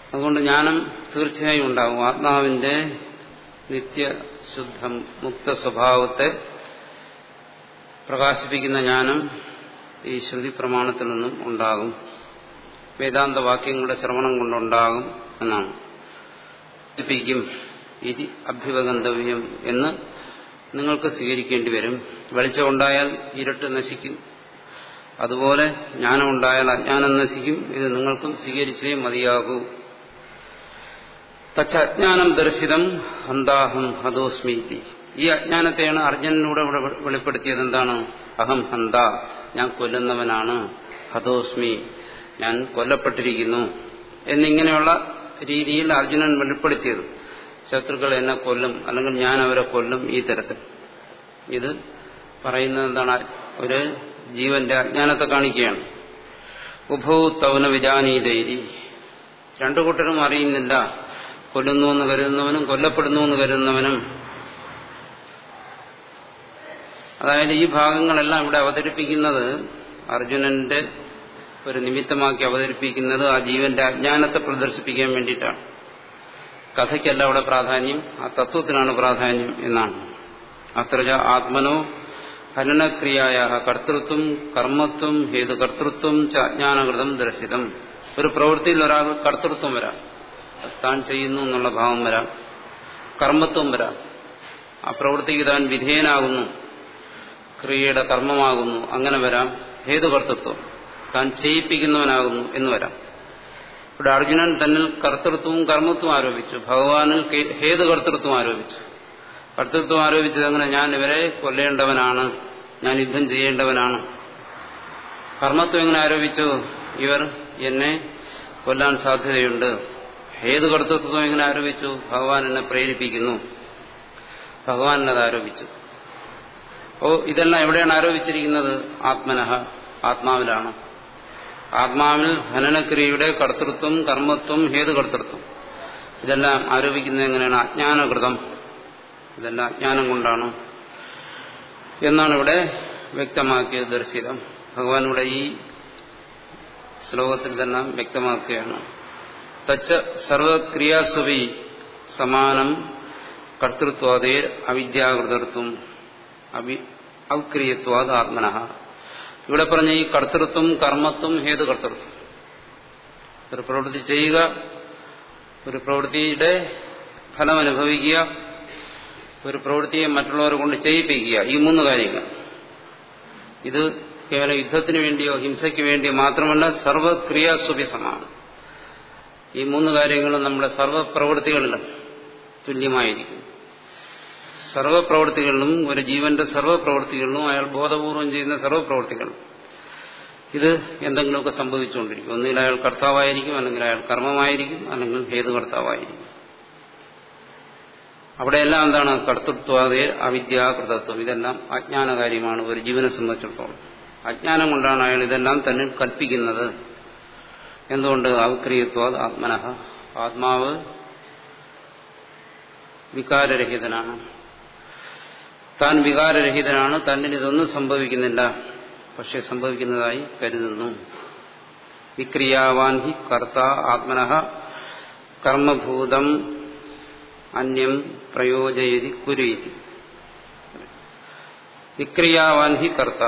അതുകൊണ്ട് ജ്ഞാനം തീർച്ചയായും ഉണ്ടാകും ആത്മാവിന്റെ നിത്യശുദ്ധം മുക്ത സ്വഭാവത്തെ പ്രകാശിപ്പിക്കുന്ന ജ്ഞാനം ഈ ശ്രുതി പ്രമാണത്തിൽ നിന്നും ഉണ്ടാകും വേദാന്ത വാക്യങ്ങളുടെ ശ്രവണം കൊണ്ടുണ്ടാകും എന്നാണ് ിക്കും ഇതി അഭ്യുപഗന്തവ്യം എന്ന് നിങ്ങൾക്ക് സ്വീകരിക്കേണ്ടി വരും വെളിച്ചം ഉണ്ടായാൽ ഇരുട്ട് നശിക്കും അതുപോലെ ജ്ഞാനം ഉണ്ടായാൽ അജ്ഞാനം നശിക്കും ഇത് നിങ്ങൾക്കും സ്വീകരിച്ചേ മതിയാകൂ തച്ച അജ്ഞാനം ദർശിതം ഹന്താഹം ഹതോസ്മീതി ഈ അജ്ഞാനത്തെയാണ് അർജുനനൂടെ വെളിപ്പെടുത്തിയത് എന്താണ് അഹം ഹന്ത ഞാൻ കൊല്ലുന്നവനാണ് ഹതോസ്മി ഞാൻ കൊല്ലപ്പെട്ടിരിക്കുന്നു എന്നിങ്ങനെയുള്ള രീതിയിൽ അർജുനൻ വെളിപ്പെടുത്തിയത് ശത്രുക്കൾ എന്നെ കൊല്ലും അല്ലെങ്കിൽ ഞാൻ അവരെ കൊല്ലും ഈ തരത്തിൽ ഇത് പറയുന്നത് എന്താണ് ഒരു ജീവന്റെ അജ്ഞാനത്തെ കാണിക്കുകയാണ് ഉഭൗ തവന വിജാനീതൈരി രണ്ടു കൂട്ടരും അറിയുന്നില്ല കൊല്ലുന്നു എന്ന് കരുതുന്നവനും കൊല്ലപ്പെടുന്നു എന്ന് കരുതുന്നവനും അതായത് ഈ ഭാഗങ്ങളെല്ലാം ഇവിടെ അവതരിപ്പിക്കുന്നത് അർജുനന്റെ ഒരു നിമിത്തമാക്കി അവതരിപ്പിക്കുന്നത് ആ ജീവന്റെ അജ്ഞാനത്തെ പ്രദർശിപ്പിക്കാൻ വേണ്ടിയിട്ടാണ് കഥയ്ക്കല്ല അവിടെ പ്രാധാന്യം ആ തത്വത്തിനാണ് പ്രാധാന്യം എന്നാണ് അത്ര ആത്മനോ ഹനനക്രിയായ കർത്തൃത്വം കർമ്മത്വം ഹേതു കർത്തൃത്വം ച അജ്ഞാനകൃതം ദർശിതം ഒരു പ്രവൃത്തിയിൽ ഒരാൾ കർത്തൃത്വം വരാം താൻ ചെയ്യുന്നു എന്നുള്ള ഭാവം വരാം കർമ്മത്വം വരാം ആ പ്രവൃത്തിക്ക് താൻ വിധേയനാകുന്നു ക്രിയയുടെ കർമ്മമാകുന്നു അങ്ങനെ വരാം ഹേതുകർത്തൃത്വം താൻ ചെയ്യിപ്പിക്കുന്നവനാകുന്നു എന്ന് വരാം ഇവിടെ അർജുനൻ തന്നിൽ കർത്തൃത്വവും കർമ്മത്വവും ആരോപിച്ചു ഭഗവാനിൽ ഹേതുകർത്തൃത്വം ആരോപിച്ചു കർത്തൃത്വം ആരോപിച്ചത് അങ്ങനെ ഞാൻ ഇവരെ കൊല്ലേണ്ടവനാണ് ഞാൻ യുദ്ധം ചെയ്യേണ്ടവനാണ് കർമ്മത്വം എങ്ങനെ ആരോപിച്ചു ഇവർ എന്നെ കൊല്ലാൻ സാധ്യതയുണ്ട് ഏത് കർത്തൃത്വം എങ്ങനെ ആരോപിച്ചു ഭഗവാൻ എന്നെ പ്രേരിപ്പിക്കുന്നു ഭഗവാൻ അത് ആരോപിച്ചു ഓ ഇതെല്ലാം എവിടെയാണ് ആരോപിച്ചിരിക്കുന്നത് ആത്മനഹ ആത്മാവിലാണ് ആത്മാവിൽ ഹനനക്രിയയുടെ കർത്തൃത്വം കർമ്മത്വം ഹേതുകർത്തൃത്വം ഇതെല്ലാം ആരോപിക്കുന്നത് എങ്ങനെയാണ് അജ്ഞാനകൃതം ഇതെല്ലാം അജ്ഞാനം കൊണ്ടാണ് എന്നാണ് ഇവിടെ വ്യക്തമാക്കിയത് ദർശിതം ഭഗവാൻ ഇവിടെ ഈ ശ്ലോകത്തിൽ തന്നെ വ്യക്തമാക്കുകയാണ് തച്ച സർവക്രിയാസ്വവി സമാനം കർത്തൃത്വാദേർ അവിദ്യാകൃതത്വം അഭി ഔക്രിയത്വാദ് ആത്മനഃ ഇവിടെ പറഞ്ഞ ഈ കർത്തൃത്വം കർമ്മത്വം ഹേതു കർത്തൃത്വം ഒരു പ്രവൃത്തി ചെയ്യുക ഒരു പ്രവൃത്തിയുടെ ഫലം അനുഭവിക്കുക ഒരു പ്രവൃത്തിയെ മറ്റുള്ളവരെ കൊണ്ട് ചെയ്യിപ്പിക്കുക ഈ മൂന്ന് കാര്യങ്ങൾ ഇത് കേവലം യുദ്ധത്തിന് വേണ്ടിയോ ഹിംസയ്ക്ക് വേണ്ടിയോ മാത്രമല്ല സർവക്രിയാസ്വഭി സമാനം ഈ മൂന്ന് കാര്യങ്ങളും നമ്മുടെ സർവപ്രവൃത്തികളിലും തുല്യമായിരിക്കും സർവപ്രവൃത്തികളിലും ഒരു ജീവന്റെ സർവപ്രവൃത്തികളിലും അയാൾ ബോധപൂർവം ചെയ്യുന്ന സർവപ്രവൃത്തികളും ഇത് എന്തെങ്കിലുമൊക്കെ സംഭവിച്ചുകൊണ്ടിരിക്കും ഒന്നുകിൽ അയാൾ കർത്താവായിരിക്കും അല്ലെങ്കിൽ അയാൾ കർമ്മമായിരിക്കും അല്ലെങ്കിൽ ഹേതുകർത്താവായിരിക്കും അവിടെയെല്ലാം എന്താണ് കർത്തൃത്വാദേ അവിദ്യാകൃതത്വം ഇതെല്ലാം അജ്ഞാനകാര്യമാണ് ഒരു ജീവനെ സംബന്ധിച്ചിടത്തോളം അജ്ഞാനം കൊണ്ടാണ് അയാൾ ഇതെല്ലാം തന്നെ കൽപ്പിക്കുന്നത് എന്തുകൊണ്ട് അവിക്രിയത്വാദ് ആത്മനഃ ആത്മാവ് വികാരരഹിതനാണ് താൻ വികാരരഹിതനാണ് തന്നിൽ ഇതൊന്നും സംഭവിക്കുന്നില്ല പക്ഷെ സംഭവിക്കുന്നതായി കരുതുന്നു വിക്രിയാവാൻ ഹി കർത്ത ആത്മനഃ കർമ്മഭൂതം അന്യം പ്രയോജയതി കുരുയിതി വിക്രിയാവാൻ ഹി കർത്ത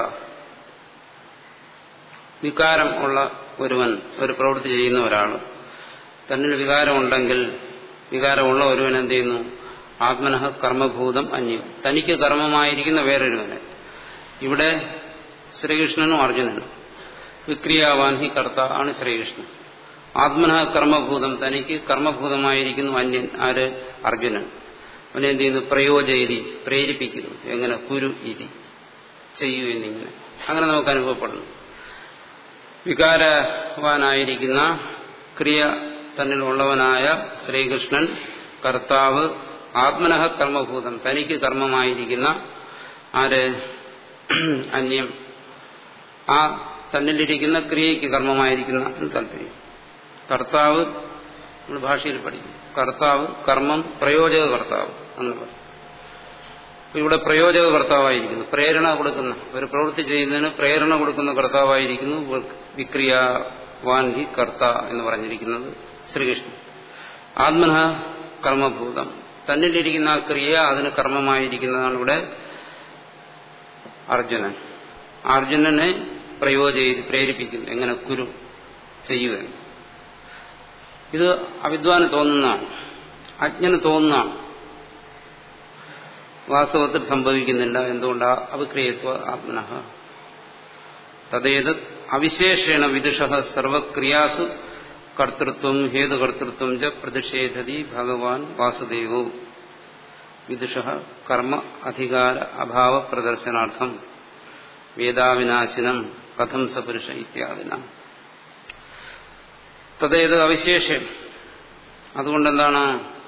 വികാരം ഉള്ള ഒരുവൻ ഒരു പ്രവൃത്തി ചെയ്യുന്ന ഒരാൾ തന്നിൽ വികാരമുണ്ടെങ്കിൽ വികാരമുള്ള ഒരുവൻ എന്ത് ചെയ്യുന്നു ആത്മനഃ കർമ്മഭൂതം അന്യം തനിക്ക് കർമ്മമായിരിക്കുന്ന വേറൊരുവനെ ഇവിടെ ശ്രീകൃഷ്ണനും അർജുനനും വിക്രിയാവാൻ ഹി കർത്ത ആണ് ശ്രീകൃഷ്ണൻ ആത്മന കർമ്മഭൂതം തനിക്ക് കർമ്മഭൂതമായിരിക്കുന്നു അന്യൻ ആര് അർജുനൻ അവനെ എന്ത് ചെയ്യുന്നു പ്രയോജയിരി പ്രേരിപ്പിക്കുന്നു എങ്ങനെ കുരു ഇരി ചെയ്യൂ എന്നിങ്ങനെ അങ്ങനെ നമുക്ക് അനുഭവപ്പെടുന്നു വികാരവാനായിരിക്കുന്ന ക്രിയ തന്നിലുള്ളവനായ ശ്രീകൃഷ്ണൻ കർത്താവ് ആത്മനഃ കർമ്മഭൂതം തനിക്ക് കർമ്മമായിരിക്കുന്ന ആര് അന്യം ആ തന്നിലിരിക്കുന്ന ക്രിയയ്ക്ക് കർമ്മമായിരിക്കുന്ന താല്പര്യം കർത്താവ് നമ്മൾ ഭാഷയിൽ പഠിക്കും കർത്താവ് കർമ്മം പ്രയോജക കർത്താവ് എന്ന് പറയും ഇവിടെ പ്രയോജക കർത്താവായിരിക്കുന്നു പ്രേരണ കൊടുക്കുന്ന ഒരു പ്രവൃത്തി ചെയ്യുന്നതിന് പ്രേരണ കൊടുക്കുന്ന കർത്താവായിരിക്കുന്നു വിക്രിയാവാൻഹി കർത്ത എന്ന് പറഞ്ഞിരിക്കുന്നത് ശ്രീകൃഷ്ണൻ ആത്മന കർമ്മഭൂതം തന്നിലിരിക്കുന്ന ആ ക്രിയ അതിന് കർമ്മമായിരിക്കുന്നതാണ് ഇവിടെ അർജുനൻ അർജുനനെ പ്രയോജ പ്രേരിപ്പിക്കുന്നു എങ്ങനെ കുരു ചെയ്യുക ഇത് അവിദ്വാന് തോന്നുന്നതാണ് അജ്ഞന് തോന്നുന്നതാണ് വാസ്തവത്തിൽ സംഭവിക്കുന്നില്ല എന്തുകൊണ്ട് അവിക്രിയത്വ ആത്മനഃ തദ്ദേത് അവിശേഷേണ വിദുഷ സർവക്രിയാസു കർത്തൃത്വം ഹേതുകർത്തൃത്വം ച പ്രതിഷേധതി ഭഗവാൻ വാസുദേവോ വിദുഷ കർമ്മ അധികാര അഭാവ പ്രദർശനാർത്ഥം വേദാവിനാശിനം കഥം സപുരുഷ ഇത്യാദിന തദ്ദേത് അവിശേഷം അതുകൊണ്ടെന്താണ്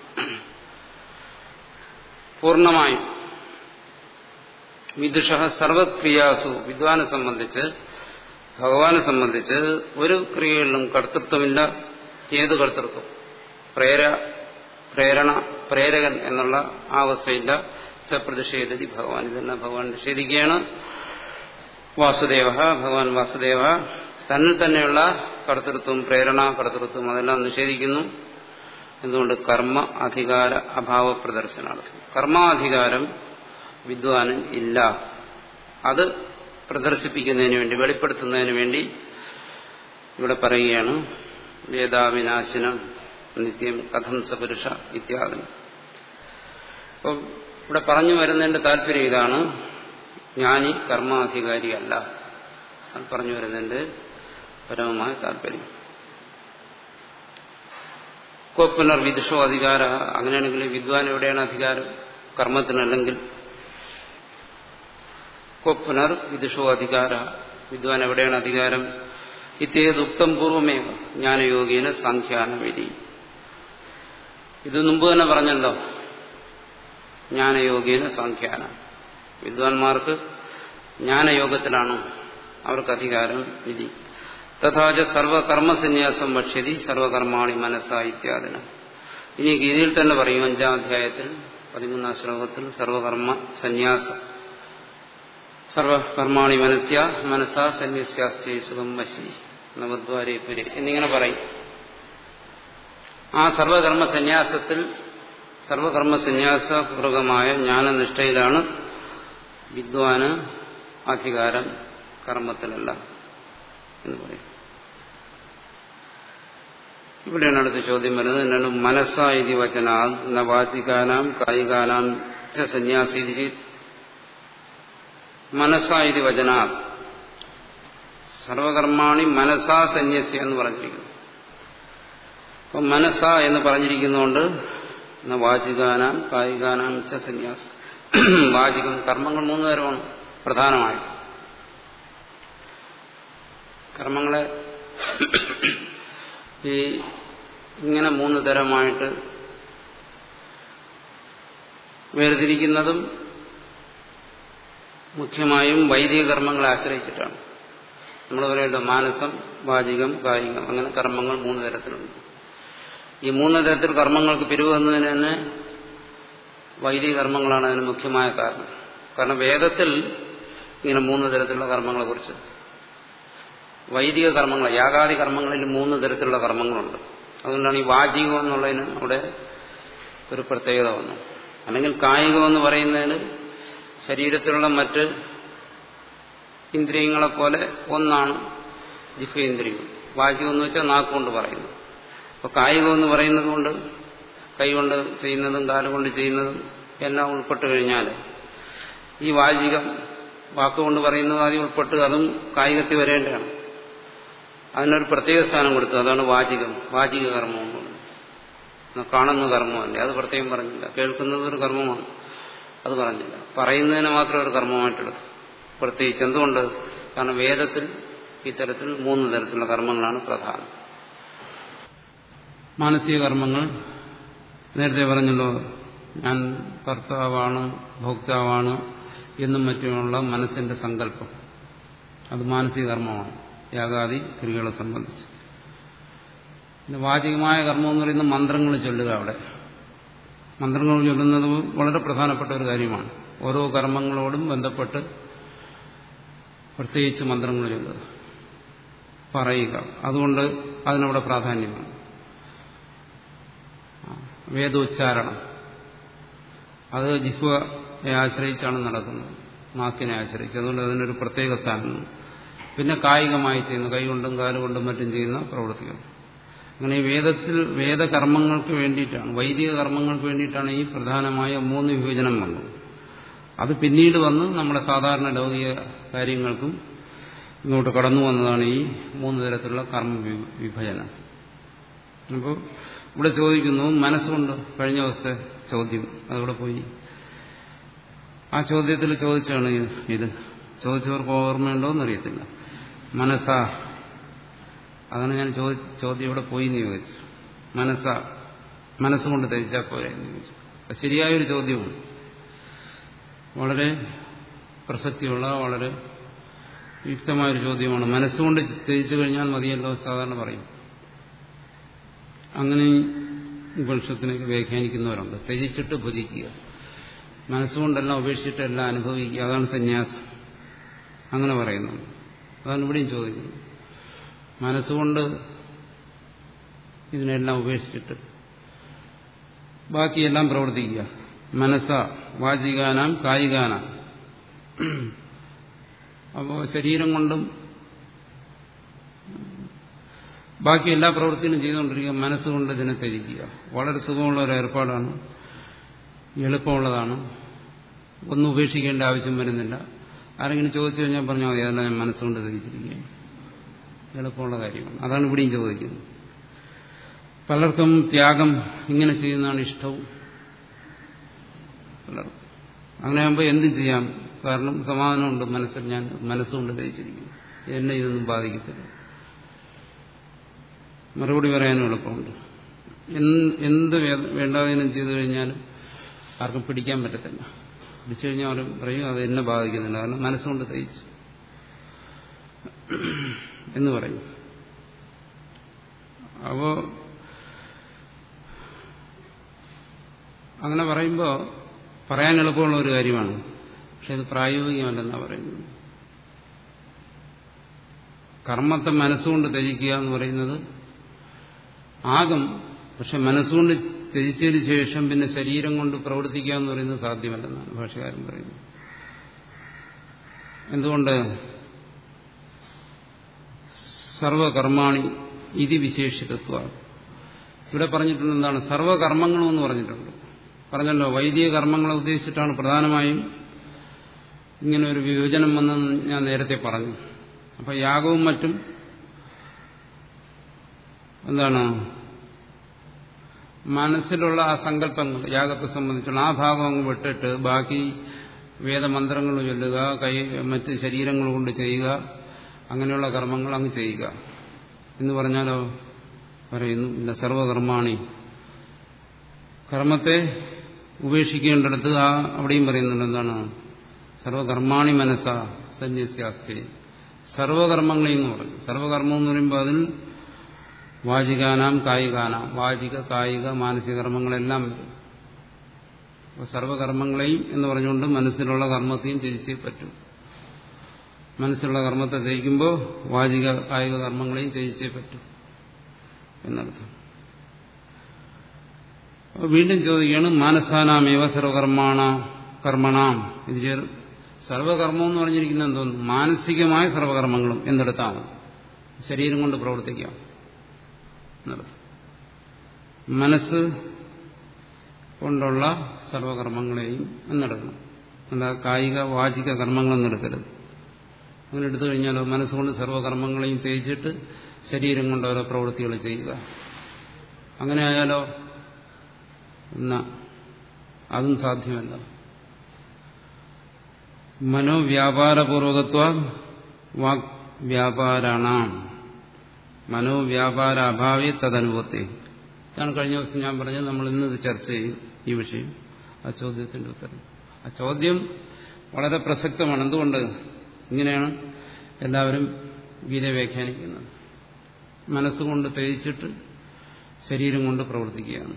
പൂർണ്ണമായും വിദുഷ സർവക്രിയാസു വിദ്വാനെ സംബന്ധിച്ച് ഭഗവാനെ സംബന്ധിച്ച് ഒരു ക്രിയകളിലും കർത്തൃത്വമില്ല ഏത് കർത്തൃത്വം പ്രേര പ്രേരണ പ്രേരകൻ എന്നുള്ള ആ അവസ്ഥയില്ല സപ്രതിഷേധി ഭഗവാൻ ഇതെല്ലാം ഭഗവാൻ നിഷേധിക്കുകയാണ് വാസുദേവ ഭഗവാൻ വാസുദേവ തന്നിൽ തന്നെയുള്ള കർത്തൃത്വം പ്രേരണ കർത്തൃത്വം അതെല്ലാം നിഷേധിക്കുന്നു എന്തുകൊണ്ട് കർമ്മ അധികാര അഭാവ പ്രദർശനാർത്ഥം കർമാധികാരം വിദ്വാനൻ ഇല്ല അത് പ്രദർശിപ്പിക്കുന്നതിന് വേണ്ടി വെളിപ്പെടുത്തുന്നതിന് വേണ്ടി ഇവിടെ പറയുകയാണ് വേദാവിനാശിനം നിത്യം കഥം സപുരുഷ ഇത്യാദി അപ്പം ഇവിടെ പറഞ്ഞു വരുന്നതിന്റെ താല്പര്യം ഇതാണ് ജ്ഞാനി കർമാധികാരിയല്ല അത് പറഞ്ഞു വരുന്നതിന്റെ പരമമായ താല്പര്യം കോ പുനർവിദുഷോ അധികാര അങ്ങനെയാണെങ്കിൽ വിദ്വാൻ എവിടെയാണ് അധികാരം കർമ്മത്തിനല്ലെങ്കിൽ കോ പുനർ വിദുഷോ അധികാര വിദ്വാൻ എവിടെയാണ് അധികാരം ഇത്തേതുക്തം പൂർവമേവ ജ്ഞാനയോഗീന സാഖ്യാനവിധി ഇത് മുമ്പ് തന്നെ പറഞ്ഞല്ലോ ജ്ഞാനയോഗീന സാഖ്യാന വിദ്വാൻമാർക്ക് ജ്ഞാനയോഗത്തിലാണ് അവർക്ക് അധികാരം വിധി തഥാച സർവകർമ്മസന്യാസം ഭക്ഷ്യതി സർവകർമാണി മനസ്സ ഇത്യാദിന ഇനി ഗീതയിൽ തന്നെ പറയും അഞ്ചാം അധ്യായത്തിൽ പതിമൂന്നാം ശ്ലോകത്തിൽ സർവകർമ്മ സന്യാസം സർവകർമാണി മനസ്യ മനസ്സാ സന്യസ്യാശ്ചേ സുഖം വശി നവദ്വാരേ പുരി എന്നിങ്ങനെ പറയും ആ സർവകർമ്മ സന്യാസത്തിൽ സർവകർമ്മ സന്യാസപൂർവകമായ ജ്ഞാനനിഷ്ഠയിലാണ് വിദ്വാന് അധികാരം കർമ്മത്തിലല്ല എന്ന് പറയും ഇവിടെയാണ് അടുത്ത ചോദ്യം വരുന്നത് എന്നാണ് മനസ്സാ ഇതി വചനാ വാചികാനാം കായികാനാം ച സന്യാസി മനസ്സാ ഇതി വചനാ സർവകർമാണി മനസ്സാ സന്യസ്യ എന്ന് പറഞ്ഞിരിക്കുന്നു അപ്പം മനസ്സ എന്ന് പറഞ്ഞിരിക്കുന്നതുകൊണ്ട് വാചികാനാം കായികാനാം ച സന്യാസം വാചികം കർമ്മങ്ങൾ മൂന്ന് തരമാണ് പ്രധാനമായിട്ട് കർമ്മങ്ങളെ ഈ ഇങ്ങനെ മൂന്ന് തരമായിട്ട് വേർതിരിക്കുന്നതും മുഖ്യമായും വൈദിക കർമ്മങ്ങളെ ആശ്രയിച്ചിട്ടാണ് നമ്മൾ പറയുന്നത് മാനസം വാചികം കായികം അങ്ങനെ കർമ്മങ്ങൾ മൂന്ന് തരത്തിലുണ്ട് ഈ മൂന്ന് തരത്തിൽ കർമ്മങ്ങൾക്ക് പിരിവന്നതിന് തന്നെ വൈദിക കർമ്മങ്ങളാണ് അതിന് മുഖ്യമായ കാരണം കാരണം വേദത്തിൽ ഇങ്ങനെ മൂന്ന് തരത്തിലുള്ള കർമ്മങ്ങളെ കുറിച്ച് വൈദിക കർമ്മങ്ങൾ യാഗാദി കർമ്മങ്ങളിൽ മൂന്ന് തരത്തിലുള്ള കർമ്മങ്ങളുണ്ട് അതുകൊണ്ടാണ് ഈ വാചികം എന്നുള്ളതിന് അവിടെ ഒരു പ്രത്യേകത വന്നു അല്ലെങ്കിൽ കായികം എന്ന് പറയുന്നതിന് ശരീരത്തിലുള്ള മറ്റ് ഇന്ദ്രിയങ്ങളെപ്പോലെ ഒന്നാണ് ജിഹേന്ദ്രിയം വാചികം എന്ന് വെച്ചാൽ നാക്കുകൊണ്ട് പറയുന്നു അപ്പോൾ കായികം എന്ന് പറയുന്നത് കൊണ്ട് കൈകൊണ്ട് ചെയ്യുന്നതും കാലുകൊണ്ട് ചെയ്യുന്നതും എല്ലാം ഉൾപ്പെട്ട് കഴിഞ്ഞാൽ ഈ വാചികം വാക്കുകൊണ്ട് പറയുന്നത് ആദ്യം ഉൾപ്പെട്ട് അതും കായികത്തിൽ വരേണ്ടതാണ് അതിനൊരു പ്രത്യേക സ്ഥാനം കൊടുത്തു അതാണ് വാചികം വാചിക കർമ്മം എന്ന് പറയുന്നത് കാണുന്ന കർമ്മമല്ലേ അത് പ്രത്യേകം പറഞ്ഞില്ല കേൾക്കുന്നത് ഒരു കർമ്മമാണ് അത് പറഞ്ഞില്ല പറയുന്നതിന് മാത്രം ഒരു കർമ്മമായിട്ടെടുത്തു പ്രത്യേകിച്ച് എന്തുകൊണ്ട് കാരണം വേദത്തിൽ ഇത്തരത്തിൽ മൂന്ന് തരത്തിലുള്ള കർമ്മങ്ങളാണ് പ്രധാനം മാനസിക കർമ്മങ്ങൾ നേരത്തെ പറഞ്ഞല്ലോ ഞാൻ കർത്താവാണ് ഭോക്താവാണ് എന്നും മറ്റുമുള്ള മനസ്സിന്റെ സങ്കല്പം അത് മാനസിക കർമ്മമാണ് യാഗാദി ക്രിയകളെ സംബന്ധിച്ച് പിന്നെ വാചികമായ കർമ്മം എന്ന് പറയുന്ന മന്ത്രങ്ങൾ ചൊല്ലുക അവിടെ മന്ത്രങ്ങൾ ചൊല്ലുന്നത് വളരെ പ്രധാനപ്പെട്ട ഒരു കാര്യമാണ് ഓരോ കർമ്മങ്ങളോടും ബന്ധപ്പെട്ട് പ്രത്യേകിച്ച് മന്ത്രങ്ങൾ ചൊല്ലുക പറയുക അതുകൊണ്ട് അതിനവിടെ പ്രാധാന്യമാണ് വേദോച്ചാരണം അത് ജിഹ്വയെ ആശ്രയിച്ചാണ് നടക്കുന്നത് നാക്കിനെ ആശ്രയിച്ച് അതുകൊണ്ട് അതിനൊരു പ്രത്യേക സ്ഥാനം പിന്നെ കായികമായി ചെയ്യുന്ന കൈകൊണ്ടും കാലുകൊണ്ടും മറ്റും ചെയ്യുന്ന പ്രവൃത്തികൾ അങ്ങനെ ഈ വേദത്തിൽ വേദകർമ്മങ്ങൾക്ക് വേണ്ടിയിട്ടാണ് വൈദിക കർമ്മങ്ങൾക്ക് വേണ്ടിയിട്ടാണ് ഈ പ്രധാനമായ മൂന്ന് വിഭജനം വന്നത് അത് പിന്നീട് വന്ന് നമ്മുടെ സാധാരണ ലൗകിക കാര്യങ്ങൾക്കും ഇങ്ങോട്ട് കടന്നു വന്നതാണ് ഈ മൂന്ന് തരത്തിലുള്ള കർമ്മ വിഭജനം അപ്പോൾ ഇവിടെ ചോദിക്കുന്നു മനസ്സുകൊണ്ട് കഴിഞ്ഞ ദിവസത്തെ ചോദ്യം അതവിടെ പോയി ആ ചോദ്യത്തിൽ ചോദിച്ചാണ് ഇത് ചോദിച്ചവർക്ക് ഓർമ്മയുണ്ടോ എന്നറിയത്തില്ല മനസ്സാ അതാണ് ഞാൻ ചോദ്യം ഇവിടെ പോയി എന്ന് ചോദിച്ചു മനസ്സാ മനസ്സുകൊണ്ട് ധരിച്ചാൽ പോരെ എന്ന് ചോദിച്ചു അത് ശരിയായൊരു ചോദ്യമാണ് വളരെ പ്രസക്തിയുള്ള വളരെ യുക്തമായൊരു ചോദ്യമാണ് മനസ്സുകൊണ്ട് ത്യജിച്ചു കഴിഞ്ഞാൽ മതിയല്ലോ സാധാരണ പറയും അങ്ങനെ ഉപനിഷത്തിനൊക്കെ വ്യാഖ്യാനിക്കുന്നവരുണ്ട് ത്യജിച്ചിട്ട് ഭുജിക്കുക മനസ്സുകൊണ്ടെല്ലാം ഉപേക്ഷിച്ചിട്ട് എല്ലാം അനുഭവിക്കുക അതാണ് സന്യാസം അങ്ങനെ പറയുന്നുണ്ട് അതാണ് ഇവിടെയും ചോദിക്കുന്നത് മനസ്സുകൊണ്ട് ഇതിനെല്ലാം ഉപേക്ഷിച്ചിട്ട് ബാക്കിയെല്ലാം പ്രവർത്തിക്കുക മനസ്സ വാചികാനാം കായികാനാം അപ്പോൾ ശരീരം കൊണ്ടും ബാക്കി എല്ലാ പ്രവൃത്തികളും ചെയ്തുകൊണ്ടിരിക്കുക മനസ്സുകൊണ്ട് ഇതിനെ ത്യജിക്കുക വളരെ സുഖമുള്ള ഒരു ഏർപ്പാടാണ് എളുപ്പമുള്ളതാണ് ഒന്നും ഉപേക്ഷിക്കേണ്ട ആവശ്യം വരുന്നില്ല ആരെങ്കിലും ചോദിച്ചു കഴിഞ്ഞാൽ പറഞ്ഞാൽ മതി അതെല്ലാം ഞാൻ മനസ്സുകൊണ്ട് ധരിച്ചിരിക്കുകയാണ് എളുപ്പമുള്ള കാര്യമാണ് അതാണ് ഇവിടെയും ചോദിക്കുന്നത് പലർക്കും ത്യാഗം ഇങ്ങനെ ചെയ്യുന്നതാണ് ഇഷ്ടവും പലർക്കും അങ്ങനെ ആകുമ്പോൾ എന്തും ചെയ്യാം കാരണം സമാധാനമുണ്ട് മനസ്സിൽ ഞാൻ മനസ്സുകൊണ്ട് ധരിച്ചിരിക്കുന്നു എന്നെ ഇതൊന്നും ബാധിക്കത്തില്ല മറുപടി പറയാനും എളുപ്പമുണ്ട് എന്ത് വേണ്ടാതീനം ചെയ്തു കഴിഞ്ഞാലും ആർക്കും പിടിക്കാൻ പറ്റത്തില്ല പിടിച്ചു കഴിഞ്ഞാൽ അവർ പറയും അത് എന്നെ ബാധിക്കുന്നില്ല കാരണം മനസ്സുകൊണ്ട് തയ്ച്ചു എന്ന് പറയും അപ്പോ അങ്ങനെ പറയുമ്പോൾ പറയാൻ എളുപ്പമുള്ള ഒരു കാര്യമാണ് പക്ഷെ ഇത് പ്രായോഗികമല്ലെന്നാണ് പറയുന്നത് കർമ്മത്തെ മനസ്സുകൊണ്ട് ത്യജിക്കുക എന്ന് പറയുന്നത് ആകും പക്ഷെ മനസ്സുകൊണ്ട് ത്യജിച്ചതിന് ശേഷം പിന്നെ ശരീരം കൊണ്ട് പ്രവർത്തിക്കുക എന്ന് പറയുന്നത് സാധ്യമല്ലെന്നാണ് ഭാഷകാരൻ പറയുന്നത് എന്തുകൊണ്ട് സർവകർമാണി ഇതി വിശേഷിതത്വ ഇവിടെ പറഞ്ഞിട്ടുണ്ട് എന്താണ് സർവകർമ്മങ്ങളും എന്ന് പറഞ്ഞിട്ടുണ്ട് പറഞ്ഞല്ലോ വൈദിക കർമ്മങ്ങളെ ഉദ്ദേശിച്ചിട്ടാണ് പ്രധാനമായും ഇങ്ങനെ ഒരു വിഭജനം വന്നെന്ന് ഞാൻ നേരത്തെ പറഞ്ഞു അപ്പൊ യാഗവും മറ്റും എന്താണ് മനസ്സിലുള്ള ആ സങ്കല്പങ്ങൾ യാഗത്തെ സംബന്ധിച്ചുള്ള ആ ഭാഗം അങ്ങ് വിട്ടിട്ട് ബാക്കി വേദമന്ത്രങ്ങൾ ചൊല്ലുക കൈ മറ്റ് ശരീരങ്ങൾ കൊണ്ട് ചെയ്യുക അങ്ങനെയുള്ള കർമ്മങ്ങൾ അങ്ങ് ചെയ്യുക എന്ന് പറഞ്ഞാലോ പറയുന്നു ഇല്ല സർവകർമാണി കർമ്മത്തെ ഉപേക്ഷിക്കേണ്ടടുത്ത് ആ അവിടെയും പറയുന്നുണ്ട് എന്താണ് സർവകർമാണി മനസ്സ സന്യസ്യാസ്തി സർവകർമ്മങ്ങളെയും എന്ന് പറയും സർവകർമ്മം എന്ന് പറയുമ്പോൾ അതിൽ വാചികാനാം കായികാനാം വാചിക കായിക മാനസിക കർമ്മങ്ങളെല്ലാം വരും അപ്പോൾ സർവകർമ്മങ്ങളെയും എന്ന് പറഞ്ഞുകൊണ്ട് മനസ്സിലുള്ള കർമ്മത്തെയും ത്യജിച്ചേ പറ്റും മനസ്സിലുള്ള കർമ്മത്തെ ത്യജിക്കുമ്പോൾ വാചിക കായിക കർമ്മങ്ങളെയും ത്യജിച്ചേ പറ്റും എന്നർത്ഥം വീണ്ടും ചോദിക്കുകയാണ് മാനസാനാമേവ സർവകർമാണ കർമ്മണാം ഇത് ചേർ സർവകർമ്മം എന്ന് പറഞ്ഞിരിക്കുന്നത് എന്തോന്നു മാനസികമായ സർവകർമ്മങ്ങളും എന്തെടുത്താണ് ശരീരം കൊണ്ട് പ്രവർത്തിക്കാം എന്നർത്ഥം മനസ്സ് കൊണ്ടുള്ള സർവകർമ്മങ്ങളെയും എന്നെടുക്കണം അല്ല കായിക വാചിക കർമ്മങ്ങളൊന്നും എടുക്കരുത് അങ്ങനെ എടുത്തു കഴിഞ്ഞാൽ മനസ്സുകൊണ്ട് സർവകർമ്മങ്ങളെയും തേച്ചിട്ട് ശരീരം കൊണ്ട് ഓരോ പ്രവൃത്തികൾ ചെയ്യുക അങ്ങനെ ആയാലോ എന്നാ അതും സാധ്യമല്ല മനോവ്യാപാരപൂർവകത്വ വാക് വ്യാപാരാണാം മനോവ്യാപാര അഭാവി തദനുഭവത്തെ ഇതാണ് കഴിഞ്ഞ ദിവസം ഞാൻ പറഞ്ഞത് നമ്മൾ ഇന്ന് ഇത് ചർച്ച ചെയ്യും ഈ വിഷയം ആ ചോദ്യത്തിന്റെ ഉത്തരം ആ ചോദ്യം വളരെ പ്രസക്തമാണ് എന്തുകൊണ്ട് ഇങ്ങനെയാണ് എല്ലാവരും ഗീത വ്യാഖ്യാനിക്കുന്നത് മനസ്സുകൊണ്ട് തേച്ചിട്ട് ശരീരം കൊണ്ട് പ്രവർത്തിക്കുകയാണ്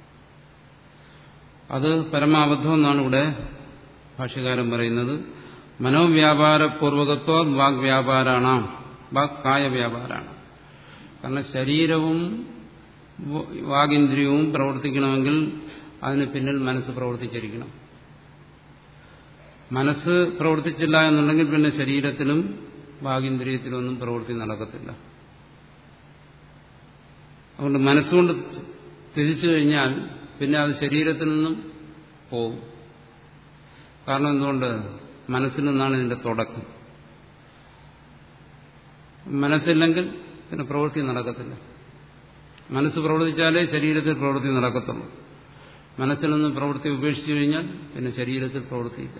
അത് പരമാബദ്ധം എന്നാണ് ഇവിടെ ഭാഷ്യകാരൻ പറയുന്നത് മനോവ്യാപാരപൂർവകത്വ വാഗ് വ്യാപാരാണ് വാഗ് കായ വ്യാപാരാണ് കാരണം ശരീരവും വാഗിന്ദ്രിയവും പ്രവർത്തിക്കണമെങ്കിൽ അതിന് പിന്നിൽ മനസ്സ് പ്രവർത്തിച്ചിരിക്കണം മനസ്സ് പ്രവർത്തിച്ചില്ല എന്നുണ്ടെങ്കിൽ പിന്നെ ശരീരത്തിലും വാഗിന്ദ്രിയത്തിലൊന്നും പ്രവൃത്തി നടക്കത്തില്ല അതുകൊണ്ട് മനസ്സുകൊണ്ട് തിരിച്ചു കഴിഞ്ഞാൽ പിന്നെ അത് ശരീരത്തിൽ നിന്നും പോകും കാരണം എന്തുകൊണ്ട് മനസ്സിൽ നിന്നാണ് ഇതിന്റെ തുടക്കം മനസ്സില്ലെങ്കിൽ പിന്നെ പ്രവൃത്തി നടക്കത്തില്ല മനസ്സ് പ്രവർത്തിച്ചാലേ ശരീരത്തിൽ പ്രവൃത്തി നടക്കത്തുള്ളൂ മനസ്സിൽ നിന്ന് പ്രവൃത്തി ഉപേക്ഷിച്ചു കഴിഞ്ഞാൽ പിന്നെ ശരീരത്തിൽ പ്രവൃത്തിയില്ല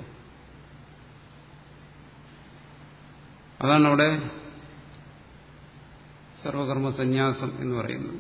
അതാണ് അവിടെ സർവകർമ്മ സന്യാസം എന്ന് പറയുന്നത്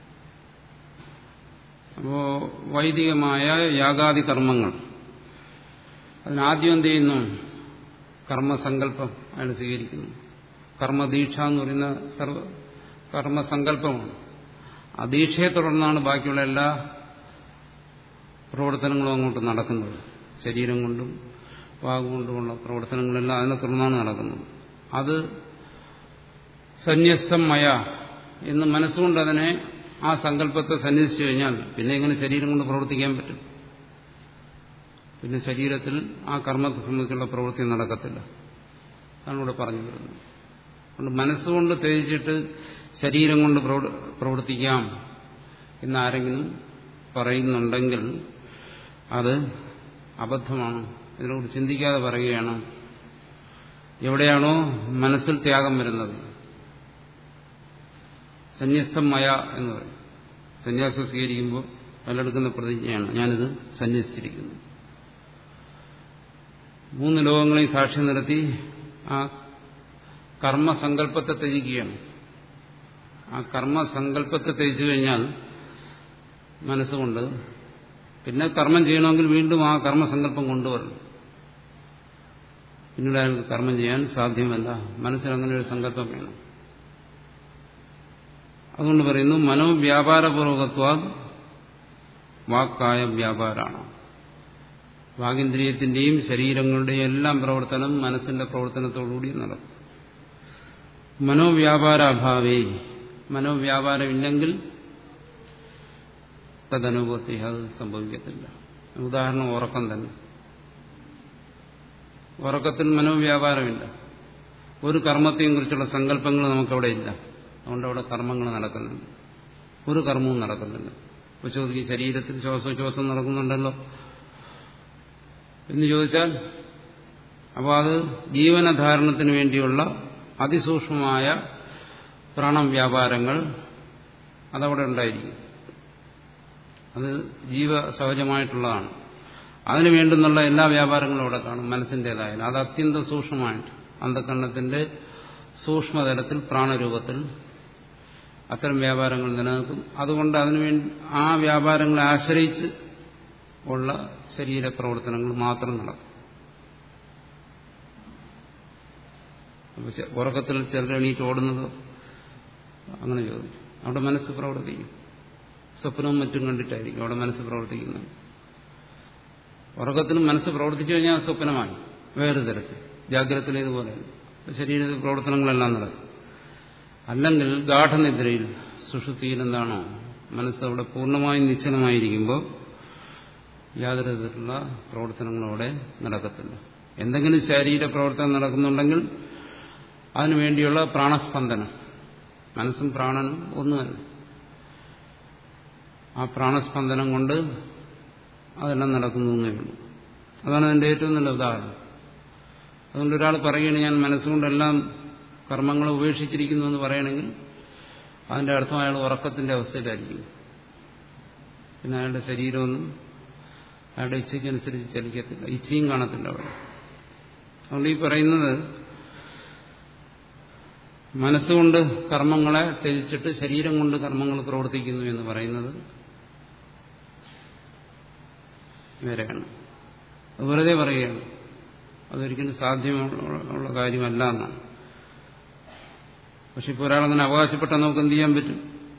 അപ്പോ വൈദികമായ യാഗാദി കർമ്മങ്ങൾ അതിനാദ്യം എന്ത് ചെയ്യുന്നു കർമ്മസങ്കല്പം അയാൾ സ്വീകരിക്കുന്നു കർമ്മദീക്ഷ എന്ന് പറയുന്ന സർവ കർമ്മസങ്കല്പമാണ് ആ ദീക്ഷയെ തുടർന്നാണ് ബാക്കിയുള്ള എല്ലാ പ്രവർത്തനങ്ങളും അങ്ങോട്ട് നടക്കുന്നത് ശരീരം കൊണ്ടും വാഗുകൊണ്ടുമുള്ള പ്രവർത്തനങ്ങളെല്ലാം അതിനെ തുടർന്നാണ് നടക്കുന്നത് അത് സന്യസ്തം മയ എന്ന് മനസ്സുകൊണ്ട് അതിനെ ആ സങ്കല്പത്തെ സന്യസിച്ചു കഴിഞ്ഞാൽ പിന്നെ എങ്ങനെ ശരീരം കൊണ്ട് പ്രവർത്തിക്കാൻ പറ്റും പിന്നെ ശരീരത്തിൽ ആ കർമ്മത്തെ സംബന്ധിച്ചുള്ള പ്രവൃത്തി നടക്കത്തില്ല അതാണ് ഇവിടെ പറഞ്ഞു വരുന്നത് അതുകൊണ്ട് മനസ്സുകൊണ്ട് ത്യജിച്ചിട്ട് ശരീരം കൊണ്ട് പ്രവർത്തിക്കാം എന്നാരെങ്കിലും പറയുന്നുണ്ടെങ്കിൽ അത് അബദ്ധമാണ് ഇതിനോട് ചിന്തിക്കാതെ പറയുകയാണ് എവിടെയാണോ മനസ്സിൽ ത്യാഗം വരുന്നത് സന്യസ്തം മയ എന്ന് പറയും സന്യാസം സ്വീകരിക്കുമ്പോൾ അതിലെടുക്കുന്ന പ്രതിജ്ഞയാണ് ഞാനിത് സന്യസിച്ചിരിക്കുന്നു മൂന്ന് ലോകങ്ങളെയും സാക്ഷി നിർത്തി ആ കർമ്മസങ്കല്പത്തെ ത്യജിക്കുകയാണ് ആ കർമ്മസങ്കല്പത്തെ ത്യജിച്ചു കഴിഞ്ഞാൽ മനസ്സുകൊണ്ട് പിന്നെ കർമ്മം ചെയ്യണമെങ്കിൽ വീണ്ടും ആ കർമ്മസങ്കല്പം കൊണ്ടുവരണം പിന്നീട് അയാൾക്ക് കർമ്മം ചെയ്യാൻ സാധ്യമല്ല മനസ്സിലങ്ങനെ ഒരു സങ്കല്പം വേണം അതുകൊണ്ട് പറയുന്നു മനോവ്യാപാരപൂർവകത്വ വാക്കായ വ്യാപാരമാണ് വാഗിന്ദ്രിയത്തിന്റെയും ശരീരങ്ങളുടെയും എല്ലാം പ്രവർത്തനം മനസ്സിന്റെ പ്രവർത്തനത്തോടുകൂടി നടക്കും മനോവ്യാപാരാഭാവേ മനോവ്യാപാരമില്ലെങ്കിൽ തദനുഭവത്തെ അത് സംഭവിക്കത്തില്ല ഉദാഹരണം ഉറക്കം തന്നെ ഉറക്കത്തിൽ മനോവ്യാപാരമില്ല ഒരു കർമ്മത്തെയും കുറിച്ചുള്ള സങ്കല്പങ്ങൾ നമുക്കവിടെ ഇല്ല അതുകൊണ്ട് അവിടെ കർമ്മങ്ങൾ നടക്കുന്നുണ്ട് ഒരു കർമ്മവും നടക്കുന്നില്ല ഇപ്പൊ ചോദിക്കും ശരീരത്തിൽ ശ്വാസോച്ഛ്വാസം നടക്കുന്നുണ്ടല്ലോ എന്ന് ചോദിച്ചാൽ അപ്പോൾ അത് ജീവനധാരണത്തിന് വേണ്ടിയുള്ള അതിസൂക്ഷ്മമായ പ്രാണവ്യാപാരങ്ങൾ അതവിടെ ഉണ്ടായിരിക്കും അത് ജീവ സഹജമായിട്ടുള്ളതാണ് അതിനു വേണ്ടുന്നുള്ള എല്ലാ വ്യാപാരങ്ങളും അവിടെ കാണും മനസ്സിൻ്റെതായാലും അത് അത്യന്തം സൂക്ഷ്മമായിട്ട് അന്ധകരണത്തിന്റെ സൂക്ഷ്മതലത്തിൽ പ്രാണരൂപത്തിൽ അത്തരം വ്യാപാരങ്ങൾ നിലനിൽക്കും അതുകൊണ്ട് അതിനുവേണ്ടി ആ വ്യാപാരങ്ങളെ ആശ്രയിച്ച് ഉള്ള ശരീരപ്രവർത്തനങ്ങൾ മാത്രം നടക്കും ഉറക്കത്തിൽ ചിലർ എണീറ്റ് ഓടുന്നതോ അങ്ങനെ ചോദിച്ചു അവിടെ മനസ്സ് പ്രവർത്തിക്കും സ്വപ്നവും മറ്റും കണ്ടിട്ടായിരിക്കും അവിടെ മനസ്സ് പ്രവർത്തിക്കുന്നത് ഉറക്കത്തിനും മനസ്സ് പ്രവർത്തിച്ചു കഴിഞ്ഞാൽ സ്വപ്നമാണ് വേറെ തരത്തിൽ ജാഗ്രതയിലേതുപോലെ ശരീരത്തിൽ പ്രവർത്തനങ്ങളെല്ലാം നടക്കും അല്ലെങ്കിൽ ഗാഠനിദ്രയിൽ സുഷുതിയിൽ എന്താണോ മനസ്സ് അവിടെ പൂർണ്ണമായും നിശ്ചലമായിരിക്കുമ്പോൾ യാതൊരു വിധത്തിലുള്ള പ്രവർത്തനങ്ങളും അവിടെ നടക്കത്തില്ല എന്തെങ്കിലും ശരീര പ്രവർത്തനം നടക്കുന്നുണ്ടെങ്കിൽ അതിനു വേണ്ടിയുള്ള പ്രാണസ്പന്ദനം മനസ്സും പ്രാണനും ഒന്ന് തന്നെ ആ പ്രാണസ്പന്ദനം കൊണ്ട് അതെല്ലാം നടക്കുന്നു എന്നേ ഉള്ളൂ അതാണ് അതിൻ്റെ ഏറ്റവും നല്ല ഉദാഹരണം അതുകൊണ്ട് ഒരാൾ പറയുകയാണ് ഞാൻ മനസ്സുകൊണ്ടെല്ലാം കർമ്മങ്ങളെ ഉപേക്ഷിച്ചിരിക്കുന്നു എന്ന് പറയണമെങ്കിൽ അതിന്റെ അർത്ഥം അയാൾ ഉറക്കത്തിന്റെ അവസ്ഥയിലായിരിക്കും പിന്നെ അയാളുടെ ശരീരമൊന്നും അയാളുടെ ഇച്ഛയ്ക്കനുസരിച്ച് ചലിക്കത്തില്ല ഇച്ഛയും കാണത്തില്ല അവിടെ അതുകൊണ്ട് ഈ പറയുന്നത് മനസ്സുകൊണ്ട് കർമ്മങ്ങളെ ത്യജിച്ചിട്ട് ശരീരം കൊണ്ട് കർമ്മങ്ങൾ പ്രവർത്തിക്കുന്നു എന്ന് പറയുന്നത് വേറെയാണ് അത് വെറുതെ പറയുകയാണ് അതൊരിക്കലും സാധ്യമുള്ള കാര്യമല്ല എന്നാണ് പക്ഷെ ഇപ്പോൾ ഒരാളങ്ങനെ അവകാശപ്പെട്ടാൽ നമുക്ക് എന്ത് ചെയ്യാൻ പറ്റും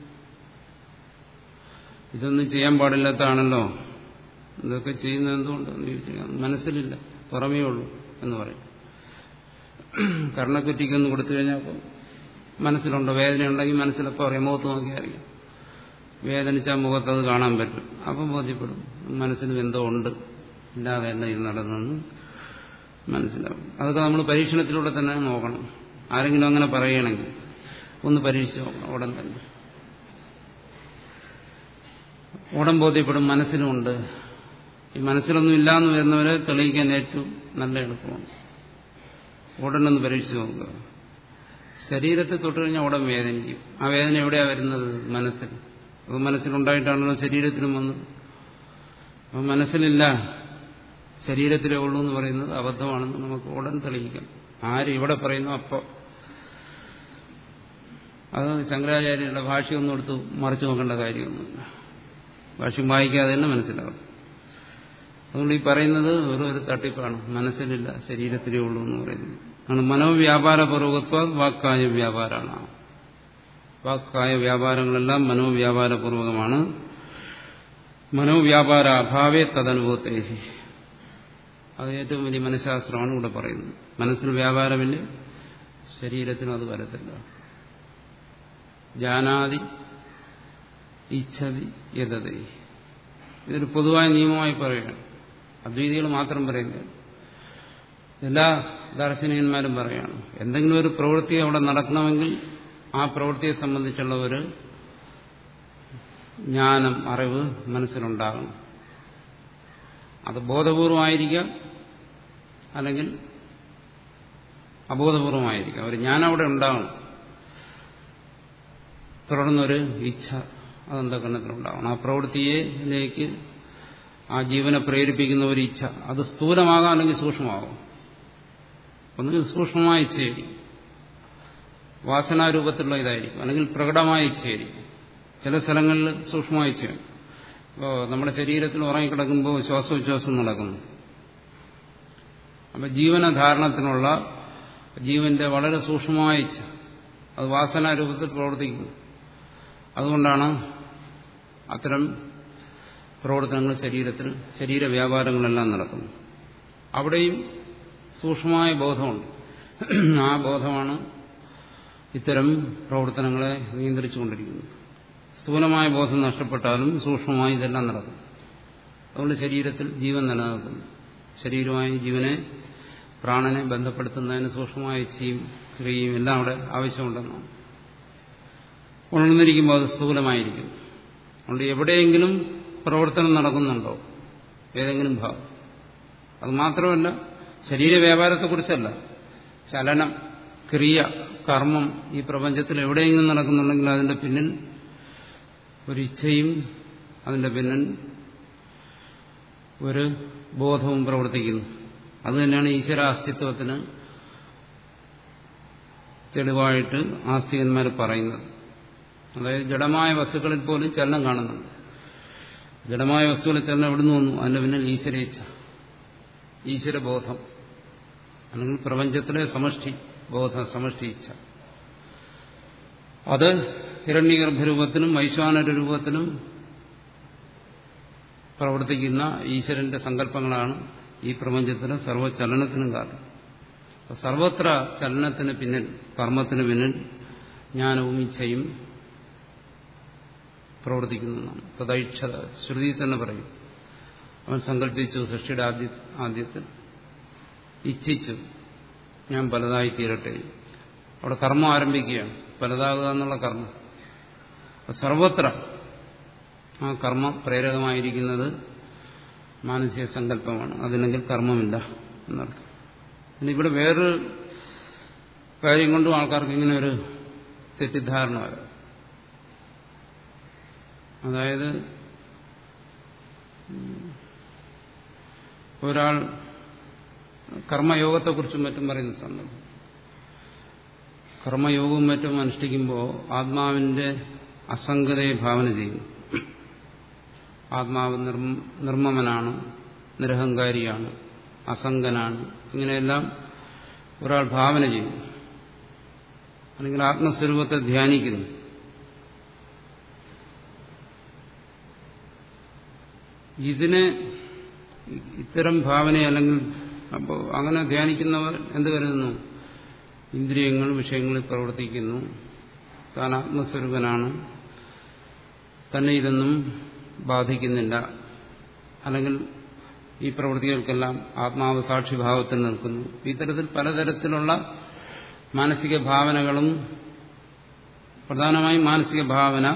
ഇതൊന്നും ചെയ്യാൻ പാടില്ലാത്തതാണല്ലോ ഇതൊക്കെ ചെയ്യുന്നത് എന്തുകൊണ്ടെന്ന് ചോദിച്ചാൽ മനസ്സിലില്ല പുറമേ ഉള്ളൂ എന്ന് പറയും കർണക്കുറ്റിക്കൊന്ന് കൊടുത്തു കഴിഞ്ഞാൽ മനസ്സിലുണ്ടോ വേദന ഉണ്ടെങ്കിൽ മനസ്സിലപ്പോൾ അറിയാം മുഖത്ത് നോക്കി അറിയാം വേദനിച്ച മുഖത്ത് അത് കാണാൻ പറ്റും അപ്പം ബോധ്യപ്പെടും മനസ്സിന് എന്തോ ഉണ്ട് ഇല്ലാതെ അല്ല ഇത് നടന്നെന്ന് മനസ്സിലാവും അതൊക്കെ നമ്മൾ പരീക്ഷണത്തിലൂടെ തന്നെ നോക്കണം ആരെങ്കിലും അങ്ങനെ പറയുകയാണെങ്കിൽ ഒന്ന് പരീക്ഷിച്ച് നോക്കണം ഉടൻ തന്നെ ഉടൻ ബോധ്യപ്പെടും മനസ്സിലുമുണ്ട് ഈ മനസ്സിലൊന്നും ഇല്ലാന്ന് വരുന്നവരെ തെളിയിക്കാൻ ഏറ്റവും നല്ല എളുപ്പമാണ് ഉടനൊന്ന് പരീക്ഷിച്ച് നോക്കുക ശരീരത്തെ തൊട്ട് കഴിഞ്ഞാൽ ഉടൻ വേദനിക്കും ആ വേദന എവിടെയാണ് വരുന്നത് മനസ്സിൽ അപ്പോൾ മനസ്സിലുണ്ടായിട്ടാണല്ലോ ശരീരത്തിലും വന്നത് അപ്പം മനസ്സിലില്ല ശരീരത്തിലേ ഉള്ളൂ എന്ന് പറയുന്നത് അബദ്ധമാണെന്ന് നമുക്ക് ഉടൻ തെളിയിക്കാം ആര് ഇവിടെ പറയുന്നു അപ്പോൾ അത് ശങ്കരാചാര്യരുടെ ഭാഷയൊന്നും എടുത്ത് മറിച്ചു നോക്കേണ്ട കാര്യമൊന്നുമില്ല ഭാഷ്യം വായിക്കാതെ തന്നെ മനസ്സിലാവും അതുകൊണ്ട് ഈ പറയുന്നത് വെറും ഒരു തട്ടിപ്പാണ് മനസ്സിലില്ല ശരീരത്തിലേ ഉള്ളൂ എന്ന് പറയുന്നത് ആണ് മനോവ്യാപാര പൂർവകത്വ വാക്കായ വ്യാപാരമാണ് വാക്കായ വ്യാപാരങ്ങളെല്ലാം മനോവ്യാപാരപൂർവകമാണ് മനോവ്യാപാര അഭാവേ തദനുഭവത്തെ അത് ഏറ്റവും വലിയ മനഃശാസ്ത്രമാണ് ഇവിടെ പറയുന്നത് മനസ്സിന് വ്യാപാരമില്ല ശരീരത്തിനും അത് വരത്തില്ല ജാനാതി ഇച്ഛതി യഥതേ ഇതൊരു പൊതുവായ നിയമമായി പറയുകയാണ് അദ്വൈതികൾ മാത്രം പറയുന്നത് എല്ലാ ദാർശനികന്മാരും പറയുകയാണ് എന്തെങ്കിലും ഒരു പ്രവൃത്തി അവിടെ നടക്കണമെങ്കിൽ ആ പ്രവൃത്തിയെ സംബന്ധിച്ചുള്ള ഒരു ജ്ഞാനം അറിവ് മനസ്സിലുണ്ടാകണം അത് ബോധപൂർവമായിരിക്കാം അല്ലെങ്കിൽ അബോധപൂർവമായിരിക്കാം ഒരു ജ്ഞാനം അവിടെ ഉണ്ടാകണം തുടർന്നൊരു ഇച്ഛ അതെന്തകരണത്തിലുണ്ടാവണം ആ പ്രവൃത്തിയിലേക്ക് ആ ജീവനെ പ്രേരിപ്പിക്കുന്ന ഒരു ഇച്ഛ അത് സ്ഥൂലമാകാം അല്ലെങ്കിൽ സൂക്ഷ്മമാകും ഒന്നുകിൽ സൂക്ഷ്മമായ ഇച്ഛയായിരിക്കും വാസനാരൂപത്തിലുള്ള ഇതായിരിക്കും അല്ലെങ്കിൽ പ്രകടമായ ഇച്ഛയായിരിക്കും ചില സ്ഥലങ്ങളിൽ സൂക്ഷ്മമായ ഇച്ഛയാണ് ഇപ്പോൾ നമ്മുടെ ശരീരത്തിൽ ഉറങ്ങിക്കിടക്കുമ്പോൾ ശ്വാസോച്ഛ്വാസം നടക്കുന്നു അപ്പം ജീവനധാരണത്തിനുള്ള ജീവന്റെ വളരെ സൂക്ഷ്മമായ ഇച്ഛ അത് വാസനാരൂപത്തിൽ പ്രവർത്തിക്കുന്നു അതുകൊണ്ടാണ് അത്തരം പ്രവർത്തനങ്ങൾ ശരീരത്തിൽ ശരീര വ്യാപാരങ്ങളെല്ലാം നടക്കുന്നു അവിടെയും സൂക്ഷ്മമായ ബോധമുണ്ട് ആ ബോധമാണ് ഇത്തരം പ്രവർത്തനങ്ങളെ നിയന്ത്രിച്ചുകൊണ്ടിരിക്കുന്നത് സ്ഥൂലമായ ബോധം നഷ്ടപ്പെട്ടാലും സൂക്ഷ്മമായി ഇതെല്ലാം നടക്കും അതുകൊണ്ട് ശരീരത്തിൽ ജീവൻ നിലനിൽക്കുന്നു ശരീരമായി ജീവനെ പ്രാണനെ ബന്ധപ്പെടുത്തുന്നതിന് സൂക്ഷ്മമായ ഇച്ഛയും ക്രിയയും എല്ലാം അവിടെ ആവശ്യമുണ്ടെന്നാണ് ഉണർന്നിരിക്കുമ്പോൾ അത് സ്ഥൂലമായിരിക്കും അതുകൊണ്ട് എവിടെയെങ്കിലും പ്രവർത്തനം നടക്കുന്നുണ്ടോ ഏതെങ്കിലും ഭാഗം അത് മാത്രമല്ല ശരീര വ്യാപാരത്തെക്കുറിച്ചല്ല ചലനം ക്രിയ കർമ്മം ഈ പ്രപഞ്ചത്തിൽ എവിടെയെങ്കിലും നടക്കുന്നുണ്ടെങ്കിൽ അതിന്റെ പിന്നിൽ ഒരു ഇച്ഛയും അതിന്റെ പിന്നിൽ ഒരു ബോധവും പ്രവർത്തിക്കുന്നു അത് തന്നെയാണ് ഈശ്വര അസ്തിത്വത്തിന് തെളിവായിട്ട് ആസ്തികന്മാർ പറയുന്നത് അതായത് ജഡമായ വസ്തുക്കളിൽ പോലും ചലനം കാണുന്നുണ്ട് ജഡമായ വസ്തുക്കളിൽ ചലനം എവിടുന്ന് വന്നു അതിന്റെ പിന്നിൽ ഈശ്വരേച്ഛ ഈശ്വരബോധം അല്ലെങ്കിൽ പ്രപഞ്ചത്തിലെ സമഷ്ടി ബോധം സമഷ്ടി ഇച്ഛ അത് ഹിരണ്യഗർഭരൂപത്തിലും വൈശ്വാനര രൂപത്തിലും പ്രവർത്തിക്കുന്ന ഈശ്വരന്റെ സങ്കല്പങ്ങളാണ് ഈ പ്രപഞ്ചത്തിലെ സർവ്വചലനത്തിനും കാരണം സർവത്ര ചലനത്തിന് പിന്നിൽ കർമ്മത്തിന് പിന്നിൽ ജ്ഞാനവും ഇച്ഛയും പ്രവർത്തിക്കുന്നതാണ് തദൈക്ഷത ശ്രുതി തന്നെ പറയും അവൻ സങ്കല്പിച്ചു സൃഷ്ടിയുടെ ആദ്യ ആദ്യത്തിൽ ഇച്ഛിച്ചു ഞാൻ പലതായി തീരട്ടെ അവിടെ കർമ്മം ആരംഭിക്കുകയാണ് പലതാകുക എന്നുള്ള കർമ്മം സർവത്ര ആ കർമ്മം പ്രേരകമായിരിക്കുന്നത് മാനസിക സങ്കല്പമാണ് അതില്ലെങ്കിൽ കർമ്മമില്ല എന്നർത്ഥം പിന്നെ ഇവിടെ വേറൊരു കാര്യം കൊണ്ടും ആൾക്കാർക്ക് ഇങ്ങനെ ഒരു തെറ്റിദ്ധാരണ വരാം അതായത് ഒരാൾ കർമ്മയോഗത്തെക്കുറിച്ചും മറ്റും പറയുന്ന സന്ദർഭം കർമ്മയോഗവും മറ്റും അനുഷ്ഠിക്കുമ്പോൾ ആത്മാവിന്റെ അസംഗതയെ ഭാവന ചെയ്യുന്നു ആത്മാവ് നിർമ്മമനാണ് നിരഹങ്കാരിയാണ് അസംഗനാണ് ഇങ്ങനെയെല്ലാം ഒരാൾ ഭാവന ചെയ്യുന്നു അല്ലെങ്കിൽ ആത്മസ്വരൂപത്തെ ധ്യാനിക്കുന്നു ഇതിനെ ഇത്തരം ഭാവന അല്ലെങ്കിൽ അപ്പോൾ അങ്ങനെ ധ്യാനിക്കുന്നവർ എന്ത് കരുതുന്നു ഇന്ദ്രിയങ്ങൾ വിഷയങ്ങളിൽ പ്രവർത്തിക്കുന്നു താൻ ആത്മസ്വരൂപനാണ് തന്നെ ഇതൊന്നും ബാധിക്കുന്നില്ല അല്ലെങ്കിൽ ഈ പ്രവൃത്തികൾക്കെല്ലാം ആത്മാവ് സാക്ഷിഭാവത്തിൽ നിൽക്കുന്നു ഇത്തരത്തിൽ പലതരത്തിലുള്ള മാനസിക ഭാവനകളും പ്രധാനമായും മാനസിക ഭാവന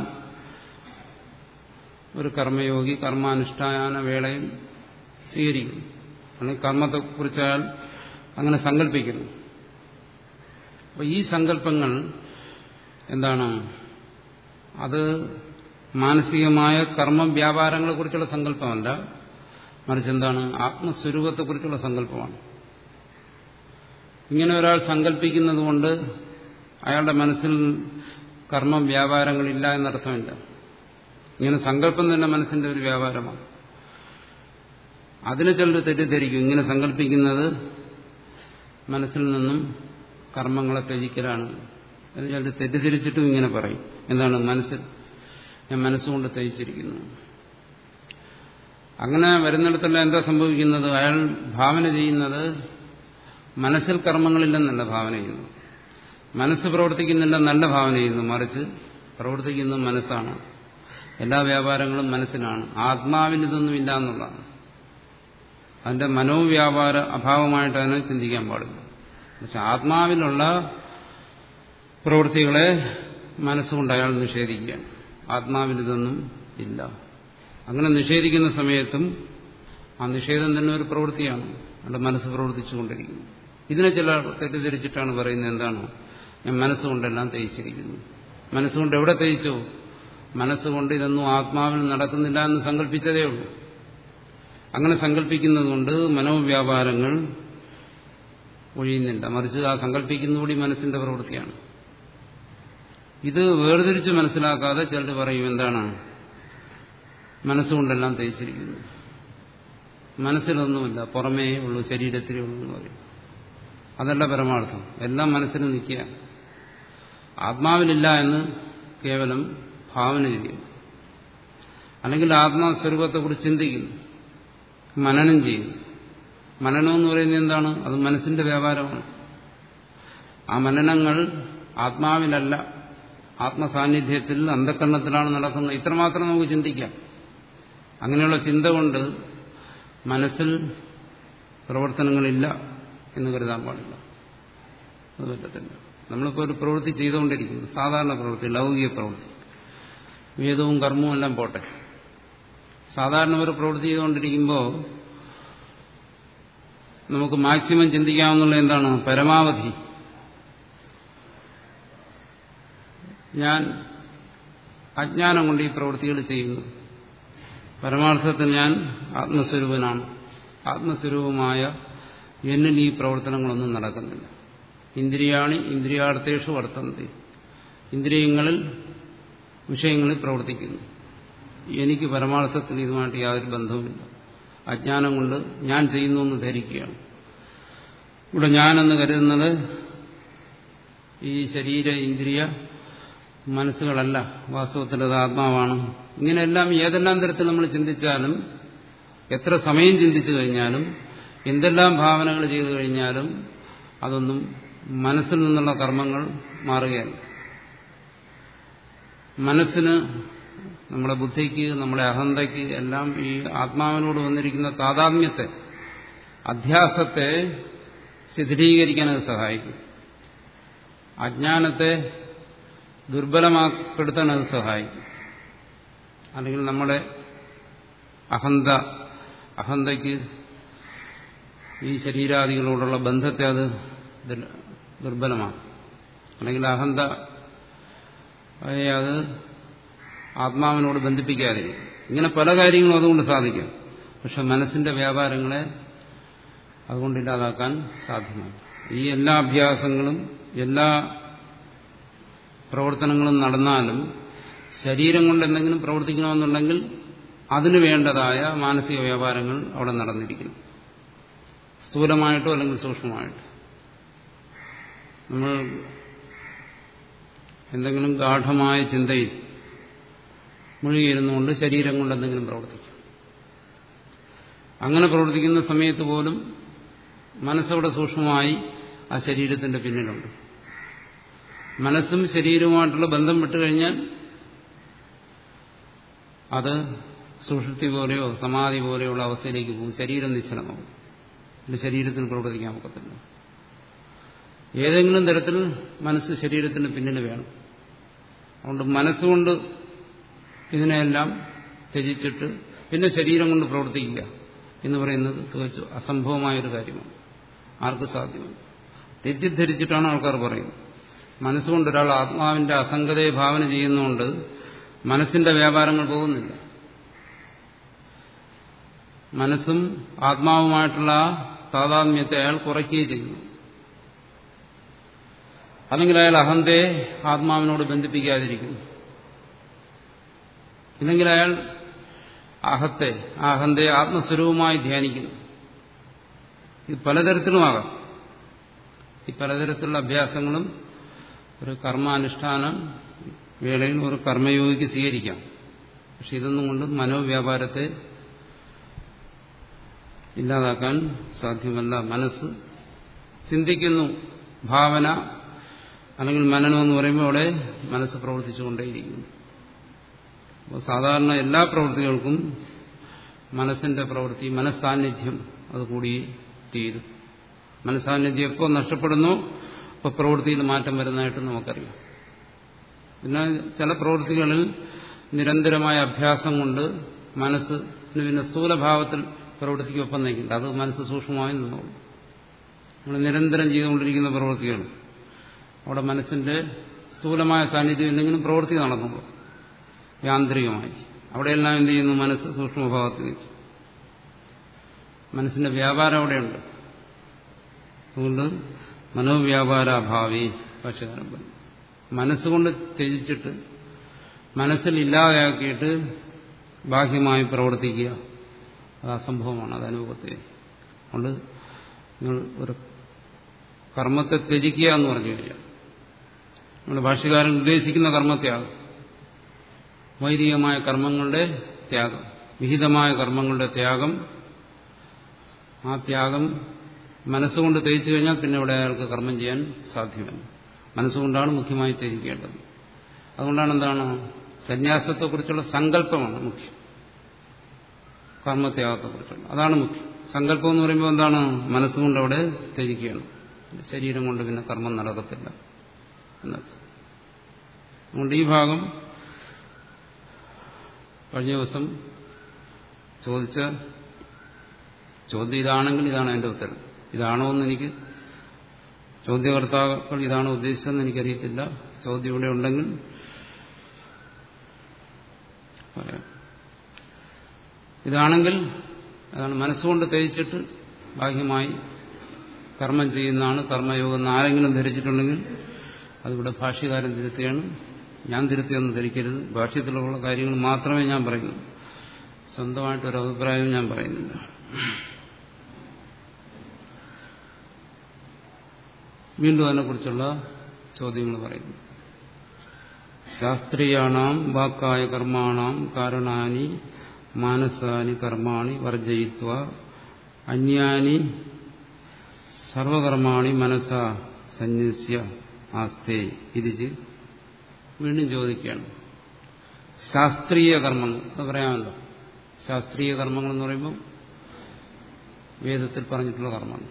ഒരു കർമ്മയോഗി കർമാനുഷ്ഠാന വേളയിൽ സ്വീകരിക്കുന്നു അല്ലെങ്കിൽ കർമ്മത്തെക്കുറിച്ച് അയാൾ അങ്ങനെ സങ്കല്പിക്കുന്നു അപ്പോൾ ഈ സങ്കല്പങ്ങൾ എന്താണ് അത് മാനസികമായ കർമ്മ വ്യാപാരങ്ങളെക്കുറിച്ചുള്ള സങ്കല്പമല്ല മറിച്ച് എന്താണ് ആത്മസ്വരൂപത്തെക്കുറിച്ചുള്ള സങ്കല്പമാണ് ഇങ്ങനെ ഒരാൾ സങ്കല്പിക്കുന്നത് കൊണ്ട് അയാളുടെ മനസ്സിൽ കർമ്മ വ്യാപാരങ്ങളില്ല എന്നർത്ഥമില്ല ഇങ്ങനെ സങ്കല്പം തന്നെ മനസ്സിന്റെ ഒരു വ്യാപാരമാണ് അതിനെ ചിലർ തെറ്റിദ്ധരിക്കും ഇങ്ങനെ സങ്കല്പിക്കുന്നത് മനസ്സിൽ നിന്നും കർമ്മങ്ങളെ ത്യജിക്കലാണ് എന്ന് ചിലർ തെറ്റിദ്ധരിച്ചിട്ടും ഇങ്ങനെ പറയും എന്താണ് മനസ്സിൽ ഞാൻ മനസ്സുകൊണ്ട് ത്യജിച്ചിരിക്കുന്നു അങ്ങനെ വരുന്നിടത്തെല്ലാം എന്താ സംഭവിക്കുന്നത് അയാൾ ഭാവന ചെയ്യുന്നത് മനസ്സിൽ കർമ്മങ്ങളില്ലെന്നല്ല ഭാവന ചെയ്യുന്നത് മനസ്സ് പ്രവർത്തിക്കുന്നില്ല നല്ല ഭാവന ചെയ്യുന്നു മറിച്ച് പ്രവർത്തിക്കുന്നത് മനസ്സാണ് എല്ലാ വ്യാപാരങ്ങളും മനസ്സിനാണ് ആത്മാവിന് ഇതൊന്നും ഇല്ല എന്നുള്ളതാണ് അതിന്റെ മനോവ്യാപാര അഭാവമായിട്ട് അതിനെ ചിന്തിക്കാൻ പാടില്ല പക്ഷെ ആത്മാവിലുള്ള പ്രവൃത്തികളെ മനസ്സുകൊണ്ട് അയാൾ നിഷേധിക്കുകയാണ് ആത്മാവിൽ ഇതൊന്നും ഇല്ല അങ്ങനെ നിഷേധിക്കുന്ന സമയത്തും ആ നിഷേധം തന്നെ ഒരു പ്രവൃത്തിയാണ് അവിടെ മനസ്സ് പ്രവർത്തിച്ചുകൊണ്ടിരിക്കുന്നു ഇതിനെ ചില തെറ്റിദ്ധരിച്ചിട്ടാണ് പറയുന്നത് എന്താണ് ഞാൻ മനസ്സുകൊണ്ടെല്ലാം തയ്ച്ചിരിക്കുന്നു മനസ്സുകൊണ്ട് എവിടെ തയ്ച്ചു മനസ്സുകൊണ്ട് ഇതൊന്നും ആത്മാവിൽ നടക്കുന്നില്ല എന്ന് സങ്കല്പിച്ചതേ ഉള്ളൂ അങ്ങനെ സങ്കല്പിക്കുന്നതുകൊണ്ട് മനോവ്യാപാരങ്ങൾ ഒഴിയുന്നില്ല മറിച്ച് ആ സങ്കല്പിക്കുന്നതുകൂടി മനസ്സിന്റെ പ്രവൃത്തിയാണ് ഇത് വേർതിരിച്ച് മനസ്സിലാക്കാതെ ചിലർ പറയും എന്താണ് മനസ്സുകൊണ്ടെല്ലാം തയ്ച്ചിരിക്കുന്നു മനസ്സിലൊന്നുമില്ല പുറമേ ഉള്ളൂ ശരീരത്തിലേ ഉള്ളൂ എന്ന് പറയും അതല്ല പരമാർത്ഥം എല്ലാം മനസ്സിന് നിൽക്കുക ആത്മാവിലില്ല എന്ന് കേവലം ഭാവന ചെയ്യുന്നു അല്ലെങ്കിൽ ആത്മാസ്വരൂപത്തെക്കുറിച്ച് ചിന്തിക്കുന്നു മനനം ചെയ്യുന്നു മനനം എന്ന് പറയുന്നത് എന്താണ് അത് മനസ്സിന്റെ വ്യാപാരമാണ് ആ മനനങ്ങൾ ആത്മാവിലല്ല ആത്മസാന്നിധ്യത്തിൽ അന്ധക്കരണത്തിലാണ് നടക്കുന്നത് ഇത്രമാത്രം നമുക്ക് ചിന്തിക്കാം അങ്ങനെയുള്ള ചിന്ത കൊണ്ട് മനസ്സിൽ പ്രവർത്തനങ്ങളില്ല എന്ന് കരുതാൻ പാടില്ല അത് പറ്റത്തില്ല നമ്മളിപ്പോൾ ഒരു പ്രവൃത്തി ചെയ്തുകൊണ്ടിരിക്കുന്നു സാധാരണ പ്രവൃത്തി ലൗകിക പ്രവൃത്തി വേദവും കർമ്മവും എല്ലാം പോട്ടെ സാധാരണ ഒരു പ്രവൃത്തി ചെയ്തുകൊണ്ടിരിക്കുമ്പോൾ നമുക്ക് മാക്സിമം ചിന്തിക്കാവുന്നുള്ള എന്താണ് പരമാവധി ഞാൻ അജ്ഞാനം കൊണ്ട് ഈ പ്രവൃത്തികൾ ചെയ്യുന്നു പരമാർത്ഥത്തിൽ ഞാൻ ആത്മസ്വരൂപനാണ് ആത്മസ്വരൂപമായ എന്നിൽ ഈ പ്രവർത്തനങ്ങളൊന്നും നടക്കുന്നില്ല ഇന്ദ്രിയാണി ഇന്ദ്രിയാർത്ഥേഷു വർത്തന്തി ഇന്ദ്രിയങ്ങളിൽ വിഷയങ്ങളിൽ പ്രവർത്തിക്കുന്നു എനിക്ക് പരമാർത്ഥത്തിൽ ഇതുമായിട്ട് യാതൊരു ബന്ധവുമില്ല അജ്ഞാനം കൊണ്ട് ഞാൻ ചെയ്യുന്നു എന്ന് ധരിക്കുകയാണ് ഇവിടെ ഞാനെന്ന് കരുതുന്നത് ഈ ശരീര ഇന്ദ്രിയ മനസ്സുകളല്ല വാസ്തവത്തിൽ അത് ആത്മാവാണ് ഇങ്ങനെയെല്ലാം ഏതെല്ലാം തരത്തിൽ നമ്മൾ ചിന്തിച്ചാലും എത്ര സമയം ചിന്തിച്ചു കഴിഞ്ഞാലും എന്തെല്ലാം ഭാവനകൾ ചെയ്തു കഴിഞ്ഞാലും അതൊന്നും മനസ്സിൽ നിന്നുള്ള കർമ്മങ്ങൾ മാറുകയല്ല മനസ്സിന് നമ്മുടെ ബുദ്ധിക്ക് നമ്മുടെ അഹന്തയ്ക്ക് എല്ലാം ഈ ആത്മാവിനോട് വന്നിരിക്കുന്ന താതാത്മ്യത്തെ അധ്യാസത്തെ ശിഥിലീകരിക്കാൻ അത് സഹായിക്കും അജ്ഞാനത്തെ ദുർബലമാപ്പെടുത്താൻ അത് സഹായിക്കും അല്ലെങ്കിൽ നമ്മുടെ അഹന്ത അഹന്തയ്ക്ക് ഈ ശരീരാദികളോടുള്ള ബന്ധത്തെ അത് ദുർബലമാക്കും അല്ലെങ്കിൽ അഹന്ത അത് ആത്മാവിനോട് ബന്ധിപ്പിക്കാതിരിക്കും ഇങ്ങനെ പല കാര്യങ്ങളും അതുകൊണ്ട് സാധിക്കും പക്ഷെ മനസ്സിന്റെ വ്യാപാരങ്ങളെ അതുകൊണ്ട് ഇല്ലാതാക്കാൻ സാധ്യമല്ല ഈ എല്ലാ അഭ്യാസങ്ങളും എല്ലാ പ്രവർത്തനങ്ങളും നടന്നാലും ശരീരം കൊണ്ട് എന്തെങ്കിലും പ്രവർത്തിക്കണമെന്നുണ്ടെങ്കിൽ അതിനു വേണ്ടതായ മാനസിക വ്യാപാരങ്ങൾ അവിടെ നടന്നിരിക്കുന്നു സ്ഥൂലമായിട്ടോ അല്ലെങ്കിൽ സൂക്ഷ്മമായിട്ടോ നമ്മൾ എന്തെങ്കിലും ഗാഠമായ ചിന്തയിൽ മുഴുകിയിരുന്നുകൊണ്ട് ശരീരം കൊണ്ട് എന്തെങ്കിലും പ്രവർത്തിക്കും അങ്ങനെ പ്രവർത്തിക്കുന്ന സമയത്ത് പോലും മനസ്സവിടെ സൂക്ഷ്മമായി ആ ശരീരത്തിന്റെ പിന്നിലുണ്ട് മനസ്സും ശരീരവുമായിട്ടുള്ള ബന്ധം വിട്ടുകഴിഞ്ഞാൽ അത് സുഷുപ്തി പോലെയോ സമാധി പോലെയുള്ള അവസ്ഥയിലേക്ക് പോകും ശരീരം നിശ്ചലമാകും പിന്നെ ശരീരത്തിന് പ്രവർത്തിക്കാൻ ഒക്കത്തില്ല ഏതെങ്കിലും തരത്തിൽ മനസ്സ് ശരീരത്തിന് പിന്നിൽ വേണം അതുകൊണ്ട് മനസ്സുകൊണ്ട് ഇതിനെല്ലാം ത്യജിച്ചിട്ട് പിന്നെ ശരീരം കൊണ്ട് പ്രവർത്തിക്കില്ല എന്ന് പറയുന്നത് തികച്ചു അസംഭവമായൊരു കാര്യമാണ് ആർക്ക് സാധ്യമല്ല തെറ്റിദ്ധരിച്ചിട്ടാണ് ആൾക്കാർ പറയുന്നത് മനസ്സുകൊണ്ട് ഒരാൾ ആത്മാവിന്റെ അസംഗതയെ ഭാവന ചെയ്യുന്നതുകൊണ്ട് മനസ്സിന്റെ വ്യാപാരങ്ങൾ പോകുന്നില്ല മനസ്സും ആത്മാവുമായിട്ടുള്ള ആ താതാത്മ്യത്തെ അയാൾ കുറയ്ക്കുകയും ചെയ്യുന്നു അല്ലെങ്കിൽ അയാൾ അഹന്തയെ ആത്മാവിനോട് ബന്ധിപ്പിക്കാതിരിക്കുന്നു ഇല്ലെങ്കിൽ അയാൾ അഹത്തെ ആ അഹന്തയെ ആത്മസ്വരൂപമായി ധ്യാനിക്കുന്നു ഇത് പലതരത്തിലുമാകാം ഈ പലതരത്തിലുള്ള അഭ്യാസങ്ങളും ഒരു കർമാനുഷ്ഠാനം വേളയിൽ ഒരു കർമ്മയോഗിക്ക് സ്വീകരിക്കാം പക്ഷെ ഇതൊന്നും കൊണ്ട് മനോവ്യാപാരത്തെ ഇല്ലാതാക്കാൻ സാധ്യമല്ല മനസ്സ് ചിന്തിക്കുന്നു ഭാവന അല്ലെങ്കിൽ മനനം എന്ന് പറയുമ്പോൾ അവിടെ മനസ്സ് പ്രവർത്തിച്ചുകൊണ്ടേയിരിക്കുന്നു അപ്പോൾ സാധാരണ എല്ലാ പ്രവൃത്തികൾക്കും മനസ്സിന്റെ പ്രവൃത്തി മനസ്സാന്നിധ്യം അത് കൂടി തീരും മനസ്സാന്നിധ്യം എപ്പോൾ നഷ്ടപ്പെടുന്നു അപ്പോൾ പ്രവൃത്തിയിൽ മാറ്റം വരുന്നതായിട്ട് നമുക്കറിയാം പിന്നെ ചില പ്രവൃത്തികളിൽ നിരന്തരമായ അഭ്യാസം കൊണ്ട് മനസ്സ് പിന്നെ സ്ഥൂലഭാവത്തിൽ പ്രവർത്തിക്കൊപ്പം നയിക്കില്ല അത് മനസ്സ് സൂക്ഷ്മമായി നിന്നോളൂ നമ്മൾ നിരന്തരം ചെയ്തുകൊണ്ടിരിക്കുന്ന പ്രവൃത്തികൾ അവിടെ മനസ്സിന്റെ സ്ഥൂലമായ സാന്നിധ്യം ഇല്ലെങ്കിലും പ്രവൃത്തി നടന്നോളൂ യാന്ത്രികമായി അവിടെയെല്ലാം എന്ത് ചെയ്യുന്നു മനസ്സ് സൂക്ഷ്മഭാവത്തിൽ നിൽക്കും മനസ്സിന്റെ വ്യാപാരം അവിടെയുണ്ട് അതുകൊണ്ട് മനോവ്യാപാരാഭാവി ഭാഷകാരൻ പറഞ്ഞു മനസ്സുകൊണ്ട് ത്യജിച്ചിട്ട് മനസ്സിൽ ഇല്ലാതെയാക്കിയിട്ട് ബാഹ്യമായി പ്രവർത്തിക്കുക അത് അസംഭവമാണ് അത് അനുഭവത്തെ അതുകൊണ്ട് നിങ്ങൾ ഒരു കർമ്മത്തെ ത്യജിക്കുക എന്ന് പറഞ്ഞു കഴിഞ്ഞാൽ നമ്മുടെ ഭാഷകാരൻ ഉദ്ദേശിക്കുന്ന കർമ്മത്യാഗം വൈദികമായ കർമ്മങ്ങളുടെ ത്യാഗം വിഹിതമായ കർമ്മങ്ങളുടെ ത്യാഗം ആ ത്യാഗം മനസ്സുകൊണ്ട് തേച്ചു കഴിഞ്ഞാൽ പിന്നെ ഇവിടെ അയാൾക്ക് കർമ്മം ചെയ്യാൻ സാധ്യമല്ല മനസ്സുകൊണ്ടാണ് മുഖ്യമായി ത്യജിക്കേണ്ടത് അതുകൊണ്ടാണ് എന്താണ് സന്യാസത്തെക്കുറിച്ചുള്ള സങ്കല്പമാണ് മുഖ്യം കർമ്മത്യാഗത്തെക്കുറിച്ചുള്ള അതാണ് മുഖ്യം സങ്കല്പം എന്ന് പറയുമ്പോൾ എന്താണ് മനസ്സുകൊണ്ട് അവിടെ ത്യജിക്കുകയാണ് ശരീരം കൊണ്ട് പിന്നെ കർമ്മം നടക്കത്തില്ല എന്നൊക്കെ അതുകൊണ്ട് ഈ ഭാഗം കഴിഞ്ഞ ദിവസം ചോദിച്ച ചോദ്യം ഇതാണെങ്കിൽ ഇതാണ് എൻ്റെ ഉത്തരം ഇതാണോ എന്ന് എനിക്ക് ചോദ്യകർത്താക്കൾ ഇതാണോ ഉദ്ദേശിച്ചതെന്ന് എനിക്കറിയത്തില്ല ചോദ്യം ഇവിടെ ഉണ്ടെങ്കിൽ പറയാം ഇതാണെങ്കിൽ അതാണ് മനസ്സുകൊണ്ട് തേച്ചിട്ട് ബാഹ്യമായി കർമ്മം ചെയ്യുന്നതാണ് കർമ്മയോഗം എന്ന് ആരെങ്കിലും ധരിച്ചിട്ടുണ്ടെങ്കിൽ അതിവിടെ ഭാഷ്യകാരൻ തിരുത്തിയാണ് ഞാൻ തിരുത്തിയൊന്നും ധരിക്കരുത് ഭാഷ്യത്തിലുള്ള കാര്യങ്ങൾ മാത്രമേ ഞാൻ പറയുന്നു സ്വന്തമായിട്ടൊരു അഭിപ്രായവും ഞാൻ പറയുന്നില്ല വീണ്ടും അതിനെക്കുറിച്ചുള്ള ചോദ്യങ്ങൾ പറയുന്നു ശാസ്ത്രീയാണാം വാക്കായ കർമാണാം കാരണാനി മാനസാനി കർമാണി വർജയിത്വ അന്യാനി സർവകർമാണി മനസ്സ സന്യസ്യ ആസ്തേ ഇതിച്ച് വീണ്ടും ചോദിക്കുകയാണ് ശാസ്ത്രീയ കർമ്മങ്ങൾ അത് പറയാമല്ലോ ശാസ്ത്രീയ കർമ്മങ്ങൾ എന്ന് പറയുമ്പോൾ വേദത്തിൽ പറഞ്ഞിട്ടുള്ള കർമ്മങ്ങൾ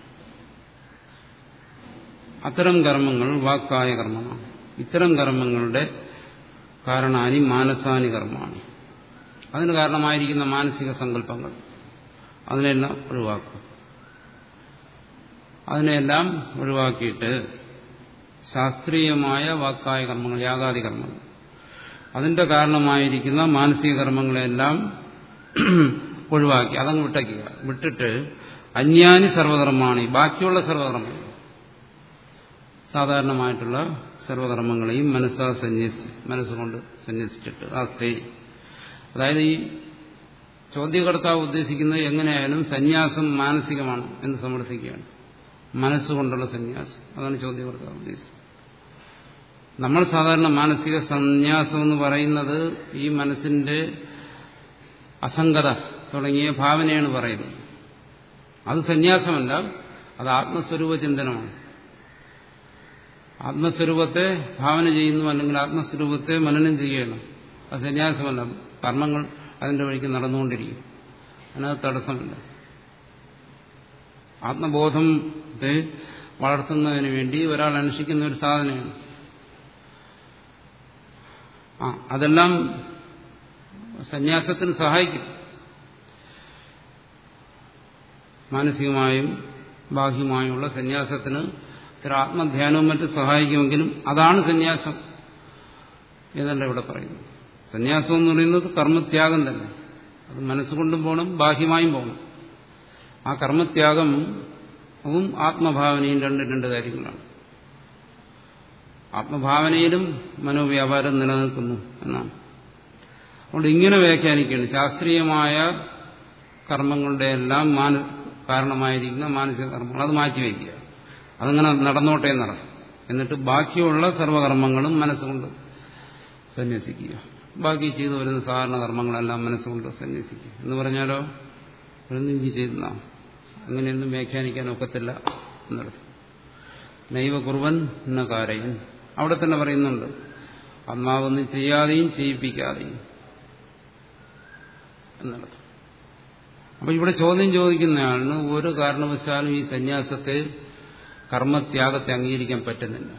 അത്തരം കർമ്മങ്ങൾ വാക്കായ കർമ്മമാണ് ഇത്തരം കർമ്മങ്ങളുടെ കാരണാനി മാനസാനി കർമ്മമാണ് അതിന് കാരണമായിരിക്കുന്ന മാനസിക സങ്കല്പങ്ങൾ അതിനെല്ലാം ഒഴിവാക്കുക അതിനെല്ലാം ഒഴിവാക്കിയിട്ട് ശാസ്ത്രീയമായ വാക്കായ കർമ്മങ്ങൾ യാഗാദി കർമ്മങ്ങൾ അതിന്റെ കാരണമായിരിക്കുന്ന മാനസിക കർമ്മങ്ങളെല്ലാം ഒഴിവാക്കി അതങ്ങ് വിട്ടയ്ക്കുക വിട്ടിട്ട് അന്യാനി സർവകർമ്മമാണ് ബാക്കിയുള്ള സർവകർമ്മങ്ങൾ സാധാരണമായിട്ടുള്ള സർവകർമ്മങ്ങളെയും മനസ്സാ സന്യസി മനസ്സുകൊണ്ട് സന്യസിച്ചിട്ട് ആസ്തേ അതായത് ഈ ചോദ്യകർത്താവ് ഉദ്ദേശിക്കുന്നത് എങ്ങനെയായാലും സന്യാസം മാനസികമാണ് എന്ന് സമർത്ഥിക്കുകയാണ് മനസ്സുകൊണ്ടുള്ള സന്യാസം അതാണ് ചോദ്യകർത്താവ് ഉദ്ദേശിക്കുന്നത് നമ്മൾ സാധാരണ മാനസിക സന്യാസം എന്ന് പറയുന്നത് ഈ മനസ്സിന്റെ അസംഗത തുടങ്ങിയ ഭാവനയാണ് പറയുന്നത് അത് സന്യാസമല്ല അത് ആത്മസ്വരൂപ ചിന്തനമാണ് ആത്മസ്വരൂപത്തെ ഭാവന ചെയ്യുന്നു അല്ലെങ്കിൽ ആത്മസ്വരൂപത്തെ മനനം ചെയ്യണം അത് സന്യാസമല്ല കർമ്മങ്ങൾ അതിന്റെ വഴിക്ക് നടന്നുകൊണ്ടിരിക്കും അതിനകത്ത് തടസ്സമില്ല ആത്മബോധത്തെ വളർത്തുന്നതിന് വേണ്ടി ഒരാൾ അനുഷ്ഠിക്കുന്ന ഒരു സാധനമാണ് ആ അതെല്ലാം സന്യാസത്തിന് സഹായിക്കും മാനസികമായും ബാഹ്യമായുള്ള സന്യാസത്തിന് ഇത്ര ആത്മധ്യാനവും മറ്റും സഹായിക്കുമെങ്കിലും അതാണ് സന്യാസം എന്നല്ല ഇവിടെ പറയുന്നത് സന്യാസം എന്ന് പറയുന്നത് കർമ്മത്യാഗം തന്നെ അത് മനസ്സുകൊണ്ടും പോകണം ബാഹ്യമായും പോകണം ആ കർമ്മത്യാഗം അതും ആത്മഭാവനയും രണ്ട് രണ്ട് കാര്യങ്ങളാണ് ആത്മഭാവനയിലും മനോവ്യാപാരം നിലനിൽക്കുന്നു എന്നാണ് അതുകൊണ്ട് ഇങ്ങനെ വ്യാഖ്യാനിക്കുകയാണ് ശാസ്ത്രീയമായ കർമ്മങ്ങളുടെ എല്ലാം മാന കാരണമായിരിക്കുന്ന മാനസിക കർമ്മങ്ങൾ അത് മാറ്റിവെക്കുക അതങ്ങനെ നടന്നോട്ടെ എന്നറ എന്നിട്ട് ബാക്കിയുള്ള സർവകർമ്മങ്ങളും മനസ്സുകൊണ്ട് സന്യസിക്കുക ബാക്കി ചെയ്തു വരുന്ന സാധാരണ കർമ്മങ്ങളെല്ലാം മനസ്സുകൊണ്ട് സന്യസിക്കുക എന്ന് പറഞ്ഞാലോ ഒന്നും ഇനി ചെയ്യുന്ന അങ്ങനെയൊന്നും വ്യാഖ്യാനിക്കാൻ ഒക്കത്തില്ല എന്നർത്ഥം നൈവ കുറുവൻ എന്ന കാരയൻ അവിടെ തന്നെ പറയുന്നുണ്ട് ആത്മാവൊന്നും ചെയ്യാതെയും ചെയ്യിപ്പിക്കാതെയും എന്നർത്ഥം അപ്പൊ ഇവിടെ ചോദ്യം ചോദിക്കുന്നയാളിന് ഒരു കാരണവശാലും ഈ സന്യാസത്തെ കർമ്മത്യാഗത്തെ അംഗീകരിക്കാൻ പറ്റുന്നില്ല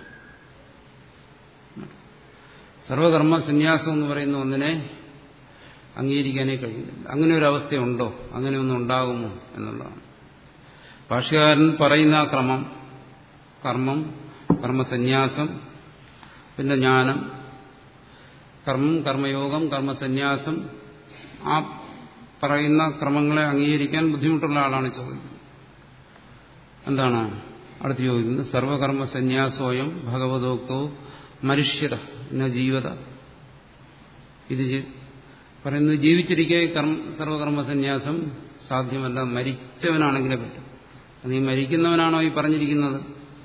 സർവകർമ്മ സന്യാസം എന്ന് പറയുന്ന ഒന്നിനെ അംഗീകരിക്കാനേ കഴിയുന്നില്ല അങ്ങനെ ഒരു അവസ്ഥയുണ്ടോ അങ്ങനെ ഒന്നും ഉണ്ടാകുമോ എന്നുള്ളതാണ് ഭാഷകാരൻ പറയുന്ന ആ ക്രമം കർമ്മം കർമ്മസന്യാസം പിന്നെ ജ്ഞാനം കർമ്മം കർമ്മയോഗം കർമ്മസന്യാസം ആ പറയുന്ന ക്രമങ്ങളെ അംഗീകരിക്കാൻ ബുദ്ധിമുട്ടുള്ള ആളാണ് ചോദിക്കുന്നത് എന്താണ് അടുത്ത് ചോദിക്കുന്നത് സർവകർമ്മ സന്യാസോയം ഭഗവതോക്തോ മനുഷ്യത എന്ന ജീവത ഇത് പറയുന്നത് ജീവിച്ചിരിക്കെ കർമ്മ സർവകർമ്മ സന്യാസം സാധ്യമല്ല മരിച്ചവനാണെങ്കിലേ പറ്റും അത് ഈ മരിക്കുന്നവനാണോ ഈ പറഞ്ഞിരിക്കുന്നത്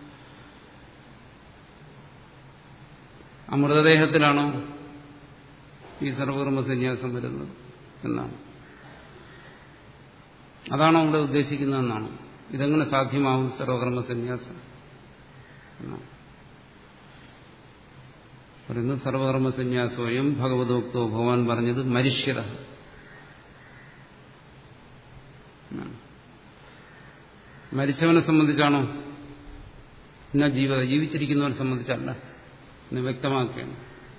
ആ മൃതദേഹത്തിലാണോ ഈ സർവകർമ്മ സന്യാസം വരുന്നത് എന്നാണ് അതാണോ ഇവിടെ ഉദ്ദേശിക്കുന്നതെന്നാണ് ഇതെങ്ങനെ സാധ്യമാവും സർവകർമ്മ സന്യാസം എന്നാണ് പറയുന്നത് സർവകർമ്മ സന്യാസോയം ഭഗവതോക്തോ ഭഗവാൻ പറഞ്ഞത് മനുഷ്യത മരിച്ചവനെ സംബന്ധിച്ചാണോ എന്നാ ജീവിത ജീവിച്ചിരിക്കുന്നവനെ സംബന്ധിച്ചല്ല എന്ന് വ്യക്തമാക്കുകയാണ്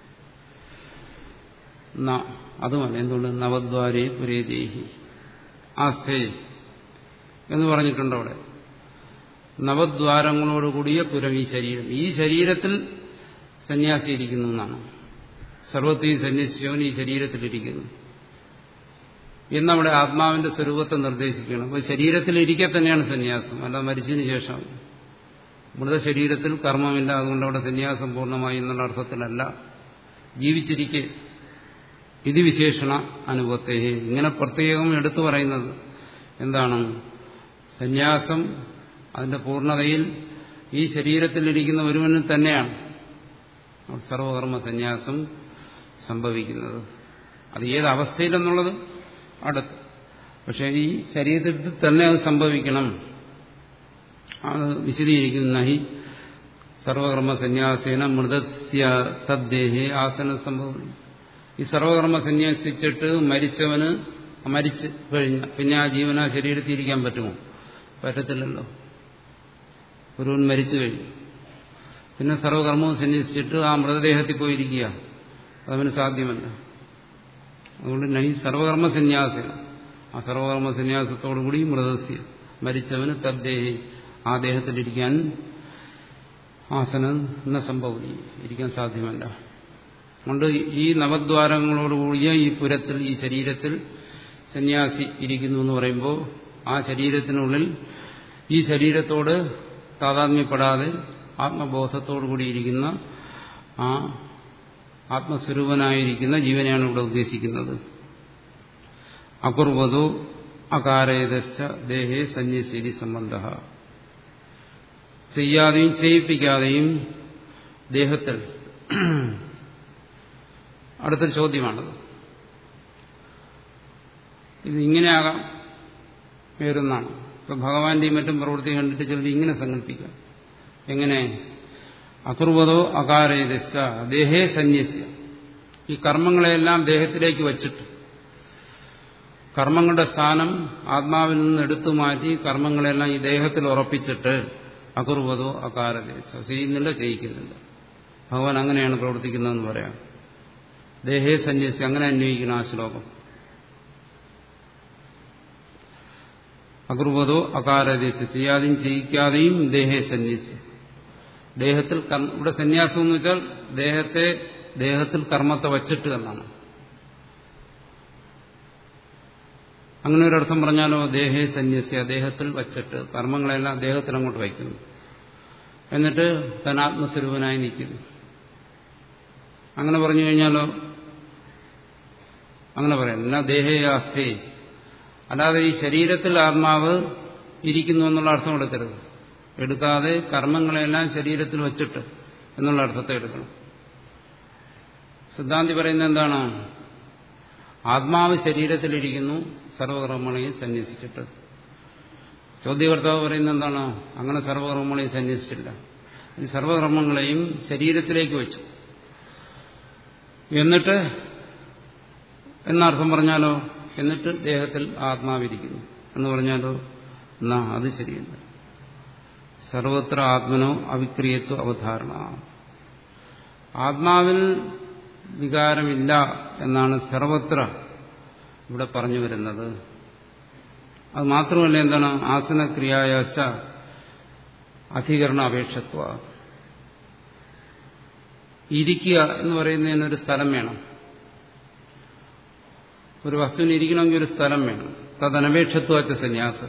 അതുമല്ല എന്തുകൊണ്ട് നവദ്വാരേ പുരേദേഹി ആസ്ഥേ എന്ന് പറഞ്ഞിട്ടുണ്ട് അവിടെ നവദ്വാരങ്ങളോടുകൂടിയ പുരം ഈ ശരീരം ഈ ശരീരത്തിൽ സന്യാസിയിരിക്കുന്നു എന്നാണ് സർവത്തെയും സന്യസിച്ചവൻ ഈ ശരീരത്തിലിരിക്കുന്നു എന്നവിടെ ആത്മാവിന്റെ സ്വരൂപത്തെ നിർദ്ദേശിക്കണം അപ്പോൾ ശരീരത്തിലിരിക്കെ തന്നെയാണ് സന്യാസം അല്ല മരിച്ചതിന് ശേഷം മൃതശരീരത്തിൽ കർമ്മമില്ല അതുകൊണ്ട് അവിടെ സന്യാസം പൂർണ്ണമായി എന്നുള്ള അർത്ഥത്തിലല്ല ജീവിച്ചിരിക്കെ ഇത് വിശേഷണ അനുഭവത്തെ ഇങ്ങനെ പ്രത്യേകം എടുത്തു പറയുന്നത് എന്താണ് സന്യാസം അതിന്റെ പൂർണ്ണതയിൽ ഈ ശരീരത്തിലിരിക്കുന്ന ഒരുവനിൽ തന്നെയാണ് സർവകർമ്മ സന്യാസം സംഭവിക്കുന്നത് അത് ഏത് അവസ്ഥയിലെന്നുള്ളത് അടുത്ത് പക്ഷെ ഈ ശരീരത്തിൽ തന്നെ അത് സംഭവിക്കണം അത് വിശദീകരിക്കുന്ന ഹി സർവകർമ്മ സന്യാസേന മൃതസ്യ തദ്ദേഹേ ആസന സംഭവം ഈ സർവകർമ്മ സന്യാസിച്ചിട്ട് മരിച്ചവന് മരിച്ച് കഴിഞ്ഞ പിന്നെ ആ ജീവന ശരീരത്തിൽ ഇരിക്കാൻ പറ്റുമോ പറ്റത്തില്ലല്ലോ ഒരുവൻ മരിച്ചു കഴിഞ്ഞു പിന്നെ സർവകർമ്മവും സന്യസിച്ചിട്ട് ആ മൃതദേഹത്തിൽ പോയിരിക്കുക അതവന് സാധ്യമല്ല അതുകൊണ്ട് നൈ സർവകർമ്മ സന്യാസന ആ സർവകർമ്മ സന്യാസത്തോടുകൂടി മൃതസ്യ മരിച്ചവന് തദ്ദേഹി ആ ദേഹത്തിലിരിക്കാൻ ആസനം എന്ന സംഭവം ഇരിക്കാൻ സാധ്യമല്ല അതുകൊണ്ട് ഈ നവദ്വാരങ്ങളോടുകൂടിയ ഈ പുരത്തിൽ ഈ ശരീരത്തിൽ സന്യാസി ഇരിക്കുന്നു എന്ന് പറയുമ്പോൾ ആ ശരീരത്തിനുള്ളിൽ ഈ ശരീരത്തോട് താതാത്മ്യപ്പെടാതെ ആത്മബോധത്തോടു കൂടിയിരിക്കുന്ന ആ ആത്മസ്വരൂപനായിരിക്കുന്ന ജീവനെയാണ് ഇവിടെ ഉദ്ദേശിക്കുന്നത് അകുർവതോ അകാരേതശ്ച ദേഹേ സന്യശീലി സംബന്ധ ചെയ്യാതെയും ചെയ്യിപ്പിക്കാതെയും ദേഹത്തിൽ അടുത്തൊരു ചോദ്യമാണത് ഇത് ഇങ്ങനെയാകാം വേറൊന്നാണ് ഇപ്പൊ ഭഗവാന്റെയും മറ്റും പ്രവൃത്തി കണ്ടിട്ട് ചിലർ ഇങ്ങനെ സങ്കല്പിക്കാം എങ്ങനെ അകുർവതോ അകാരേതശ്ച ദേഹേ സന്യസ്യ ഈ കർമ്മങ്ങളെല്ലാം ദേഹത്തിലേക്ക് വച്ചിട്ട് കർമ്മങ്ങളുടെ സ്ഥാനം ആത്മാവിൽ നിന്ന് എടുത്തു മാറ്റി കർമ്മങ്ങളെല്ലാം ഈ ദേഹത്തിൽ ഉറപ്പിച്ചിട്ട് അകുർവതോ അകാരദേശ ചെയ്യുന്നില്ല ചെയ്യിക്കുന്നില്ല ഭഗവാൻ അങ്ങനെയാണ് പ്രവർത്തിക്കുന്നതെന്ന് പറയാം ദേഹേ സന്യസി അങ്ങനെ അന്വയിക്കണം ആ ശ്ലോകം അകുർവതോ അകാരദേശ ചെയ്യാതെയും ചെയ്യിക്കാതെയും ദേഹേ സന്യസി ദേഹത്തിൽ ഇവിടെ സന്യാസം എന്ന് വെച്ചാൽ ദേഹത്തെ ദേഹത്തിൽ കർമ്മത്തെ വച്ചിട്ട് എന്നാണ് അങ്ങനെ ഒരർത്ഥം പറഞ്ഞാലോ ദേഹേ സന്യസ്യ ദേഹത്തിൽ വച്ചിട്ട് കർമ്മങ്ങളെല്ലാം ദേഹത്തിൽ അങ്ങോട്ട് വയ്ക്കുന്നു എന്നിട്ട് താൻ ആത്മസ്വരൂപനായി നിൽക്കുന്നു അങ്ങനെ പറഞ്ഞു കഴിഞ്ഞാലോ അങ്ങനെ പറയാം എന്നാ ദേഹേ ആസ്ഥേ അല്ലാതെ ഈ ശരീരത്തിൽ ആത്മാവ് ഇരിക്കുന്നു എന്നുള്ള അർത്ഥം എടുക്കരുത് എടുക്കാതെ കർമ്മങ്ങളെല്ലാം ശരീരത്തിൽ വച്ചിട്ട് എന്നുള്ള അർത്ഥത്തെ എടുക്കണം സിദ്ധാന്തി പറയുന്നത് എന്താണ് ആത്മാവ് ശരീരത്തിലിരിക്കുന്നു സർവകർമ്മങ്ങളെയും സന്യസിച്ചിട്ട് ചോദ്യകർത്താവ് പറയുന്നത് എന്താണ് അങ്ങനെ സർവകർമ്മങ്ങളെയും സന്യസിച്ചില്ല ഈ സർവകർമ്മങ്ങളെയും ശരീരത്തിലേക്ക് വെച്ചു എന്നിട്ട് എന്നർത്ഥം പറഞ്ഞാലോ എന്നിട്ട് ദേഹത്തിൽ ആത്മാവിരിക്കുന്നു എന്ന് പറഞ്ഞാലോ എന്നാ അത് ശരിയല്ല സർവത്ര ആത്മനോ അവിക്രിയത്വ അവധാരണ ആത്മാവിൽ വികാരമില്ല എന്നാണ് സർവത്ര ഇവിടെ പറഞ്ഞു വരുന്നത് അത് മാത്രമല്ല എന്താണ് ആസനക്രിയായാശ അധികരണ അപേക്ഷത്വ ഇരിക്കുക എന്ന് പറയുന്നതിനൊരു സ്ഥലം വേണം ഒരു വസ്തുവിന് ഇരിക്കണമെങ്കിൽ ഒരു സ്ഥലം വേണം തദനപേക്ഷത്വച്ച സന്യാസം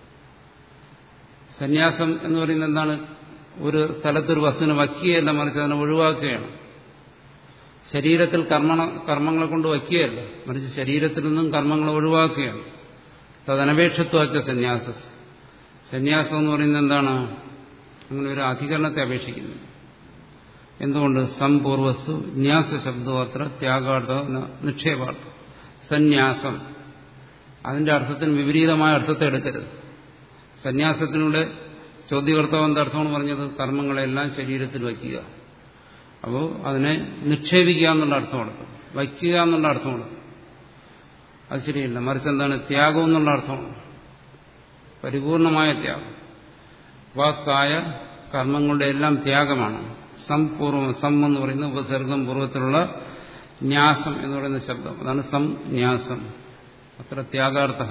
സന്യാസം എന്ന് പറയുന്നത് എന്താണ് ഒരു സ്ഥലത്തൊരു വസ്തുവിനെ വയ്ക്കുകയല്ല മറിച്ച് അതിനെ ഒഴിവാക്കുകയാണ് ശരീരത്തിൽ കർമ്മ കർമ്മങ്ങളെ കൊണ്ട് വയ്ക്കുകയല്ല മറിച്ച് ശരീരത്തിൽ നിന്നും കർമ്മങ്ങളെ ഒഴിവാക്കുകയാണ് തദനപേക്ഷത്വച്ച സന്യാസം സന്യാസം എന്ന് പറയുന്നത് എന്താണ് അങ്ങനെ ഒരു അധികരണത്തെ അപേക്ഷിക്കുന്നു എന്തുകൊണ്ട് സംപൂർവസ്തു ന്യാസ ശബ്ദവും അത്ര ത്യാഗാർത്ഥ നിക്ഷേപാർത്ഥം സന്യാസം അതിന്റെ അർത്ഥത്തിന് വിപരീതമായ അർത്ഥത്തെ എടുക്കരുത് സന്യാസത്തിലൂടെ ചോദ്യകർത്താവ് എന്താ അർത്ഥമാണ് പറഞ്ഞത് കർമ്മങ്ങളെല്ലാം ശരീരത്തിൽ വയ്ക്കുക അപ്പോൾ അതിനെ നിക്ഷേപിക്കുക എന്നുള്ള അർത്ഥം കൊടുക്കും വയ്ക്കുക എന്നുള്ള അർത്ഥം കൊടുക്കും അത് ശരിയല്ല മറിച്ച് എന്താണ് ത്യാഗം എന്നുള്ള അർത്ഥമാണ് പരിപൂർണമായ ത്യാഗം വാക്കായ കർമ്മങ്ങളുടെ എല്ലാം ത്യാഗമാണ് സംപൂർവം സം എന്ന് പറയുന്ന ഉപസർഗം പൂർവ്വത്തിലുള്ള ന്യാസം എന്ന് പറയുന്ന ശബ്ദം അതാണ് സംന്യാസം അത്ര ത്യാഗാർത്ഥ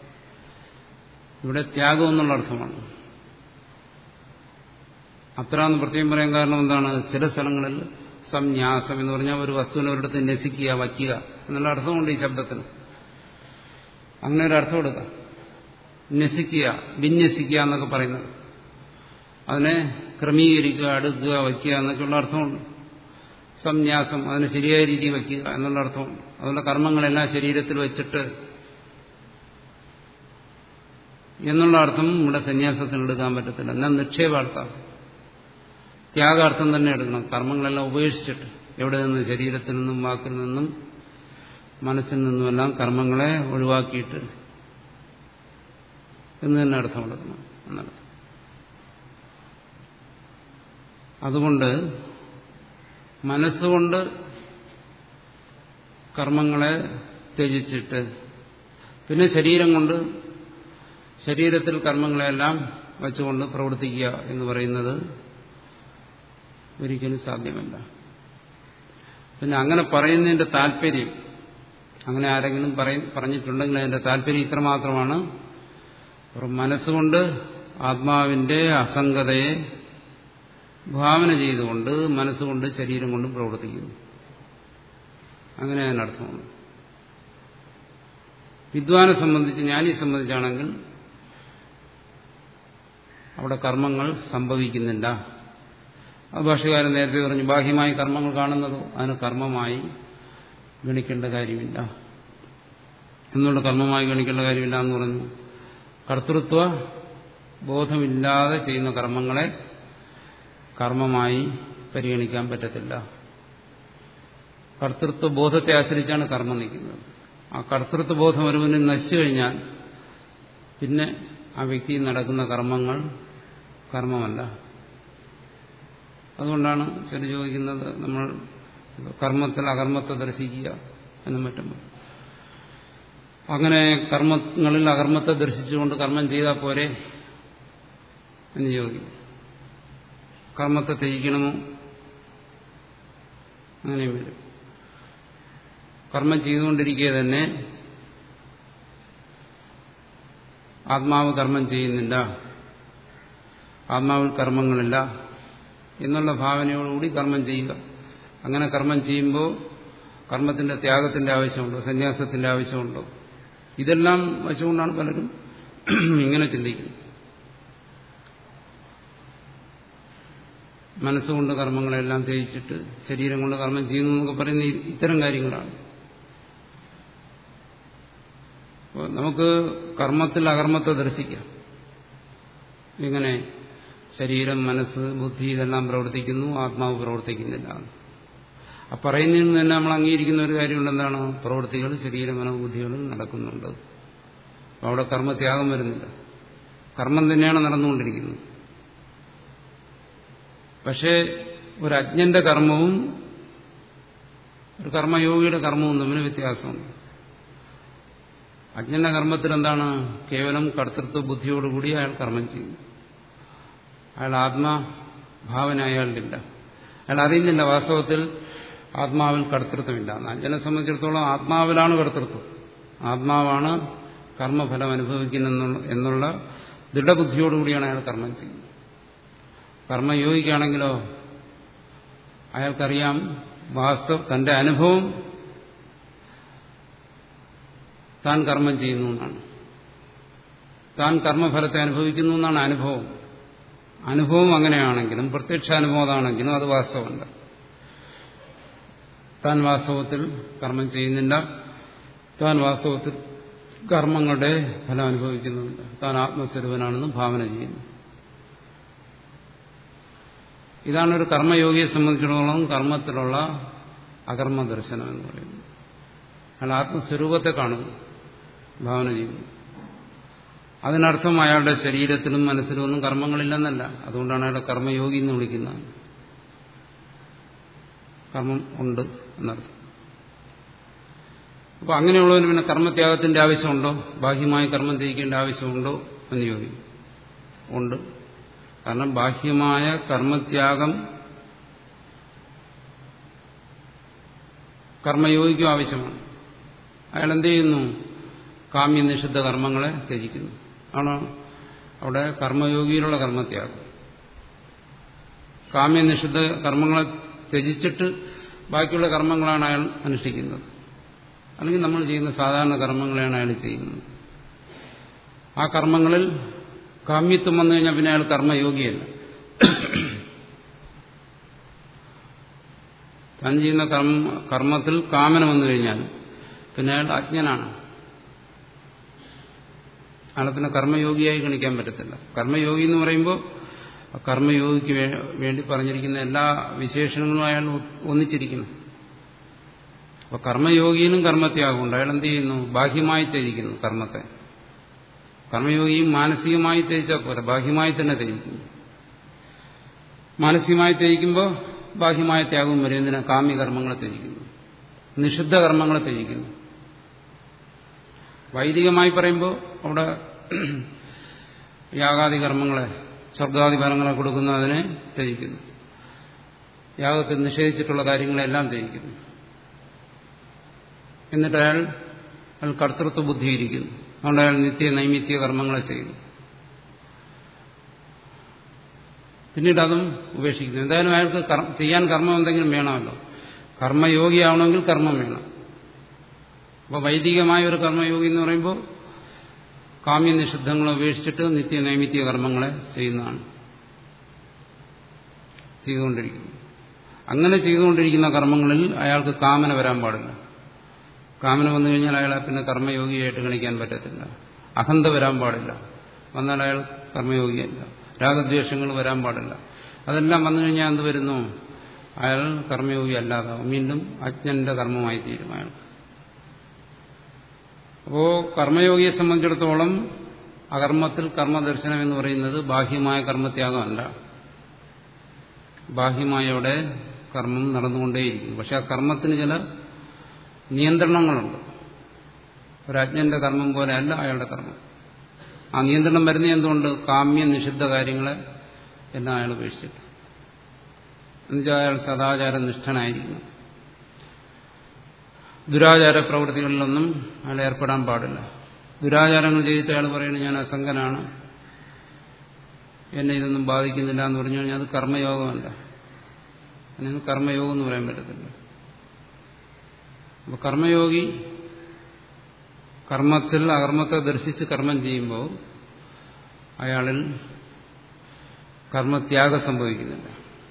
ഇവിടെ ത്യാഗം എന്നുള്ള അർത്ഥമാണ് അത്ര എന്ന് പ്രത്യേകം പറയാൻ കാരണം എന്താണ് ചില സ്ഥലങ്ങളിൽ സംന്യാസം എന്ന് പറഞ്ഞാൽ ഒരു വസ്തുവിനെ ഒരിടത്ത് നസിക്കുക വയ്ക്കുക എന്നുള്ള അർത്ഥമുണ്ട് ഈ ശബ്ദത്തിന് അങ്ങനെ ഒരു അർത്ഥം എടുക്കാം നസിക്കുക വിന്യസിക്കുക എന്നൊക്കെ പറയുന്നത് അതിനെ ക്രമീകരിക്കുക അടുക്കുക വയ്ക്കുക എന്നൊക്കെയുള്ള അർത്ഥമുണ്ട് സംന്യാസം അതിനെ ശരിയായ രീതിയിൽ വയ്ക്കുക എന്നുള്ള അർത്ഥമുണ്ട് അതുകൊണ്ട് കർമ്മങ്ങളെല്ലാം ശരീരത്തിൽ വെച്ചിട്ട് എന്നുള്ള അർത്ഥം ഇവിടെ സന്യാസത്തിന് എടുക്കാൻ പറ്റത്തില്ല എന്നാൽ നിക്ഷേപാർത്ഥം ത്യാഗാർത്ഥം തന്നെ എടുക്കണം കർമ്മങ്ങളെല്ലാം ഉപേക്ഷിച്ചിട്ട് എവിടെ നിന്ന് ശരീരത്തിൽ നിന്നും വാക്കിൽ നിന്നും മനസ്സിൽ നിന്നുമെല്ലാം കർമ്മങ്ങളെ ഒഴിവാക്കിയിട്ട് എന്ന് തന്നെ അർത്ഥം എടുക്കണം എന്നർത്ഥം അതുകൊണ്ട് മനസ്സുകൊണ്ട് കർമ്മങ്ങളെ ത്യജിച്ചിട്ട് പിന്നെ ശരീരം കൊണ്ട് ശരീരത്തിൽ കർമ്മങ്ങളെല്ലാം വെച്ചുകൊണ്ട് പ്രവർത്തിക്കുക എന്ന് പറയുന്നത് ഒരിക്കലും സാധ്യമല്ല പിന്നെ അങ്ങനെ പറയുന്നതിന്റെ താല്പര്യം അങ്ങനെ ആരെങ്കിലും പറഞ്ഞിട്ടുണ്ടെങ്കിൽ അതിന്റെ താല്പര്യം ഇത്രമാത്രമാണ് മനസ്സുകൊണ്ട് ആത്മാവിന്റെ അസംഗതയെ ഭാവന ചെയ്തുകൊണ്ട് മനസ്സുകൊണ്ട് ശരീരം കൊണ്ടും പ്രവർത്തിക്കുന്നു അങ്ങനെ അതിനർത്ഥമാണ് വിദ്വാനെ സംബന്ധിച്ച് ജ്ഞാനിയെ സംബന്ധിച്ചാണെങ്കിൽ അവിടെ കർമ്മങ്ങൾ സംഭവിക്കുന്നില്ല അത് ഭാഷകാരൻ നേരത്തെ പറഞ്ഞു ബാഹ്യമായി കർമ്മങ്ങൾ കാണുന്നതോ അതിന് കർമ്മമായി ഗണിക്കേണ്ട കാര്യമില്ല എന്നുള്ള കർമ്മമായി ഗണിക്കേണ്ട കാര്യമില്ല എന്ന് പറഞ്ഞു കർത്തൃത്വ ബോധമില്ലാതെ ചെയ്യുന്ന കർമ്മങ്ങളെ കർമ്മമായി പരിഗണിക്കാൻ പറ്റത്തില്ല കർത്തൃത്വ ബോധത്തെ ആശ്രയിച്ചാണ് കർമ്മം നിൽക്കുന്നത് ആ കർത്തൃത്വ ബോധം ഒരുവന് നശിച്ചു കഴിഞ്ഞാൽ പിന്നെ ആ വ്യക്തി നടക്കുന്ന കർമ്മങ്ങൾ കർമ്മമല്ല അതുകൊണ്ടാണ് ചില ചോദിക്കുന്നത് നമ്മൾ കർമ്മത്തിൽ അകർമ്മത്തെ ദർശിക്കുക എന്നും മറ്റും അങ്ങനെ കർമ്മങ്ങളിൽ അകർമ്മത്തെ ദർശിച്ചുകൊണ്ട് കർമ്മം ചെയ്താൽ പോരെ എന്ന് ചോദിക്കും കർമ്മത്തെ ത്യജിക്കണമോ അങ്ങനെയും വരും കർമ്മം ചെയ്തുകൊണ്ടിരിക്കുക തന്നെ ആത്മാവ് കർമ്മം ചെയ്യുന്നില്ല ആത്മാവിൽ കർമ്മങ്ങളില്ല എന്നുള്ള ഭാവനയോടുകൂടി കർമ്മം ചെയ്യുക അങ്ങനെ കർമ്മം ചെയ്യുമ്പോൾ കർമ്മത്തിന്റെ ത്യാഗത്തിന്റെ ആവശ്യമുണ്ടോ സന്യാസത്തിന്റെ ആവശ്യമുണ്ടോ ഇതെല്ലാം വശമുകൊണ്ടാണ് പലരും ഇങ്ങനെ ചിന്തിക്കുന്നത് മനസ്സുകൊണ്ട് കർമ്മങ്ങളെല്ലാം ത്യജിച്ചിട്ട് ശരീരം കൊണ്ട് കർമ്മം ചെയ്യുന്നു എന്നൊക്കെ പറയുന്ന ഇത്തരം കാര്യങ്ങളാണ് അപ്പോൾ നമുക്ക് കർമ്മത്തിൽ അകർമ്മത്തെ ദർശിക്കാം ഇങ്ങനെ ശരീരം മനസ്സ് ബുദ്ധി ഇതെല്ലാം പ്രവർത്തിക്കുന്നു ആത്മാവ് പ്രവർത്തിക്കുന്നില്ല ആ പറയുന്നതിൽ നിന്ന് തന്നെ നമ്മൾ അംഗീകരിക്കുന്ന ഒരു കാര്യമുണ്ട് എന്താണ് പ്രവൃത്തികൾ ശരീര മനോബുദ്ധികൾ നടക്കുന്നുണ്ട് അപ്പോൾ അവിടെ കർമ്മത്യാഗം വരുന്നില്ല കർമ്മം തന്നെയാണ് നടന്നുകൊണ്ടിരിക്കുന്നത് പക്ഷേ ഒരു അജ്ഞന്റെ കർമ്മവും ഒരു കർമ്മയോഗിയുടെ കർമ്മവും തമ്മിൽ വ്യത്യാസമുണ്ട് അജ്ഞന്റെ കർമ്മത്തിൽ എന്താണ് കേവലം കർത്തൃത്വ ബുദ്ധിയോടുകൂടി അയാൾ കർമ്മം ചെയ്യുന്നു അയാൾ ആത്മാഭാവന അയാളിലില്ല അയാൾ അറിയുന്നില്ല വാസ്തവത്തിൽ ആത്മാവിൽ കർത്തൃത്വമില്ല അജ്ഞനെ സംബന്ധിച്ചിടത്തോളം ആത്മാവിലാണ് കർത്തൃത്വം ആത്മാവാണ് കർമ്മഫലം അനുഭവിക്കുന്ന എന്നുള്ള ദൃഢബുദ്ധിയോടുകൂടിയാണ് അയാൾ കർമ്മം ചെയ്യുന്നത് കർമ്മയോഗിക്കാണെങ്കിലോ അയാൾക്കറിയാം വാസ്തവ തന്റെ അനുഭവം താൻ കർമ്മം ചെയ്യുന്നു എന്നാണ് താൻ കർമ്മഫലത്തെ അനുഭവിക്കുന്നു എന്നാണ് അനുഭവം അനുഭവം അങ്ങനെയാണെങ്കിലും പ്രത്യക്ഷാനുഭവമാണെങ്കിലും അത് വാസ്തവമല്ല താൻ വാസ്തവത്തിൽ കർമ്മം ചെയ്യുന്നില്ല താൻ വാസ്തവത്തിൽ കർമ്മങ്ങളുടെ ഫലം അനുഭവിക്കുന്നുണ്ട് താൻ ആത്മസ്വരൂപനാണെന്ന് ഭാവന ചെയ്യുന്നു ഇതാണ് ഒരു കർമ്മയോഗിയെ സംബന്ധിച്ചിടത്തോളം കർമ്മത്തിലുള്ള അകർമ്മ ദർശനം എന്ന് പറയുന്നത് അയാൾ ആത്മസ്വരൂപത്തെ കാണുന്നു ഭാവന ചെയ്യുന്നു അതിനർത്ഥം അയാളുടെ ശരീരത്തിലും മനസ്സിലും ഒന്നും കർമ്മങ്ങളില്ലെന്നല്ല അതുകൊണ്ടാണ് അയാളുടെ കർമ്മയോഗി എന്ന് വിളിക്കുന്നത് കർമ്മം ഉണ്ട് എന്നർത്ഥം അപ്പൊ അങ്ങനെയുള്ളവന് പിന്നെ കർമ്മത്യാഗത്തിന്റെ ആവശ്യമുണ്ടോ ബാഹ്യമായി കർമ്മം ത്യജിക്കേണ്ട ആവശ്യമുണ്ടോ എന്ന് ചോദിക്കും ഉണ്ട് കാരണം ബാഹ്യമായ കർമ്മത്യാഗം കർമ്മയോഗിക്കും ആവശ്യമാണ് അയാൾ എന്ത് ചെയ്യുന്നു കാമ്യനിഷിദ്ധ കർമ്മങ്ങളെ ത്യജിക്കുന്നു ആണോ അവിടെ കർമ്മയോഗിയിലുള്ള കർമ്മത്യാഗം കാമ്യനിഷിദ്ധ കർമ്മങ്ങളെ ത്യജിച്ചിട്ട് ബാക്കിയുള്ള കർമ്മങ്ങളാണ് അയാൾ അനുഷ്ഠിക്കുന്നത് അല്ലെങ്കിൽ നമ്മൾ ചെയ്യുന്ന സാധാരണ കർമ്മങ്ങളെയാണ് അയാൾ ചെയ്യുന്നത് ആ കർമ്മങ്ങളിൽ കാമ്യത്വം വന്നു കഴിഞ്ഞാൽ പിന്നെ അയാൾ കർമ്മയോഗിയല്ല താൻ ചെയ്യുന്ന കർമ്മ കർമ്മത്തിൽ കാമന വന്നു കഴിഞ്ഞാൽ പിന്നെ അയാൾ അജ്ഞനാണ് അയാളെ പിന്നെ കർമ്മയോഗിയായി ഗണിക്കാൻ പറ്റത്തില്ല കർമ്മയോഗി എന്ന് പറയുമ്പോൾ കർമ്മയോഗിക്ക് വേണ്ടി പറഞ്ഞിരിക്കുന്ന എല്ലാ വിശേഷണങ്ങളും അയാൾ ഒന്നിച്ചിരിക്കുന്നു അപ്പൊ കർമ്മയോഗിയിലും കർമ്മത്യാഗമുണ്ട് അയാൾ എന്ത് ചെയ്യുന്നു ബാഹ്യമായി ത്യജിക്കുന്നു കർമ്മത്തെ കർമ്മയോഗിയും മാനസികമായി ത്യജിച്ചാൽ പോരാ ബാഹ്യമായി തന്നെ ത്യജിക്കുന്നു മാനസികമായി ത്യജിക്കുമ്പോൾ ബാഹ്യമായ ത്യാഗവും വരും എന്തിനാ കാമ്യകർമ്മങ്ങളെ ത്യജിക്കുന്നു നിഷിദ്ധ കർമ്മങ്ങളെ ത്യജിക്കുന്നു വൈദികമായി പറയുമ്പോൾ അവിടെ യാഗാദി കർമ്മങ്ങളെ സ്വർഗാദി ഫലങ്ങളെ കൊടുക്കുന്നതിനെ ത്യജിക്കുന്നു യാഗത്തിൽ നിഷേധിച്ചിട്ടുള്ള കാര്യങ്ങളെല്ലാം ത്യജിക്കുന്നു എന്നിട്ട് അയാൾ അയാൾ കർത്തൃത്വ ബുദ്ധിയിരിക്കുന്നു അതുകൊണ്ട് അയാൾ നിത്യ നൈമിത്യ കർമ്മങ്ങളെ ചെയ്യുന്നു പിന്നീട് അതും ഉപേക്ഷിക്കുന്നു എന്തായാലും അയാൾക്ക് ചെയ്യാൻ കർമ്മം എന്തെങ്കിലും വേണമല്ലോ കർമ്മയോഗിയാവണമെങ്കിൽ കർമ്മം വേണം അപ്പോൾ വൈദികമായ ഒരു കർമ്മയോഗി എന്ന് പറയുമ്പോൾ കാമ്യനിഷിദ്ധങ്ങളെ ഉപേക്ഷിച്ചിട്ട് നിത്യ നൈമിത്യ കർമ്മങ്ങളെ ചെയ്യുന്നതാണ് ചെയ്തുകൊണ്ടിരിക്കുന്നു അങ്ങനെ ചെയ്തുകൊണ്ടിരിക്കുന്ന കർമ്മങ്ങളിൽ അയാൾക്ക് കാമന വരാൻ പാടില്ല കാമന വന്നു കഴിഞ്ഞാൽ അയാളെ പിന്നെ കർമ്മയോഗിയായിട്ട് ഗണിക്കാൻ പറ്റത്തില്ല അഹന്ത വരാൻ പാടില്ല വന്നാൽ അയാൾ കർമ്മയോഗിയല്ല രാഗദ്വേഷങ്ങൾ വരാൻ പാടില്ല അതെല്ലാം വന്നു കഴിഞ്ഞാൽ എന്ത് വരുന്നു അയാൾ കർമ്മയോഗി അല്ലാതാവും വീണ്ടും അജ്ഞന്റെ കർമ്മമായി തീരും അയാൾ അപ്പോ കർമ്മയോഗിയെ സംബന്ധിച്ചിടത്തോളം അകർമ്മത്തിൽ കർമ്മദർശനം എന്ന് പറയുന്നത് ബാഹ്യമായ കർമ്മത്യാഗമല്ല ബാഹ്യമായ അവിടെ കർമ്മം നടന്നുകൊണ്ടേയിരിക്കും പക്ഷെ ആ കർമ്മത്തിന് ചില നിയന്ത്രണങ്ങളുണ്ട് ഒരജ്ഞന്റെ കർമ്മം പോലെ അല്ല അയാളുടെ കർമ്മം ആ നിയന്ത്രണം വരുന്ന എന്തുകൊണ്ട് കാമ്യ നിഷിദ്ധ കാര്യങ്ങളെ എല്ലാം അയാൾ ഉപേക്ഷിച്ചിട്ട് എന്നുവെച്ചാൽ അയാൾ സദാചാര നിഷ്ഠനായിരിക്കുന്നു ദുരാചാര പ്രവൃത്തികളിലൊന്നും അയാൾ ഏർപ്പെടാൻ പാടില്ല ദുരാചാരങ്ങൾ ചെയ്തിട്ട് അയാൾ പറയുന്നത് ഞാൻ അസംഗനാണ് എന്നെ ഇതൊന്നും ബാധിക്കുന്നില്ല എന്ന് പറഞ്ഞു കഴിഞ്ഞാൽ അത് കർമ്മയോഗമല്ല അതിന് കർമ്മയോഗം എന്ന് പറയാൻ പറ്റത്തില്ല അപ്പൊ കർമ്മയോഗി കർമ്മത്തിൽ അകർമ്മത്തെ ദർശിച്ച് കർമ്മം ചെയ്യുമ്പോൾ അയാളിൽ കർമ്മത്യാഗം സംഭവിക്കുന്നില്ല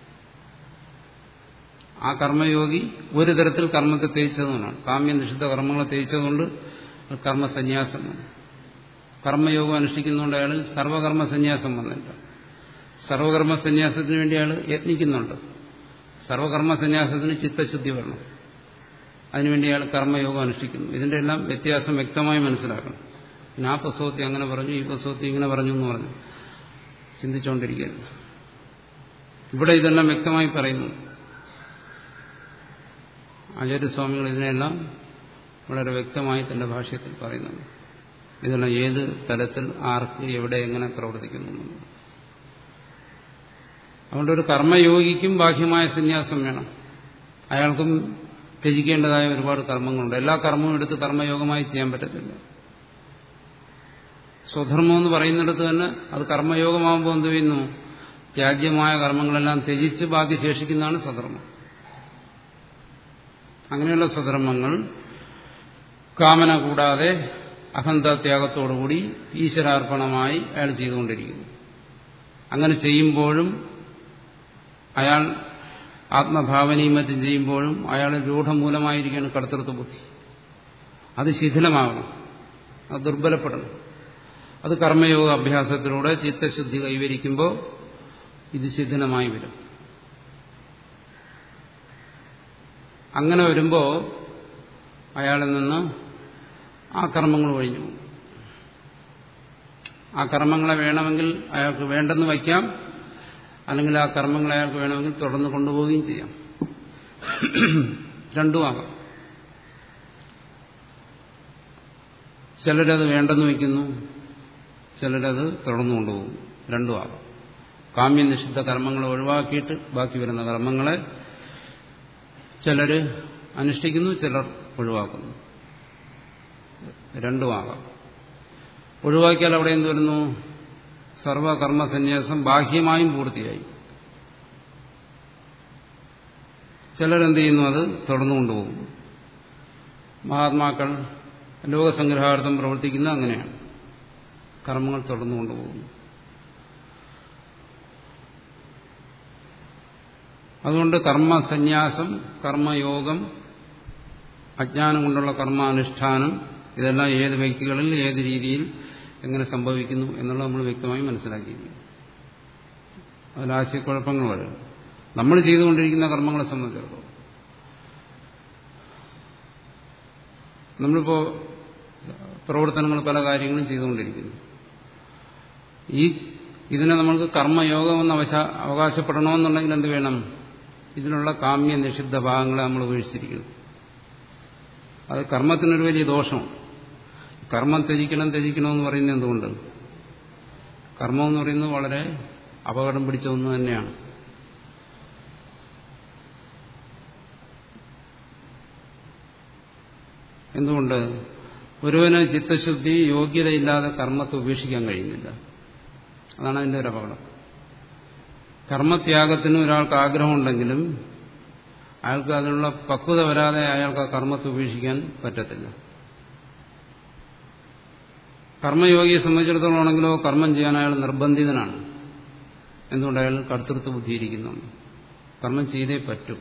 ആ കർമ്മയോഗി ഒരു തരത്തിൽ കർമ്മത്തെ തേച്ചതുകൊണ്ടാണ് കാമ്യ നിഷിദ്ധ കർമ്മങ്ങളെ തേച്ചതുകൊണ്ട് കർമ്മസന്യാസം വന്നു കർമ്മയോഗം അനുഷ്ഠിക്കുന്നതുകൊണ്ട് അയാൾ സർവകർമ്മ സന്യാസം വന്നില്ല സർവകർമ്മ സന്യാസത്തിന് വേണ്ടി അയാൾ യത്നിക്കുന്നുണ്ട് സർവകർമ്മ സന്യാസത്തിന് ചിത്തശുദ്ധി വരണം അതിനുവേണ്ടി അയാൾ കർമ്മയോഗം അനുഷ്ഠിക്കുന്നു ഇതിന്റെ എല്ലാം വ്യത്യാസം വ്യക്തമായി മനസ്സിലാക്കണം പിന്നെ ആ പുസ്തകത്തിൽ അങ്ങനെ പറഞ്ഞു ഈ പുസ്തകത്തിൽ ഇങ്ങനെ പറഞ്ഞു എന്ന് പറഞ്ഞു ചിന്തിച്ചുകൊണ്ടിരിക്കരുത് ഇവിടെ ഇതെല്ലാം വ്യക്തമായി പറയുന്നു ആചാര്യസ്വാമികൾ ഇതിനെല്ലാം വളരെ വ്യക്തമായി തന്റെ ഭാഷ്യത്തിൽ പറയുന്നുണ്ട് ഇതെല്ലാം ഏത് തലത്തിൽ ആർക്ക് എവിടെ എങ്ങനെ പ്രവർത്തിക്കുന്നു അതുകൊണ്ട് ഒരു കർമ്മയോഗിക്കും ബാഹ്യമായ സന്യാസം വേണം അയാൾക്കും ത്യജിക്കേണ്ടതായ ഒരുപാട് കർമ്മങ്ങളുണ്ട് എല്ലാ കർമ്മവും എടുത്ത് കർമ്മയോഗമായി ചെയ്യാൻ പറ്റത്തില്ല സ്വധർമ്മം എന്ന് പറയുന്നിടത്ത് തന്നെ അത് കർമ്മയോഗമാകുമ്പോൾ എന്ത് ചെയ്യുന്നു ത്യാജ്യമായ കർമ്മങ്ങളെല്ലാം ത്യജിച്ച് ബാക്കി ശേഷിക്കുന്നതാണ് സ്വധർമ്മം അങ്ങനെയുള്ള സ്വധർമ്മങ്ങൾ കാമന കൂടാതെ അഹന്തത്യാഗത്തോടുകൂടി ഈശ്വരാർപ്പണമായി അയാൾ ചെയ്തുകൊണ്ടിരിക്കുന്നു അങ്ങനെ ചെയ്യുമ്പോഴും അയാൾ ആത്മഭാവനയും മറ്റും ചെയ്യുമ്പോഴും അയാൾ രൂഢമൂലമായിരിക്കുകയാണ് കടത്തൃത്വ ബുദ്ധി അത് ശിഥിലമാകണം അത് ദുർബലപ്പെടണം അത് കർമ്മയോഗ അഭ്യാസത്തിലൂടെ ചിത്തശുദ്ധി കൈവരിക്കുമ്പോൾ ഇത് ശിഥിലമായി വരും അങ്ങനെ വരുമ്പോൾ അയാളിൽ നിന്ന് ആ കർമ്മങ്ങൾ ഒഴിഞ്ഞു പോകും ആ കർമ്മങ്ങളെ വേണമെങ്കിൽ അയാൾക്ക് വേണ്ടെന്ന് വയ്ക്കാം അല്ലെങ്കിൽ ആ കർമ്മങ്ങൾ അയാൾക്ക് വേണമെങ്കിൽ തുടർന്ന് കൊണ്ടുപോവുകയും ചെയ്യാം രണ്ടുമാകാം ചിലരത് വേണ്ടെന്ന് വയ്ക്കുന്നു ചിലരത് തുടർന്നു കൊണ്ടുപോകും രണ്ടുമാകാം കാമ്യനിഷിദ്ധ കർമ്മങ്ങളെ ഒഴിവാക്കിയിട്ട് ബാക്കി വരുന്ന കർമ്മങ്ങളെ ചിലർ അനുഷ്ഠിക്കുന്നു ചിലർ ഒഴിവാക്കുന്നു രണ്ടുമാകാം ഒഴിവാക്കിയാൽ അവിടെ എന്ത് വരുന്നു സർവകർമ്മ സന്യാസം ബാഹ്യമായും പൂർത്തിയായി ചിലരെന്ത് ചെയ്യുന്നു അത് തുടർന്നു കൊണ്ടുപോകും മഹാത്മാക്കൾ ലോകസംഗ്രഹാർത്ഥം പ്രവർത്തിക്കുന്ന അങ്ങനെയാണ് കർമ്മങ്ങൾ തുടർന്നു കൊണ്ടുപോകുന്നു അതുകൊണ്ട് കർമ്മസന്യാസം കർമ്മയോഗം അജ്ഞാനം കൊണ്ടുള്ള കർമാനുഷ്ഠാനം ഇതെല്ലാം ഏത് വ്യക്തികളിൽ ഏത് രീതിയിൽ എങ്ങനെ സംഭവിക്കുന്നു എന്നുള്ളത് നമ്മൾ വ്യക്തമായി മനസ്സിലാക്കിയിരിക്കുന്നു അതിൽ ആശയക്കുഴപ്പങ്ങൾ വരും നമ്മൾ ചെയ്തുകൊണ്ടിരിക്കുന്ന കർമ്മങ്ങളെ സംബന്ധിച്ചിടത്തോളം നമ്മളിപ്പോ പ്രവർത്തനങ്ങൾ പല കാര്യങ്ങളും ചെയ്തുകൊണ്ടിരിക്കുന്നു ഈ ഇതിനെ നമ്മൾക്ക് കർമ്മയോഗമെന്ന് അവശ അവകാശപ്പെടണമെന്നുണ്ടെങ്കിൽ എന്ത് വേണം ഇതിനുള്ള കാമ്യ നിഷിദ്ധ ഭാഗങ്ങളെ നമ്മൾ ഉപേക്ഷിച്ചിരിക്കുന്നു അത് കർമ്മത്തിനൊരു വലിയ ദോഷം കർമ്മം ത്യജിക്കണം ത്യജിക്കണം എന്ന് പറയുന്നത് എന്തുകൊണ്ട് കർമ്മം എന്ന് പറയുന്നത് വളരെ അപകടം പിടിച്ച ഒന്ന് തന്നെയാണ് എന്തുകൊണ്ട് ഒരുവന് ചിത്തശുദ്ധി യോഗ്യതയില്ലാതെ കർമ്മത്തെ ഉപേക്ഷിക്കാൻ കഴിയുന്നില്ല അതാണ് അതിൻ്റെ ഒരു അപകടം കർമ്മത്യാഗത്തിന് ഒരാൾക്ക് ആഗ്രഹമുണ്ടെങ്കിലും അയാൾക്ക് അതിനുള്ള പക്വത വരാതെ അയാൾക്ക് ആ കർമ്മത്തെ ഉപേക്ഷിക്കാൻ പറ്റത്തില്ല കർമ്മയോഗിയെ സംബന്ധിച്ചിടത്തോളം ആണെങ്കിലോ കർമ്മം ചെയ്യാൻ അയാൾ നിർബന്ധിതനാണ് എന്തുകൊണ്ട് അയാൾ കർത്തൃത്വ ബുദ്ധിയിരിക്കുന്നുണ്ട് കർമ്മം ചെയ്തേ പറ്റൂ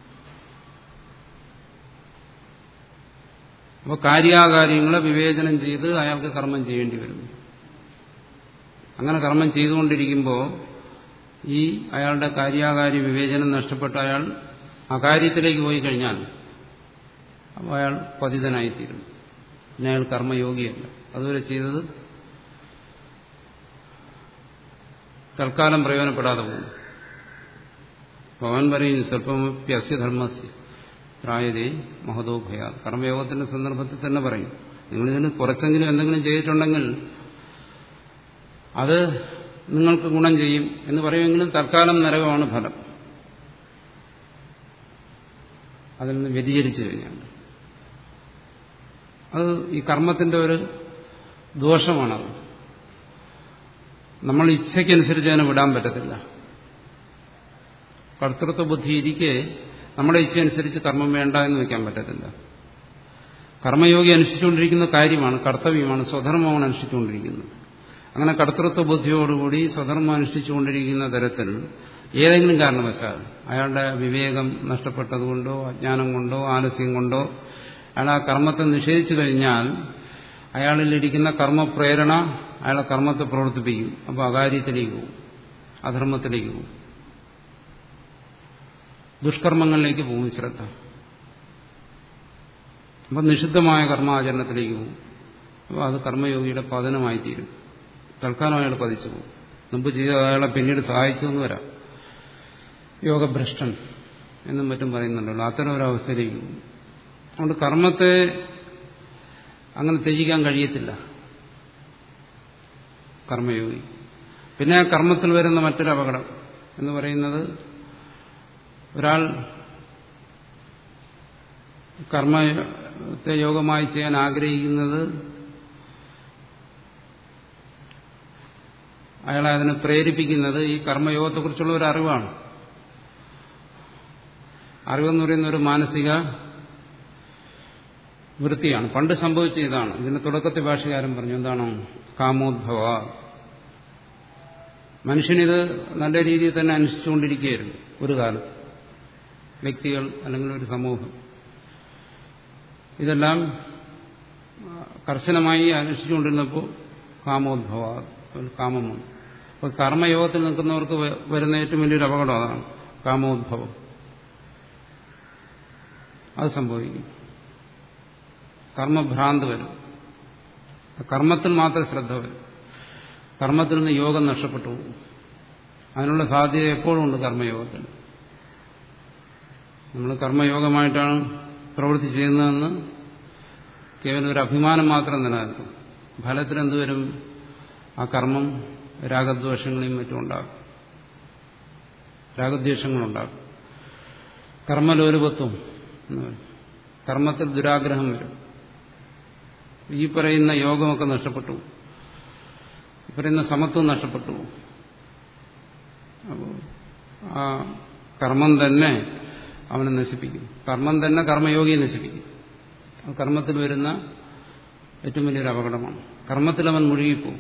അപ്പോൾ കാര്യാകാര്യങ്ങളെ വിവേചനം ചെയ്ത് അയാൾക്ക് കർമ്മം ചെയ്യേണ്ടി വരുന്നു അങ്ങനെ കർമ്മം ചെയ്തുകൊണ്ടിരിക്കുമ്പോൾ ഈ അയാളുടെ കാര്യാകാര്യ വിവേചനം നഷ്ടപ്പെട്ട അയാൾ അകാര്യത്തിലേക്ക് പോയി കഴിഞ്ഞാൽ അപ്പോൾ അയാൾ പതിതനായിത്തീരും പിന്നെ അയാൾ കർമ്മയോഗിയല്ല അതുവരെ ചെയ്തത് തൽക്കാലം പ്രയോജനപ്പെടാതെ പോകും ഭഗവാൻ പറയും സ്വല്പമപ്യസ്യ ധർമ്മസ്യ പ്രായതേ മഹതോ ഭയ കർമ്മയോഗത്തിന്റെ സന്ദർഭത്തിൽ തന്നെ പറയും നിങ്ങളിതിന് കുറച്ചെങ്കിലും എന്തെങ്കിലും ചെയ്തിട്ടുണ്ടെങ്കിൽ അത് നിങ്ങൾക്ക് ഗുണം ചെയ്യും എന്ന് പറയുമെങ്കിലും തൽക്കാലം നരകമാണ് ഫലം അതിൽ നിന്ന് വ്യതിചരിച്ചു കഴിഞ്ഞാൽ അത് ഈ കർമ്മത്തിന്റെ ഒരു ദോഷമാണത് നമ്മൾ ഇച്ഛയ്ക്കനുസരിച്ച് അതിനെ വിടാൻ പറ്റത്തില്ല കർത്തൃത്വ ബുദ്ധി ഇരിക്കെ നമ്മുടെ ഇച്ഛയനുസരിച്ച് കർമ്മം വേണ്ട എന്ന് വയ്ക്കാൻ പറ്റത്തില്ല കർമ്മയോഗി അനുഷ്ഠിച്ചുകൊണ്ടിരിക്കുന്ന കാര്യമാണ് കർത്തവ്യമാണ് സ്വധർമ്മമാണ് അനുഷ്ഠിച്ചുകൊണ്ടിരിക്കുന്നത് അങ്ങനെ കർത്തൃത്വ ബുദ്ധിയോടുകൂടി സ്വധർമ്മം അനുഷ്ഠിച്ചുകൊണ്ടിരിക്കുന്ന തരത്തിൽ ഏതെങ്കിലും കാരണവശാൽ അയാളുടെ വിവേകം നഷ്ടപ്പെട്ടതുകൊണ്ടോ അജ്ഞാനം കൊണ്ടോ ആലസ്യം കൊണ്ടോ അയാൾ ആ കർമ്മത്തെ നിഷേധിച്ചു കഴിഞ്ഞാൽ അയാളിലിരിക്കുന്ന കർമ്മപ്രേരണ അയാളെ കർമ്മത്തെ പ്രവർത്തിപ്പിക്കും അപ്പോൾ അകാര്യത്തിലേക്ക് പോകും അധർമ്മത്തിലേക്ക് പോകും ദുഷ്കർമ്മങ്ങളിലേക്ക് പോകും ശ്രദ്ധ അപ്പം നിഷിദ്ധമായ കർമാചരണത്തിലേക്ക് പോകും അപ്പോൾ അത് കർമ്മയോഗിയുടെ പതനമായി തീരും തൽക്കാലം അയാൾ പതിച്ചു പോകും മുമ്പ് ചെയ്ത അയാളെ പിന്നീട് സഹായിച്ചു എന്ന് വരാം യോഗഭ്രഷ്ടൻ എന്നും മറ്റും പറയുന്നുണ്ടല്ലോ അത്തരം ഒരവസ്ഥയിലേക്ക് പോകും അതുകൊണ്ട് കർമ്മത്തെ അങ്ങനെ ത്യജിക്കാൻ കഴിയത്തില്ല കർമ്മയോഗി പിന്നെ ആ കർമ്മത്തിൽ വരുന്ന മറ്റൊരു അപകടം എന്ന് പറയുന്നത് ഒരാൾ കർമ്മത്തെ യോഗമായി ചെയ്യാൻ ആഗ്രഹിക്കുന്നത് അയാളെ അതിനെ പ്രേരിപ്പിക്കുന്നത് ഈ കർമ്മയോഗത്തെക്കുറിച്ചുള്ള ഒരു അറിവാണ് അറിവെന്ന് പറയുന്ന ഒരു മാനസിക വൃത്തിയാണ് പണ്ട് സംഭവിച്ച ഇതാണ് ഇതിന്റെ തുടക്കത്തിൽ ഭാഷകാരൻ പറഞ്ഞു എന്താണോ കാമോദ്ഭവ മനുഷ്യനിത് നല്ല രീതിയിൽ തന്നെ അനുഷ്ഠിച്ചുകൊണ്ടിരിക്കുകയായിരുന്നു ഒരു കാലം വ്യക്തികൾ അല്ലെങ്കിൽ ഒരു സമൂഹം ഇതെല്ലാം കർശനമായി അനുഷ്ഠിച്ചുകൊണ്ടിരുന്നപ്പോൾ കാമോദ്ഭവ കാമം വന്നു അപ്പോൾ കർമ്മയോഗത്തിൽ നിൽക്കുന്നവർക്ക് വരുന്ന ഏറ്റവും വലിയൊരു അപകടം അതാണ് കാമോദ്ഭവം അത് സംഭവിക്കും കർമ്മഭ്രാന്ത് വരും കർമ്മത്തിൽ മാത്രം ശ്രദ്ധ വരും കർമ്മത്തിൽ നിന്ന് യോഗം നഷ്ടപ്പെട്ടു പോകും അതിനുള്ള സാധ്യത എപ്പോഴും ഉണ്ട് കർമ്മയോഗത്തിൽ നമ്മൾ കർമ്മയോഗമായിട്ടാണ് പ്രവൃത്തി ചെയ്യുന്നതെന്ന് കേവലം ഒരു അഭിമാനം മാത്രം നിലനിൽക്കും ഫലത്തിൽ എന്തുവരും ആ കർമ്മം രാഗദ്വേഷങ്ങളെയും മറ്റും ഉണ്ടാകും രാഗദ്വേഷങ്ങളുണ്ടാകും കർമ്മലോലുപത്വം കർമ്മത്തിൽ ദുരാഗ്രഹം വരും ഈ പറയുന്ന യോഗമൊക്കെ നഷ്ടപ്പെട്ടു ഈ പറയുന്ന സമത്വം നഷ്ടപ്പെട്ടു അപ്പോൾ ആ കർമ്മം തന്നെ അവനെ നശിപ്പിക്കും കർമ്മം തന്നെ കർമ്മയോഗിയെ നശിപ്പിക്കും അത് കർമ്മത്തിൽ വരുന്ന ഏറ്റവും വലിയൊരു അപകടമാണ് കർമ്മത്തിൽ അവൻ മുഴുകിപ്പോവും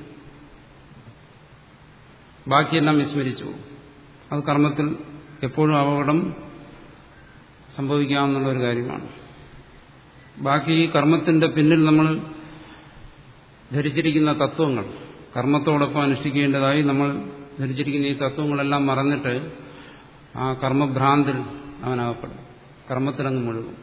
ബാക്കിയെല്ലാം വിസ്മരിച്ചു അത് കർമ്മത്തിൽ എപ്പോഴും അപകടം സംഭവിക്കാവുന്ന ഒരു കാര്യമാണ് ബാക്കി ഈ കർമ്മത്തിന്റെ പിന്നിൽ നമ്മൾ ധരിച്ചിരിക്കുന്ന തത്വങ്ങൾ കർമ്മത്തോടൊപ്പം അനുഷ്ഠിക്കേണ്ടതായി നമ്മൾ ധരിച്ചിരിക്കുന്ന ഈ തത്വങ്ങളെല്ലാം മറന്നിട്ട് ആ കർമ്മഭ്രാന്തിൽ അവനാകപ്പെടും കർമ്മത്തിലങ്ങ് മുഴുകും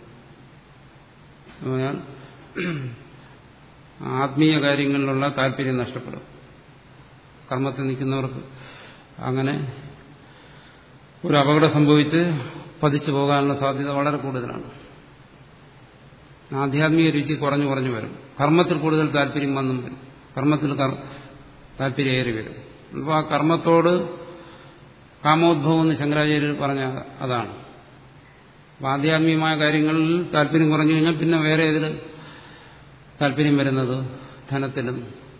ആത്മീയ കാര്യങ്ങളിലുള്ള താല്പര്യം നഷ്ടപ്പെടും കർമ്മത്തിൽ നിൽക്കുന്നവർക്ക് അങ്ങനെ ഒരു അപകടം സംഭവിച്ച് പതിച്ചു പോകാനുള്ള സാധ്യത വളരെ കൂടുതലാണ് ആധ്യാത്മിക രുചി കുറഞ്ഞു കുറഞ്ഞു വരും കർമ്മത്തിൽ കൂടുതൽ താല്പര്യം വന്നും വരും കർമ്മത്തിൽ താല്പര്യം ഏറി വരും അപ്പോൾ ആ കർമ്മത്തോട് കാമോദ്ഭവം എന്ന് ശങ്കരാചാര്യർ പറഞ്ഞ അതാണ് അപ്പോൾ ആധ്യാത്മികമായ കാര്യങ്ങളിൽ താല്പര്യം കുറഞ്ഞു കഴിഞ്ഞാൽ പിന്നെ വേറെ ഏതിൽ താല്പര്യം വരുന്നത് ധനത്തിലും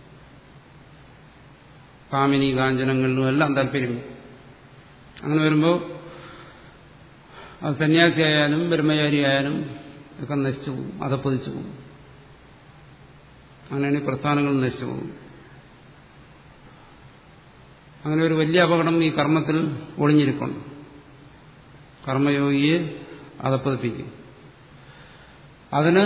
കാമിനി കാഞ്ചനങ്ങളിലും എല്ലാം താല്പര്യം അങ്ങനെ വരുമ്പോൾ അത് സന്യാസിയായാലും ബ്രഹ്മചാരിയായാലും ഒക്കെ നശിച്ചു പോകും അതപ്പതിച്ചു പോകും അങ്ങനെയാണ് ഈ പ്രസ്ഥാനങ്ങൾ നശിച്ചു പോകും അങ്ങനെ ഒരു വലിയ അപകടം ഈ കർമ്മത്തിൽ ഒളിഞ്ഞിരിപ്പുണ്ട് കർമ്മയോഗിയെ അതപ്പതിപ്പിക്കും അതിന്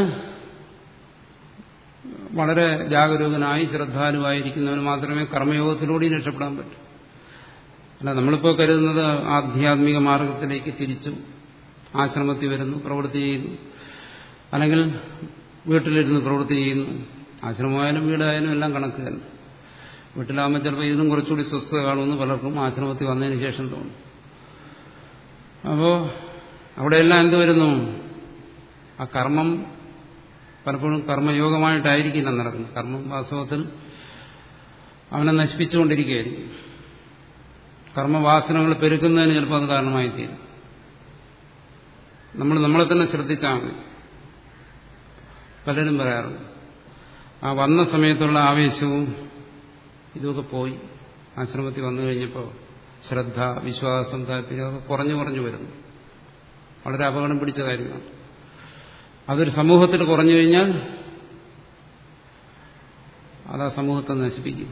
വളരെ ജാഗരൂകനായി ശ്രദ്ധാലുവായിരിക്കുന്നവന് മാത്രമേ കർമ്മയോഗത്തിലൂടെ രക്ഷപ്പെടാൻ പറ്റൂ അല്ല നമ്മളിപ്പോൾ കരുതുന്നത് ആധ്യാത്മിക മാർഗത്തിലേക്ക് തിരിച്ചു ആശ്രമത്തിൽ വരുന്നു പ്രവൃത്തി ചെയ്യുന്നു അല്ലെങ്കിൽ വീട്ടിലിരുന്ന് പ്രവൃത്തി ചെയ്യുന്നു ആശ്രമമായാലും വീടായാലും എല്ലാം കണക്ക് തന്നെ വീട്ടിലാകുമ്പോൾ ചിലപ്പോൾ ഇതിനും കുറച്ചുകൂടി സ്വസ്ഥത കാണുമെന്ന് പലർക്കും ആശ്രമത്തിൽ വന്നതിന് ശേഷം തോന്നും അപ്പോൾ അവിടെയെല്ലാം എന്ത് വരുന്നു ആ കർമ്മം പലപ്പോഴും കർമ്മയോഗമായിട്ടായിരിക്കില്ല നടക്കുന്നത് കർമ്മം വാസ്തവത്തിൽ അവനെ നശിപ്പിച്ചുകൊണ്ടിരിക്കുകയായിരിക്കും കർമ്മവാസനകൾ പെരുക്കുന്നതിന് ചിലപ്പോൾ അത് കാരണമായി തീരും നമ്മൾ നമ്മളെ തന്നെ ശ്രദ്ധിച്ചാൽ മതി പലരും പറയാറുണ്ട് ആ വന്ന സമയത്തുള്ള ആവേശവും ഇതൊക്കെ പോയി ആശ്രമത്തിൽ വന്നു കഴിഞ്ഞപ്പോൾ ശ്രദ്ധ വിശ്വാസം താല്പര്യം അതൊക്കെ കുറഞ്ഞു കുറഞ്ഞു വരുന്നു വളരെ അപകടം പിടിച്ച കാര്യമാണ് അതൊരു സമൂഹത്തിൽ കുറഞ്ഞു കഴിഞ്ഞാൽ അത് ആ സമൂഹത്തെ നശിപ്പിക്കും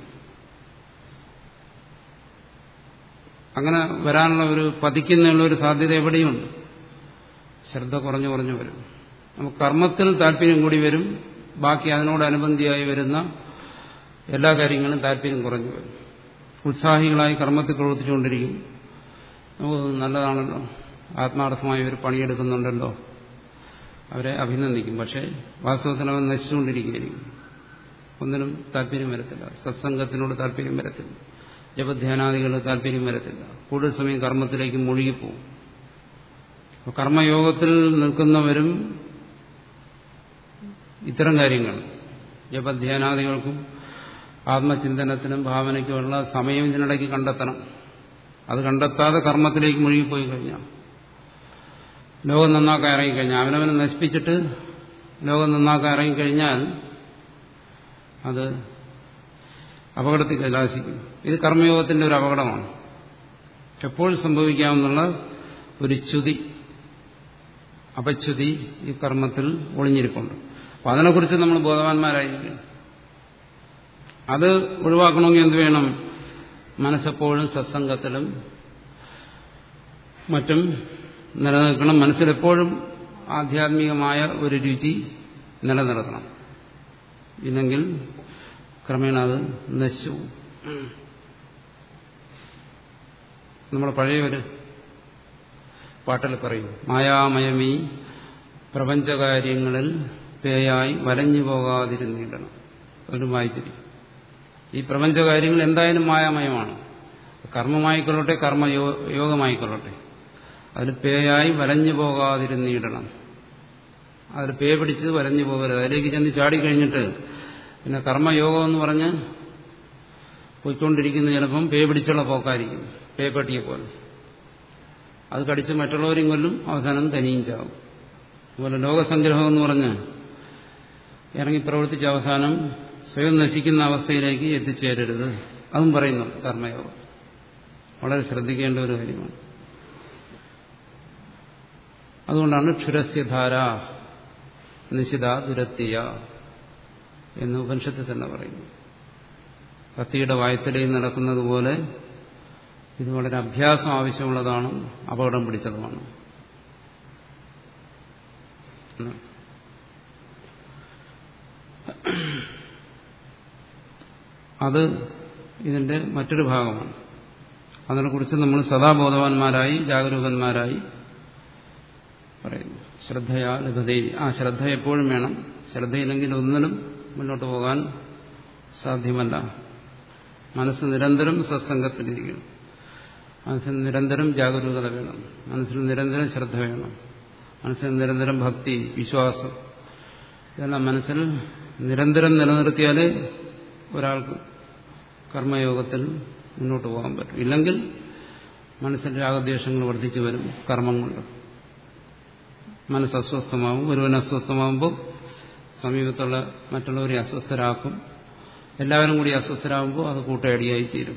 അങ്ങനെ വരാനുള്ള ഒരു പതിക്കുന്നതിനുള്ള ഒരു സാധ്യത എവിടെയുണ്ട് ശ്രദ്ധ കുറഞ്ഞു കുറഞ്ഞു വരും നമുക്ക് കർമ്മത്തിൽ താല്പര്യം കൂടി വരും ബാക്കി അതിനോടനുബന്ധിയായി വരുന്ന എല്ലാ കാര്യങ്ങളും താല്പര്യം കുറഞ്ഞു വരും ഉത്സാഹികളായി കർമ്മത്തിൽ പ്രവർത്തിച്ചുകൊണ്ടിരിക്കും നമുക്ക് നല്ലതാണല്ലോ ആത്മാർത്ഥമായി ഒരു പണിയെടുക്കുന്നുണ്ടല്ലോ അവരെ അഭിനന്ദിക്കും പക്ഷേ വാസ്തവത്തിൽ അവൻ നശിച്ചുകൊണ്ടിരിക്കുകയായിരിക്കും ഒന്നിനും താല്പര്യം വരത്തില്ല സത്സംഗത്തിനോട് താല്പര്യം വരത്തില്ല ജപധ്യാനാദികളുടെ താല്പര്യം വരത്തില്ല കൂടുതൽ സമയം കർമ്മത്തിലേക്ക് മുഴുകിപ്പോവും കർമ്മയോഗത്തിൽ നിൽക്കുന്നവരും ഇത്തരം കാര്യങ്ങൾ ജപധ്യാനാദികൾക്കും ആത്മചിന്തനത്തിനും ഭാവനയ്ക്കുമുള്ള സമയം ഇതിനിടയ്ക്ക് കണ്ടെത്തണം അത് കണ്ടെത്താതെ കർമ്മത്തിലേക്ക് മുഴുകിപ്പോയി കഴിഞ്ഞാൽ ലോകം നന്നാക്കാൻ ഇറങ്ങിക്കഴിഞ്ഞാൽ അവനവനെ നശിപ്പിച്ചിട്ട് ലോകം നന്നാക്കാൻ ഇറങ്ങിക്കഴിഞ്ഞാൽ അത് അപകടത്തിൽ കലാശിക്കും ഇത് കർമ്മയോഗത്തിന്റെ ഒരു അപകടമാണ് എപ്പോഴും സംഭവിക്കാമെന്നുള്ള ഒരു ച്യുതി അപച്യുതി ഈ കർമ്മത്തിൽ ഒളിഞ്ഞിരിപ്പുണ്ട് അപ്പൊ അതിനെക്കുറിച്ച് നമ്മൾ ബോധവാന്മാരായിരിക്കും അത് ഒഴിവാക്കണമെങ്കിൽ എന്ത് വേണം മനസ്സെപ്പോഴും സത്സംഗത്തിലും മറ്റും നിലനിൽക്കണം മനസ്സിലെപ്പോഴും ആധ്യാത്മികമായ ഒരു രുചി നിലനിർത്തണം ഇല്ലെങ്കിൽ ക്രമേണ അത് നശിച്ചു നമ്മൾ പഴയ ഒരു പാട്ടിൽ പറയും മായാമയമീ പ്രപഞ്ചകാര്യങ്ങളിൽ പേയായി വലഞ്ഞു പോകാതിരുന്നിടണം ഒരു വായിച്ചിരിക്കും ഈ പ്രപഞ്ചകാര്യങ്ങൾ എന്തായാലും മായാമയമാണ് കർമ്മമായിക്കൊള്ളട്ടെ കർമ്മ യോഗമായിക്കൊള്ളട്ടെ അതിൽ പേയായി വലഞ്ഞു പോകാതിരുന്നിടണം അതിൽ പേ പിടിച്ച് വലഞ്ഞു പോകരുത് അതിലേക്ക് ചെന്ന് ചാടിക്കഴിഞ്ഞിട്ട് പിന്നെ കർമ്മയോഗം എന്ന് പറഞ്ഞ് പോയിക്കൊണ്ടിരിക്കുന്ന ചിലപ്പം പേ പിടിച്ചുള്ള പോക്കായിരിക്കും പേ പെട്ടിയെ പോലെ അത് കടിച്ച് മറ്റുള്ളവരും കൊല്ലും അവസാനം തനിയും ചാവും അതുപോലെ ലോകസംഗ്രഹം എന്ന് പറഞ്ഞ് ഇറങ്ങി പ്രവർത്തിച്ച അവസാനം സ്വയം നശിക്കുന്ന അവസ്ഥയിലേക്ക് എത്തിച്ചേരരുത് അതും പറയുന്നു കർമ്മയോഗം വളരെ ശ്രദ്ധിക്കേണ്ട ഒരു കാര്യമാണ് അതുകൊണ്ടാണ് ക്ഷുരസ്യധാര നിശിത ദുരത്തിയ എന്ന് ഉപനിഷത്തിൽ തന്നെ പറയുന്നു കത്തിയുടെ വായത്തലയിൽ നടക്കുന്നത് പോലെ ഇത് വളരെ അഭ്യാസം ആവശ്യമുള്ളതാണ് അപകടം പിടിച്ചതുമാണ് അത് ഇതിന്റെ മറ്റൊരു ഭാഗമാണ് അതിനെക്കുറിച്ച് നമ്മൾ സദാബോധവാന്മാരായി ജാഗരൂകന്മാരായി പറയുന്നു ശ്രദ്ധയാ ലഭതേ ആ ശ്രദ്ധ എപ്പോഴും വേണം ശ്രദ്ധയില്ലെങ്കിൽ ഒന്നിനും മുന്നോട്ട് പോകാൻ സാധ്യമല്ല മനസ്സ് നിരന്തരം സത്സംഗത്തിലിരിക്കണം മനസ്സിന് നിരന്തരം ജാഗരൂകത വേണം മനസ്സിന് നിരന്തരം ശ്രദ്ധ വേണം മനസ്സിന് നിരന്തരം ഭക്തി വിശ്വാസം ഇതെല്ലാം മനസ്സിൽ നിരന്തരം നിലനിർത്തിയാലേ ഒരാൾക്ക് കർമ്മയോഗത്തിൽ മുന്നോട്ട് പോകാൻ പറ്റും ഇല്ലെങ്കിൽ മനസ്സിൽ രാഗദ്വേഷങ്ങൾ വർദ്ധിച്ചു വരും കർമ്മം കൊണ്ട് മനസ്സ് അസ്വസ്ഥമാവും ഒരുവൻ അസ്വസ്ഥമാകുമ്പോൾ സമീപത്തുള്ള മറ്റുള്ളവരെ അസ്വസ്ഥരാക്കും എല്ലാവരും കൂടി അസ്വസ്ഥരാകുമ്പോൾ അത് കൂട്ടയടിയായി തീരും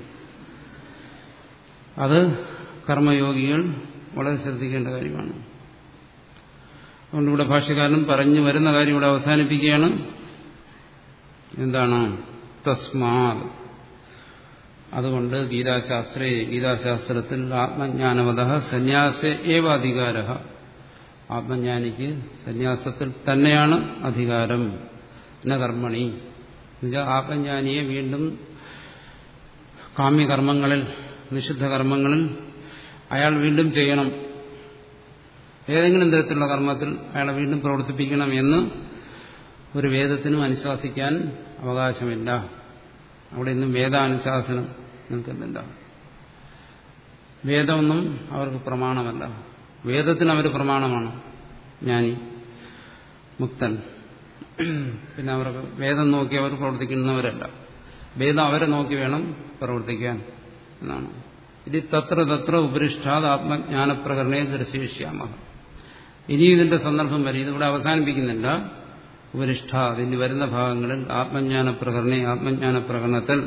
അത് കർമ്മയോഗികൾ വളരെ ശ്രദ്ധിക്കേണ്ട കാര്യമാണ് അതുകൊണ്ട് ഇവിടെ ഭാഷ്യകാരൻ പറഞ്ഞു വരുന്ന കാര്യം ഇവിടെ അവസാനിപ്പിക്കുകയാണ് എന്താണ് തസ്മാത് അതുകൊണ്ട് ഗീതാശാസ്ത്രേ ഗീതാശാസ്ത്രത്തിൽ ആത്മജ്ഞാനവത സന്യാസ ഏവ അധികാര ആത്മജ്ഞാനിക്ക് സന്യാസത്തിൽ തന്നെയാണ് അധികാരം ന കർമ്മണി എന്നുവെച്ചാൽ ആത്മജ്ഞാനിയെ വീണ്ടും കാമ്യകർമ്മങ്ങളിൽ നിഷിദ്ധ കർമ്മങ്ങളിൽ അയാൾ വീണ്ടും ചെയ്യണം ഏതെങ്കിലും തരത്തിലുള്ള കർമ്മത്തിൽ അയാളെ വീണ്ടും പ്രവർത്തിപ്പിക്കണം എന്ന് ഒരു വേദത്തിനും അനുശാസിക്കാൻ അവകാശമില്ല അവിടെ ഇന്നും വേദാനുശാസനം നിൽക്കുന്നില്ല വേദമൊന്നും അവർക്ക് പ്രമാണമല്ല വേദത്തിന് അവർ പ്രമാണമാണ് ജ്ഞാനി മുക്തൻ പിന്നെ അവർക്ക് വേദം നോക്കി അവർ പ്രവർത്തിക്കുന്നവരല്ല വേദം അവരെ നോക്കി വേണം പ്രവർത്തിക്കാൻ എന്നാണ് ഇത് തത്ര തത്ര ഉപരിഷ്ടാത് ആത്മജ്ഞാനപ്രകരണേ ദർശിഷ്യാമ ഇനി ഇതിന്റെ സന്ദർഭം വരെ ഇതിവിടെ അവസാനിപ്പിക്കുന്നില്ല ഉപരിഷ്ഠ അതിന് വരുന്ന ഭാഗങ്ങളിൽ ആത്മജ്ഞാന പ്രകരണേ ആത്മജ്ഞാന പ്രകരണത്തിൽ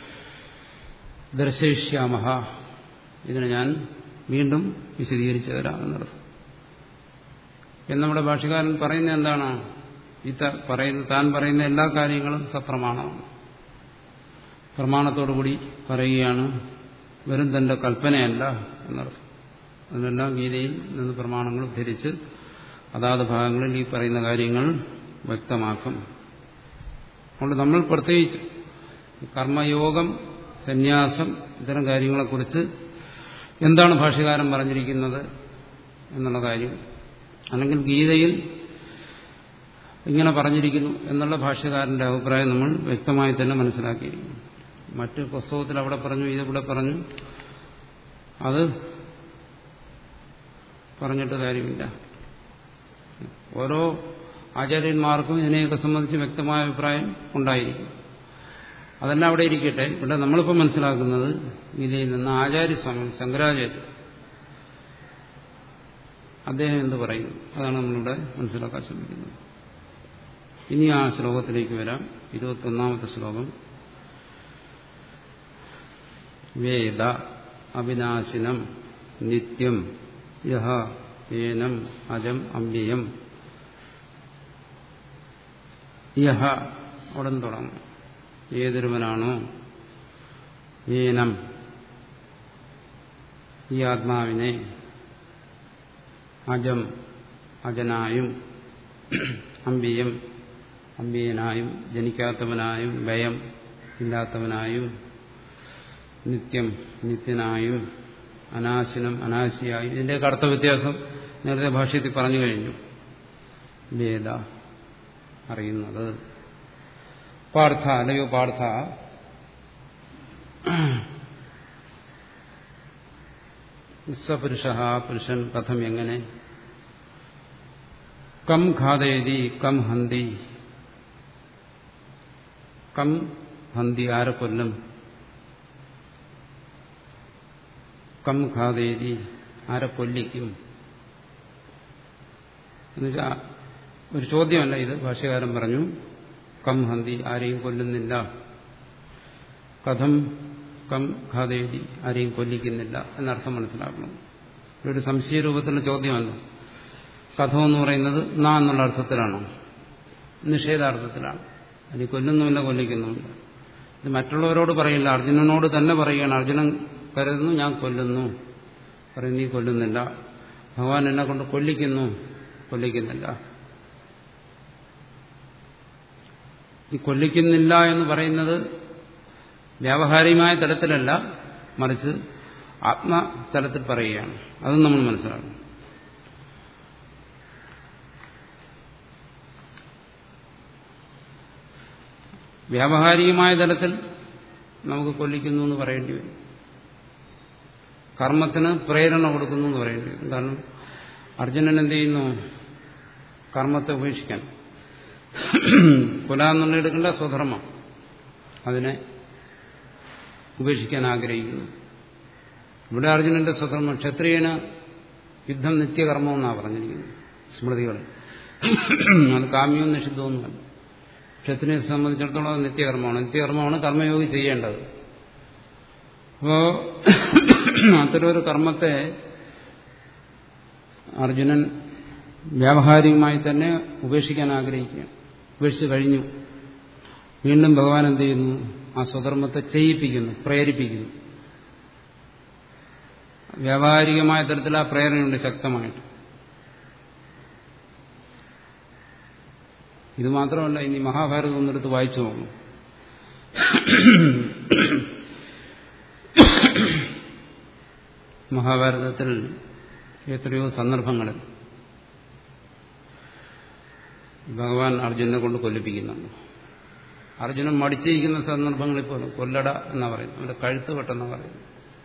ദർശയിഷ്യാമഹ ഇതിനെ ഞാൻ വീണ്ടും വിശദീകരിച്ചു തരാം എന്നർത്ഥം എന്നവിടെ ഭാഷകാരൻ പറയുന്നത് എന്താണ് ഈ പറയുന്ന താൻ പറയുന്ന എല്ലാ കാര്യങ്ങളും സപ്രമാണമാണ് പ്രമാണത്തോടുകൂടി പറയുകയാണ് വെറും തന്റെ കൽപ്പനയല്ല എന്നർത്ഥം അതിനെല്ലാം ഗീതയിൽ നിന്ന് പ്രമാണങ്ങൾ ഉദ്ധരിച്ച് അതാത് ഭാഗങ്ങളിൽ ഈ പറയുന്ന കാര്യങ്ങൾ വ്യക്തമാക്കും അതുകൊണ്ട് നമ്മൾ പ്രത്യേകിച്ച് കർമ്മയോഗം സന്യാസം ഇത്തരം കാര്യങ്ങളെക്കുറിച്ച് എന്താണ് ഭാഷ്യകാരൻ പറഞ്ഞിരിക്കുന്നത് എന്നുള്ള കാര്യം അല്ലെങ്കിൽ ഗീതയിൽ ഇങ്ങനെ പറഞ്ഞിരിക്കുന്നു എന്നുള്ള ഭാഷ്യകാരന്റെ അഭിപ്രായം നമ്മൾ വ്യക്തമായി തന്നെ മനസ്സിലാക്കിയിരിക്കുന്നു മറ്റ് പുസ്തകത്തിൽ അവിടെ പറഞ്ഞു ഇതിവിടെ പറഞ്ഞു അത് പറഞ്ഞിട്ട് കാര്യമില്ല ഓരോ ആചാര്യന്മാർക്കും ഇതിനെയൊക്കെ സംബന്ധിച്ച് വ്യക്തമായ അഭിപ്രായം ഉണ്ടായിരിക്കും അതെല്ലാം അവിടെ ഇരിക്കട്ടെ ഇവിടെ നമ്മളിപ്പോൾ മനസ്സിലാക്കുന്നത് ഗീതയിൽ നിന്ന് ആചാര്യസ്വാമി ശങ്കരാചാര്യ അദ്ദേഹം എന്ത് പറയുന്നു അതാണ് നമ്മളിവിടെ മനസ്സിലാക്കാൻ ശ്രമിക്കുന്നത് ഇനി ആ ശ്ലോകത്തിലേക്ക് വരാം ഇരുപത്തൊന്നാമത്തെ ശ്ലോകം വേദ അവിനാശിനം നിത്യം യഹ ഏനം അജം അമ്പിയം യഹ ഉടൻ തുടങ്ങും ഏതൊരുവനാണോ ഏനം ഈ ആത്മാവിനെ അജം അജനായും അമ്പിയം അമ്പിയനായും ജനിക്കാത്തവനായും ഭയം ഇല്ലാത്തവനായും നിത്യം നിത്യനായും അനാശിനം അനാശിയായും ഇതിന്റെ കടുത്ത വ്യത്യാസം നേരത്തെ ഭാഷ്യത്തിൽ പറഞ്ഞു കഴിഞ്ഞു വേദ അറിയുന്നത് പാർത്ഥ അല്ലയോ പാർത്ഥ സപുരുഷ പുരുഷൻ കഥം എങ്ങനെ കം ഖാദേതി കം ഹന്തി കം ഹന്തി ആരെ കൊല്ലും കം ഖാദേതി ആരെ കൊല്ലിക്കും എന്നുവെച്ചാൽ ഒരു ചോദ്യമല്ല ഇത് ഭാഷ്യകാരൻ പറഞ്ഞു കം ഹന്തി ആരെയും കൊല്ലുന്നില്ല കഥം കം ഖാദേതി ആരെയും കൊല്ലിക്കുന്നില്ല എന്നർത്ഥം മനസ്സിലാക്കണം ഒരു സംശയരൂപത്തിലുള്ള ചോദ്യമല്ല കഥം എന്ന് പറയുന്നത് നാ എന്നുള്ള അർത്ഥത്തിലാണ് നിഷേധാർത്ഥത്തിലാണ് അത് കൊല്ലുന്നുമില്ല കൊല്ലിക്കുന്നുമില്ല ഇത് മറ്റുള്ളവരോട് പറയില്ല അർജുനനോട് തന്നെ പറയുകയാണ് അർജുനൻ കരുതുന്നു ഞാൻ കൊല്ലുന്നു പറയും നീ കൊല്ലുന്നില്ല ഭഗവാൻ എന്നെ കൊണ്ട് കൊല്ലിക്കുന്നു കൊല്ലിക്കുന്നില്ല ഈ കൊല്ലിക്കുന്നില്ല എന്ന് പറയുന്നത് വ്യാവഹാരികമായ തലത്തിലല്ല മറിച്ച് ആത്മതലത്തിൽ പറയുകയാണ് അതും നമ്മൾ മനസ്സിലാക്കണം വ്യാവഹാരികമായ തലത്തിൽ നമുക്ക് കൊല്ലിക്കുന്നു എന്ന് പറയേണ്ടി വരും കർമ്മത്തിന് പ്രേരണ കൊടുക്കുന്നു എന്ന് പറയേണ്ടി വരും കാരണം അർജുനൻ എന്ത് ചെയ്യുന്നു കർമ്മത്തെ ഉപേക്ഷിക്കാൻ കൊല എന്നുള്ള എടുക്കേണ്ട സ്വധർമ്മം അതിനെ ഉപേക്ഷിക്കാൻ ആഗ്രഹിക്കുന്നു ഇവിടെ അർജുനന്റെ സ്വധർമ്മം ക്ഷത്രിയന് യുദ്ധം നിത്യകർമ്മം എന്നാണ് പറഞ്ഞിരിക്കുന്നത് സ്മൃതികൾ അത് കാമ്യവും നിഷിദ്ധവുമൊന്നുമല്ല ക്ഷത്രിയെ സംബന്ധിച്ചിടത്തോളം അത് നിത്യകർമ്മമാണ് നിത്യകർമ്മമാണ് കർമ്മയോഗി ചെയ്യേണ്ടത് അപ്പോ അത്തരമൊരു കർമ്മത്തെ അർജുനൻ വ്യാവഹാരികമായി തന്നെ ഉപേക്ഷിക്കാൻ ആഗ്രഹിക്കുകയാണ് ഉപേക്ഷിച്ച് കഴിഞ്ഞു വീണ്ടും ഭഗവാൻ എന്ത് ചെയ്യുന്നു ആ സ്വധർമ്മത്തെ ചെയ്യിപ്പിക്കുന്നു പ്രേരിപ്പിക്കുന്നു വ്യാവഹാരികമായ തരത്തിൽ ആ പ്രേരണയുണ്ട് ശക്തമായിട്ട് ഇത് മാത്രമല്ല ഇനി മഹാഭാരതം ഒന്നെടുത്ത് വായിച്ചു നോക്കണം മഹാഭാരതത്തിൽ എത്രയോ സന്ദർഭങ്ങളിൽ ഭഗവാൻ അർജുനെ കൊണ്ട് കൊല്ലിപ്പിക്കുന്നുണ്ട് അർജുനൻ മടിച്ചിരിക്കുന്ന സന്ദർഭങ്ങളിൽ പോലും കൊല്ലട എന്നാ പറയുന്നത് അവന്റെ കഴുത്ത് പെട്ടെന്ന് പറയുന്നു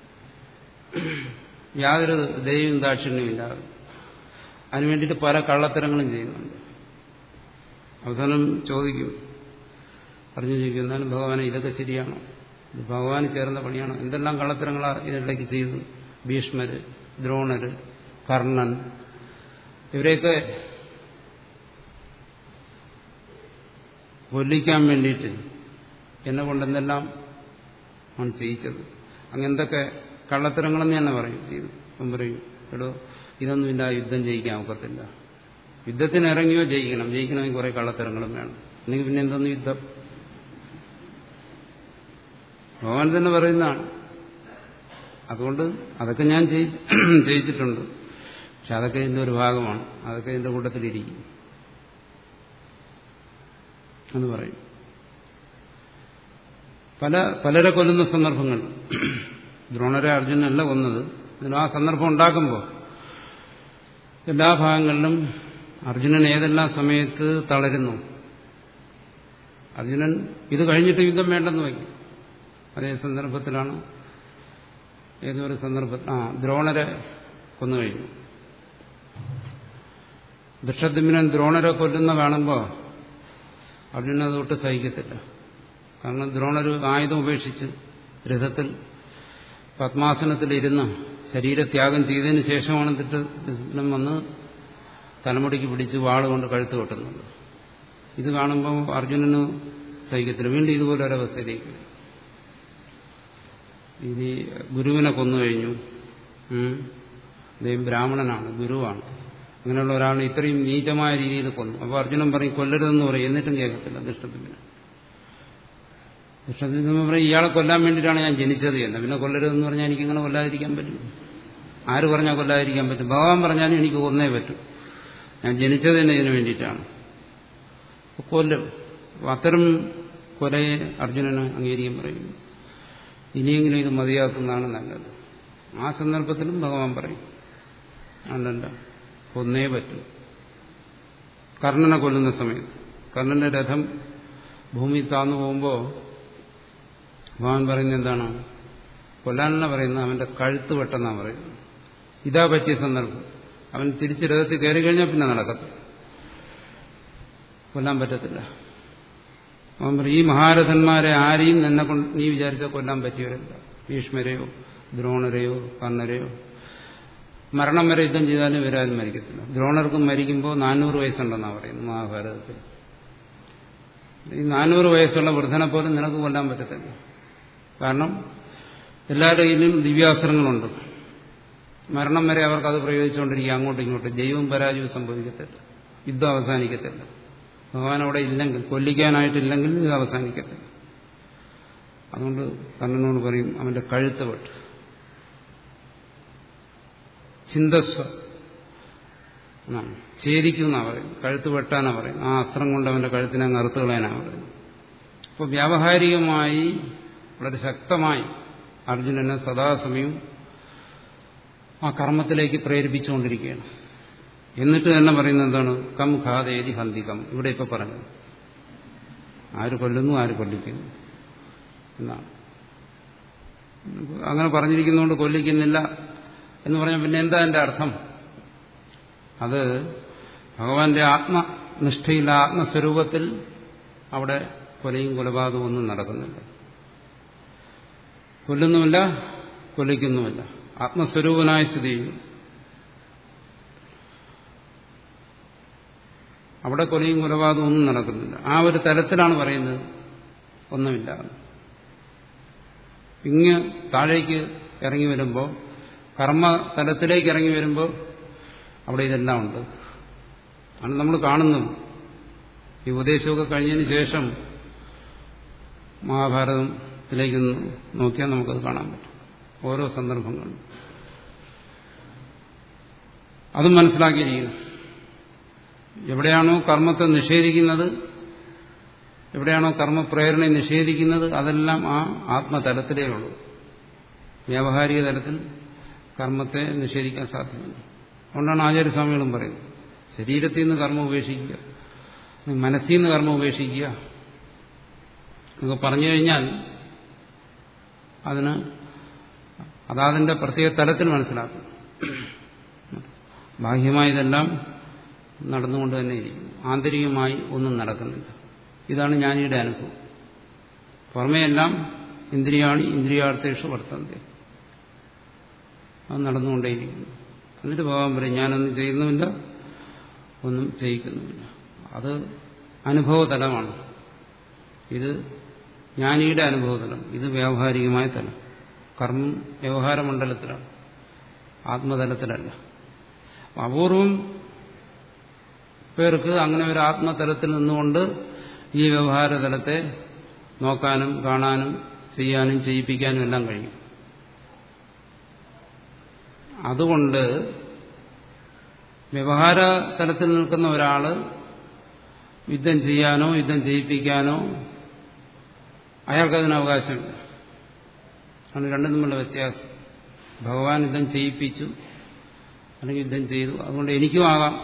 യാതൊരു ദൈവം ദാക്ഷിണ്യവും ഇല്ലാതെ അതിനു വേണ്ടിയിട്ട് പല കള്ളത്തരങ്ങളും ചെയ്യുന്നുണ്ട് അവസാനം ചോദിക്കും പറഞ്ഞു ചോദിക്കും എന്നാലും ഭഗവാനെ ഇതൊക്കെ ശരിയാണോ ഇത് ഭഗവാന് ചേർന്ന പണിയാണോ എന്തെല്ലാം കള്ളത്തരങ്ങളാ ഇതിനിടയ്ക്ക് ചെയ്തു ഭീഷ്മര് ദ്രോണര് കർണൻ ഇവരെയൊക്കെ കൊല്ലിക്കാൻ വേണ്ടിയിട്ട് എന്നെ കൊണ്ട് എന്തെല്ലാം ആണ് ചെയ്യിച്ചത് അങ്ങ് എന്തൊക്കെ കള്ളത്തരങ്ങളെന്ന് തന്നെ പറയും ചെയ്തു അപ്പം പറയും എടോ ഇതൊന്നും ഇല്ല യുദ്ധം ജയിക്കാൻ ഒക്കത്തില്ല യുദ്ധത്തിന് ഇറങ്ങിയോ ജയിക്കണം ജയിക്കണമെങ്കിൽ കുറെ കള്ളത്തരങ്ങളും വേണം അല്ലെങ്കിൽ പിന്നെ എന്തൊന്നും യുദ്ധം ഭഗവാൻ തന്നെ പറയുന്നതാണ് അതുകൊണ്ട് അതൊക്കെ ഞാൻ ചെയ്യിച്ചിട്ടുണ്ട് പക്ഷെ അതൊക്കെ ഇതിന്റെ ഒരു ഭാഗമാണ് അതൊക്കെ ഇതിന്റെ കൂട്ടത്തിലിരിക്കും എന്ന് പറയും പല പലരെ കൊല്ലുന്ന സന്ദർഭങ്ങൾ ദ്രോണരെ അർജുനല്ല കൊന്നത് ഇതിന് ആ സന്ദർഭം ഉണ്ടാക്കുമ്പോൾ എല്ലാ ഭാഗങ്ങളിലും അർജുനൻ ഏതെല്ലാം സമയത്ത് തളരുന്നു അർജുനൻ ഇത് കഴിഞ്ഞിട്ട് യുദ്ധം വേണ്ടെന്ന് വയ്ക്കും അതേ സന്ദർഭത്തിലാണ് ഏതൊരു സന്ദർഭത്തിൽ ആ ദ്രോണരെ കൊന്നു കഴിഞ്ഞു ദൃഷദ്മിനൻ ദ്രോണരെ കൊല്ലുന്ന കാണുമ്പോൾ അർജുനൻ അതൊട്ട് സഹിക്കത്തില്ല കാരണം ദ്രോണർ ആയുധം ഉപേക്ഷിച്ച് രഥത്തിൽ പത്മാസനത്തിലിരുന്ന് ശരീരത്യാഗം ചെയ്തതിന് ശേഷമാണ് ദൃഷ്ടം വന്ന് തലമുടിക്ക് പിടിച്ച് വാളുകൊണ്ട് കഴുത്ത് കൊട്ടുന്നത് ഇത് കാണുമ്പോൾ അർജുനന് സഹിക്കത്തില്ല വീണ്ടും ഇതുപോലെ ഒരവസ്ഥയിലേക്ക് ഇനി ഗുരുവിനെ കൊന്നു കഴിഞ്ഞു അദ്ദേഹം ബ്രാഹ്മണനാണ് ഗുരുവാണ് അങ്ങനെയുള്ള ഒരാൾ ഇത്രയും നീചമായ രീതിയിൽ കൊന്നു അപ്പോൾ അർജുനൻ പറയും കൊല്ലരുതെന്ന് പറയും എന്നിട്ടും കേൾക്കത്തില്ല ദുഷ്ടത്തിന് ദുഷ്ടത്തിന് പറയും ഇയാളെ കൊല്ലാൻ വേണ്ടിയിട്ടാണ് ഞാൻ ജനിച്ചത് എന്ന് പിന്നെ കൊല്ലരുതെന്ന് പറഞ്ഞാൽ എനിക്കിങ്ങനെ കൊല്ലാതിരിക്കാൻ പറ്റും ആര് പറഞ്ഞാൽ കൊല്ലാതിരിക്കാൻ പറ്റും ഭഗവാൻ പറഞ്ഞാലും എനിക്ക് കൊന്നേ പറ്റും ഞാൻ ജനിച്ചത് തന്നെ ഇതിനു വേണ്ടിയിട്ടാണ് കൊല്ലും അത്തരം കൊലയെ അർജുനന് അംഗീകരിക്കാൻ പറയും ഇനിയെങ്കിലും ഇത് മതിയാക്കുന്നതാണ് നല്ലത് ആ സന്ദർഭത്തിലും ഭഗവാൻ പറയും അല്ലല്ല കൊന്നേ പറ്റും കർണനെ കൊല്ലുന്ന സമയത്ത് കർണന്റെ രഥം ഭൂമി താന്നു പോകുമ്പോൾ ഭഗവാൻ പറയുന്നത് എന്താണ് കൊല്ലാനല്ല പറയുന്നത് അവന്റെ കഴുത്ത് വെട്ടെന്നാണ് പറയുന്നത് ഇതാ പറ്റിയ സന്ദർഭം അവൻ തിരിച്ച് രഥത്തിൽ കയറി കഴിഞ്ഞാൽ പിന്നെ നടക്കത്തില്ല കൊല്ലാൻ പറ്റത്തില്ല അവൻ പറയും ഈ മഹാരഥന്മാരെ ആരെയും നിന്നെ കൊണ്ട് നീ വിചാരിച്ചാൽ കൊല്ലാൻ പറ്റിയവരല്ല ഭീഷ്മരെയോ ദ്രോണരെയോ കർണരെയോ മരണം വരെ യുദ്ധം ചെയ്താലും ഇവരാരും മരിക്കത്തില്ല ദ്രോണർക്കും മരിക്കുമ്പോൾ നാനൂറ് വയസ്സുണ്ടെന്നാണ് പറയുന്നത് മഹാഭാരതത്തിൽ ഈ നാനൂറ് വയസ്സുള്ള വൃദ്ധനെ പോലും നിനക്ക് കൊല്ലാൻ പറ്റത്തില്ല കാരണം എല്ലാവരുടെ കയ്യിലും ദിവ്യാസ്ത്രങ്ങളുണ്ട് മരണം വരെ അവർക്ക് അത് പ്രയോഗിച്ചുകൊണ്ടിരിക്കുക അങ്ങോട്ടും ഇങ്ങോട്ടും ജൈവവും പരാജയവും സംഭവിക്കത്തില്ല യുദ്ധം അവസാനിക്കത്തില്ല ഭഗവാൻ അവിടെ ഇല്ലെങ്കിൽ കൊല്ലിക്കാനായിട്ടില്ലെങ്കിൽ ഇത് അവസാനിക്കത്തില്ല അതുകൊണ്ട് കണ്ണനോട് പറയും അവന്റെ കഴുത്ത് വെട്ട് ചിന്തസ്വ ഛേദിക്കുന്ന പറയും കഴുത്ത് വെട്ടാനാ പറയും ആ അസ്ത്രം കൊണ്ട് അവന്റെ കഴുത്തിനെ അങ്ങ് അറുത്ത് കളയാനാ പറയുന്നത് അപ്പോൾ വ്യാവഹാരികമായി വളരെ ശക്തമായി അർജുനനെ സദാസമയം ആ കർമ്മത്തിലേക്ക് പ്രേരിപ്പിച്ചുകൊണ്ടിരിക്കുകയാണ് എന്നിട്ട് തന്നെ പറയുന്നത് എന്താണ് കം ഖാദേതി ഹന്തികം ഇവിടെ ഇപ്പൊ പറഞ്ഞു ആര് കൊല്ലുന്നു ആര് കൊല്ലിക്കുന്നു എന്നാണ് അങ്ങനെ പറഞ്ഞിരിക്കുന്നതുകൊണ്ട് കൊല്ലിക്കുന്നില്ല എന്ന് പറഞ്ഞാൽ പിന്നെ എന്താ എന്റെ അർത്ഥം അത് ഭഗവാന്റെ ആത്മനിഷ്ഠയിൽ ആത്മസ്വരൂപത്തിൽ അവിടെ കൊലയും കൊലപാതകവും ഒന്നും നടക്കുന്നില്ല കൊല്ലുന്നുമില്ല കൊല്ലിക്കുന്നുമില്ല ആത്മസ്വരൂപനായ സ്ഥിതി ചെയ്യുന്നു അവിടെ കൊലയും കൊലപാതകവും ഒന്നും നടക്കുന്നില്ല ആ ഒരു തലത്തിലാണ് പറയുന്നത് ഒന്നുമില്ല ഇങ്ങ് താഴേക്ക് ഇറങ്ങി വരുമ്പോൾ കർമ്മ തലത്തിലേക്ക് ഇറങ്ങി വരുമ്പോൾ അവിടെ ഇതെല്ലാം ഉണ്ട് ആണ് നമ്മൾ കാണുന്നു ഈ ഉപദേശമൊക്കെ കഴിഞ്ഞതിന് ശേഷം മഹാഭാരതത്തിലേക്ക് നോക്കിയാൽ നമുക്കത് കാണാൻ പറ്റും ഓരോ സന്ദർഭങ്ങളും അതും മനസ്സിലാക്കിയിരിക്കുന്നു എവിടെയാണോ കർമ്മത്തെ നിഷേധിക്കുന്നത് എവിടെയാണോ കർമ്മപ്രേരണയെ നിഷേധിക്കുന്നത് അതെല്ലാം ആ ആത്മതലത്തിലേ ഉള്ളൂ വ്യാവഹാരിക തലത്തിൽ കർമ്മത്തെ നിഷേധിക്കാൻ സാധ്യമല്ല അതുകൊണ്ടാണ് ആചാര്യസ്വാമികളും പറയുന്നത് ശരീരത്തിൽ നിന്ന് കർമ്മം ഉപേക്ഷിക്കുക മനസ്സിൽ നിന്ന് കർമ്മം ഉപേക്ഷിക്കുക എന്നൊക്കെ പറഞ്ഞു കഴിഞ്ഞാൽ അതിന് അതാതിന്റെ പ്രത്യേക തലത്തിൽ മനസ്സിലാക്കും ബാഹ്യമായതെല്ലാം നടന്നുകൊണ്ട് തന്നെ ഇരിക്കുന്നു ആന്തരികമായി ഒന്നും നടക്കുന്നില്ല ഇതാണ് ജ്ഞാനിയുടെ അനുഭവം പുറമെയെല്ലാം ഇന്ദ്രിയാണി ഇന്ദ്രിയാർത്ഥേഷു വർത്തന്തി അത് നടന്നുകൊണ്ടേയിരിക്കുന്നു എന്നിട്ട് ഭഗവാൻ പറയും ഞാനൊന്നും ചെയ്യുന്നുമില്ല ഒന്നും ചെയ്യിക്കുന്നുമില്ല അത് അനുഭവതലമാണ് ഇത് ജ്ഞാനിയുടെ അനുഭവതലം ഇത് വ്യാവഹാരികമായ തലം കർമ്മം വ്യവഹാര മണ്ഡലത്തിലാണ് ആത്മതലത്തിലല്ല അപൂർവം പേർക്ക് അങ്ങനെ ഒരു ആത്മതലത്തിൽ നിന്നുകൊണ്ട് ഈ വ്യവഹാരതലത്തെ നോക്കാനും കാണാനും ചെയ്യാനും ചെയ്യിപ്പിക്കാനും എല്ലാം കഴിയും അതുകൊണ്ട് വ്യവഹാര തലത്തിൽ നിൽക്കുന്ന ഒരാൾ യുദ്ധം ചെയ്യാനോ യുദ്ധം ചെയ്യിപ്പിക്കാനോ അയാൾക്കതിന് അവകാശമില്ല ആണ് രണ്ടും തമ്മിലുള്ള വ്യത്യാസം ഭഗവാൻ യുദ്ധം ചെയ്യിപ്പിച്ചു അല്ലെങ്കിൽ യുദ്ധം ചെയ്തു അതുകൊണ്ട് എനിക്കും ആകാം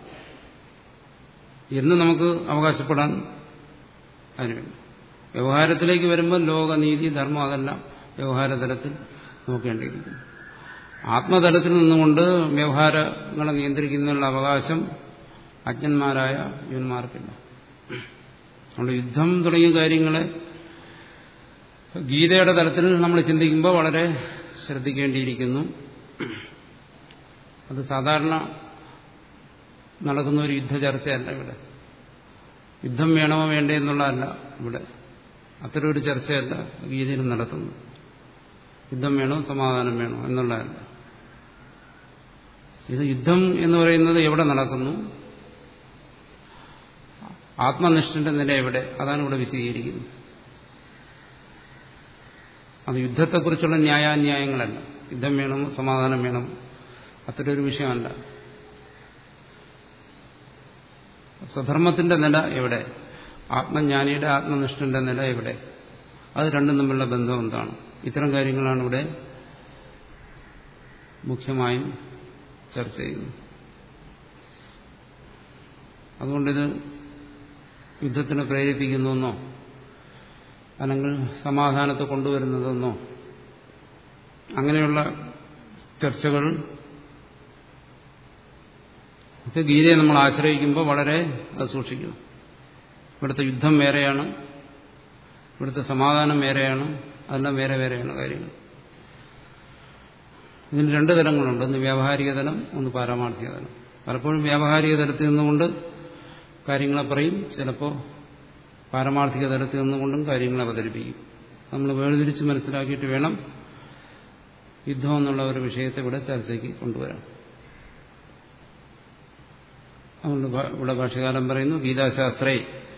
എന്ന് നമുക്ക് അവകാശപ്പെടാൻ അതിനുവേണ്ടി വ്യവഹാരത്തിലേക്ക് വരുമ്പോൾ ലോകനീതി ധർമ്മം അതെല്ലാം വ്യവഹാരതലത്തിൽ നോക്കേണ്ടിയിരിക്കുന്നു ആത്മതലത്തിൽ നിന്നുകൊണ്ട് വ്യവഹാരങ്ങളെ നിയന്ത്രിക്കുന്നതിനുള്ള അവകാശം അജ്ഞന്മാരായ യുവന്മാർക്കില്ല അതുകൊണ്ട് യുദ്ധം തുടങ്ങിയ കാര്യങ്ങളെ ഗീതയുടെ തലത്തിൽ നമ്മൾ ചിന്തിക്കുമ്പോൾ വളരെ ശ്രദ്ധിക്കേണ്ടിയിരിക്കുന്നു അത് സാധാരണ നടക്കുന്ന ഒരു യുദ്ധ ചർച്ചയല്ല ഇവിടെ യുദ്ധം വേണമോ വേണ്ടേ എന്നുള്ളതല്ല ഇവിടെ അത്തരം ഒരു ചർച്ചയല്ല ഗീതയിൽ നടത്തുന്നത് യുദ്ധം വേണോ സമാധാനം വേണോ എന്നുള്ളതല്ല ഇത് യുദ്ധം എന്ന് പറയുന്നത് എവിടെ നടക്കുന്നു ആത്മനിഷ്ഠന്റെ നില എവിടെ അതാണ് ഇവിടെ വിശദീകരിക്കുന്നത് അത് യുദ്ധത്തെക്കുറിച്ചുള്ള ന്യായാന്യായങ്ങളല്ല യുദ്ധം വേണം സമാധാനം വേണം അത്തരൊരു വിഷയമല്ല സ്വധർമ്മത്തിന്റെ നില എവിടെ ആത്മജ്ഞാനിയുടെ ആത്മനിഷ്ഠന്റെ നില എവിടെ അത് രണ്ടും തമ്മിലുള്ള ബന്ധം എന്താണ് ഇത്തരം കാര്യങ്ങളാണ് ഇവിടെ മുഖ്യമായും ചർച്ച ചെയ്യുന്നത് അതുകൊണ്ടിത് യുദ്ധത്തിന് പ്രേരിപ്പിക്കുന്നെന്നോ അല്ലെങ്കിൽ സമാധാനത്തെ കൊണ്ടുവരുന്നതെന്നോ അങ്ങനെയുള്ള ചർച്ചകൾ ഒക്കെ ഗീതയെ നമ്മൾ ആശ്രയിക്കുമ്പോൾ വളരെ അത് സൂക്ഷിക്കണം ഇവിടുത്തെ യുദ്ധം വേറെയാണ് ഇവിടുത്തെ സമാധാനം വേറെയാണ് അതെല്ലാം വേറെ വേറെയാണ് കാര്യങ്ങൾ ഇതിന് രണ്ട് തലങ്ങളുണ്ട് ഒന്ന് വ്യാവഹാരിക തലം ഒന്ന് പാരമാർത്ഥിക തലം പലപ്പോഴും വ്യാവഹാരിക തലത്തിൽ നിന്നുകൊണ്ട് കാര്യങ്ങളെ പറയും ചിലപ്പോൾ പാരമാർത്ഥിക തലത്തിൽ നിന്നുകൊണ്ടും കാര്യങ്ങൾ അവതരിപ്പിക്കും നമ്മൾ വേർതിരിച്ച് മനസ്സിലാക്കിയിട്ട് വേണം യുദ്ധം എന്നുള്ള ഒരു വിഷയത്തെ ഇവിടെ ചർച്ചയ്ക്ക് കൊണ്ടുവരാം അതുകൊണ്ട് ഇവിടെ ഭാഷകാലം പറയുന്നു ഗീതാശാസ്ത്രേ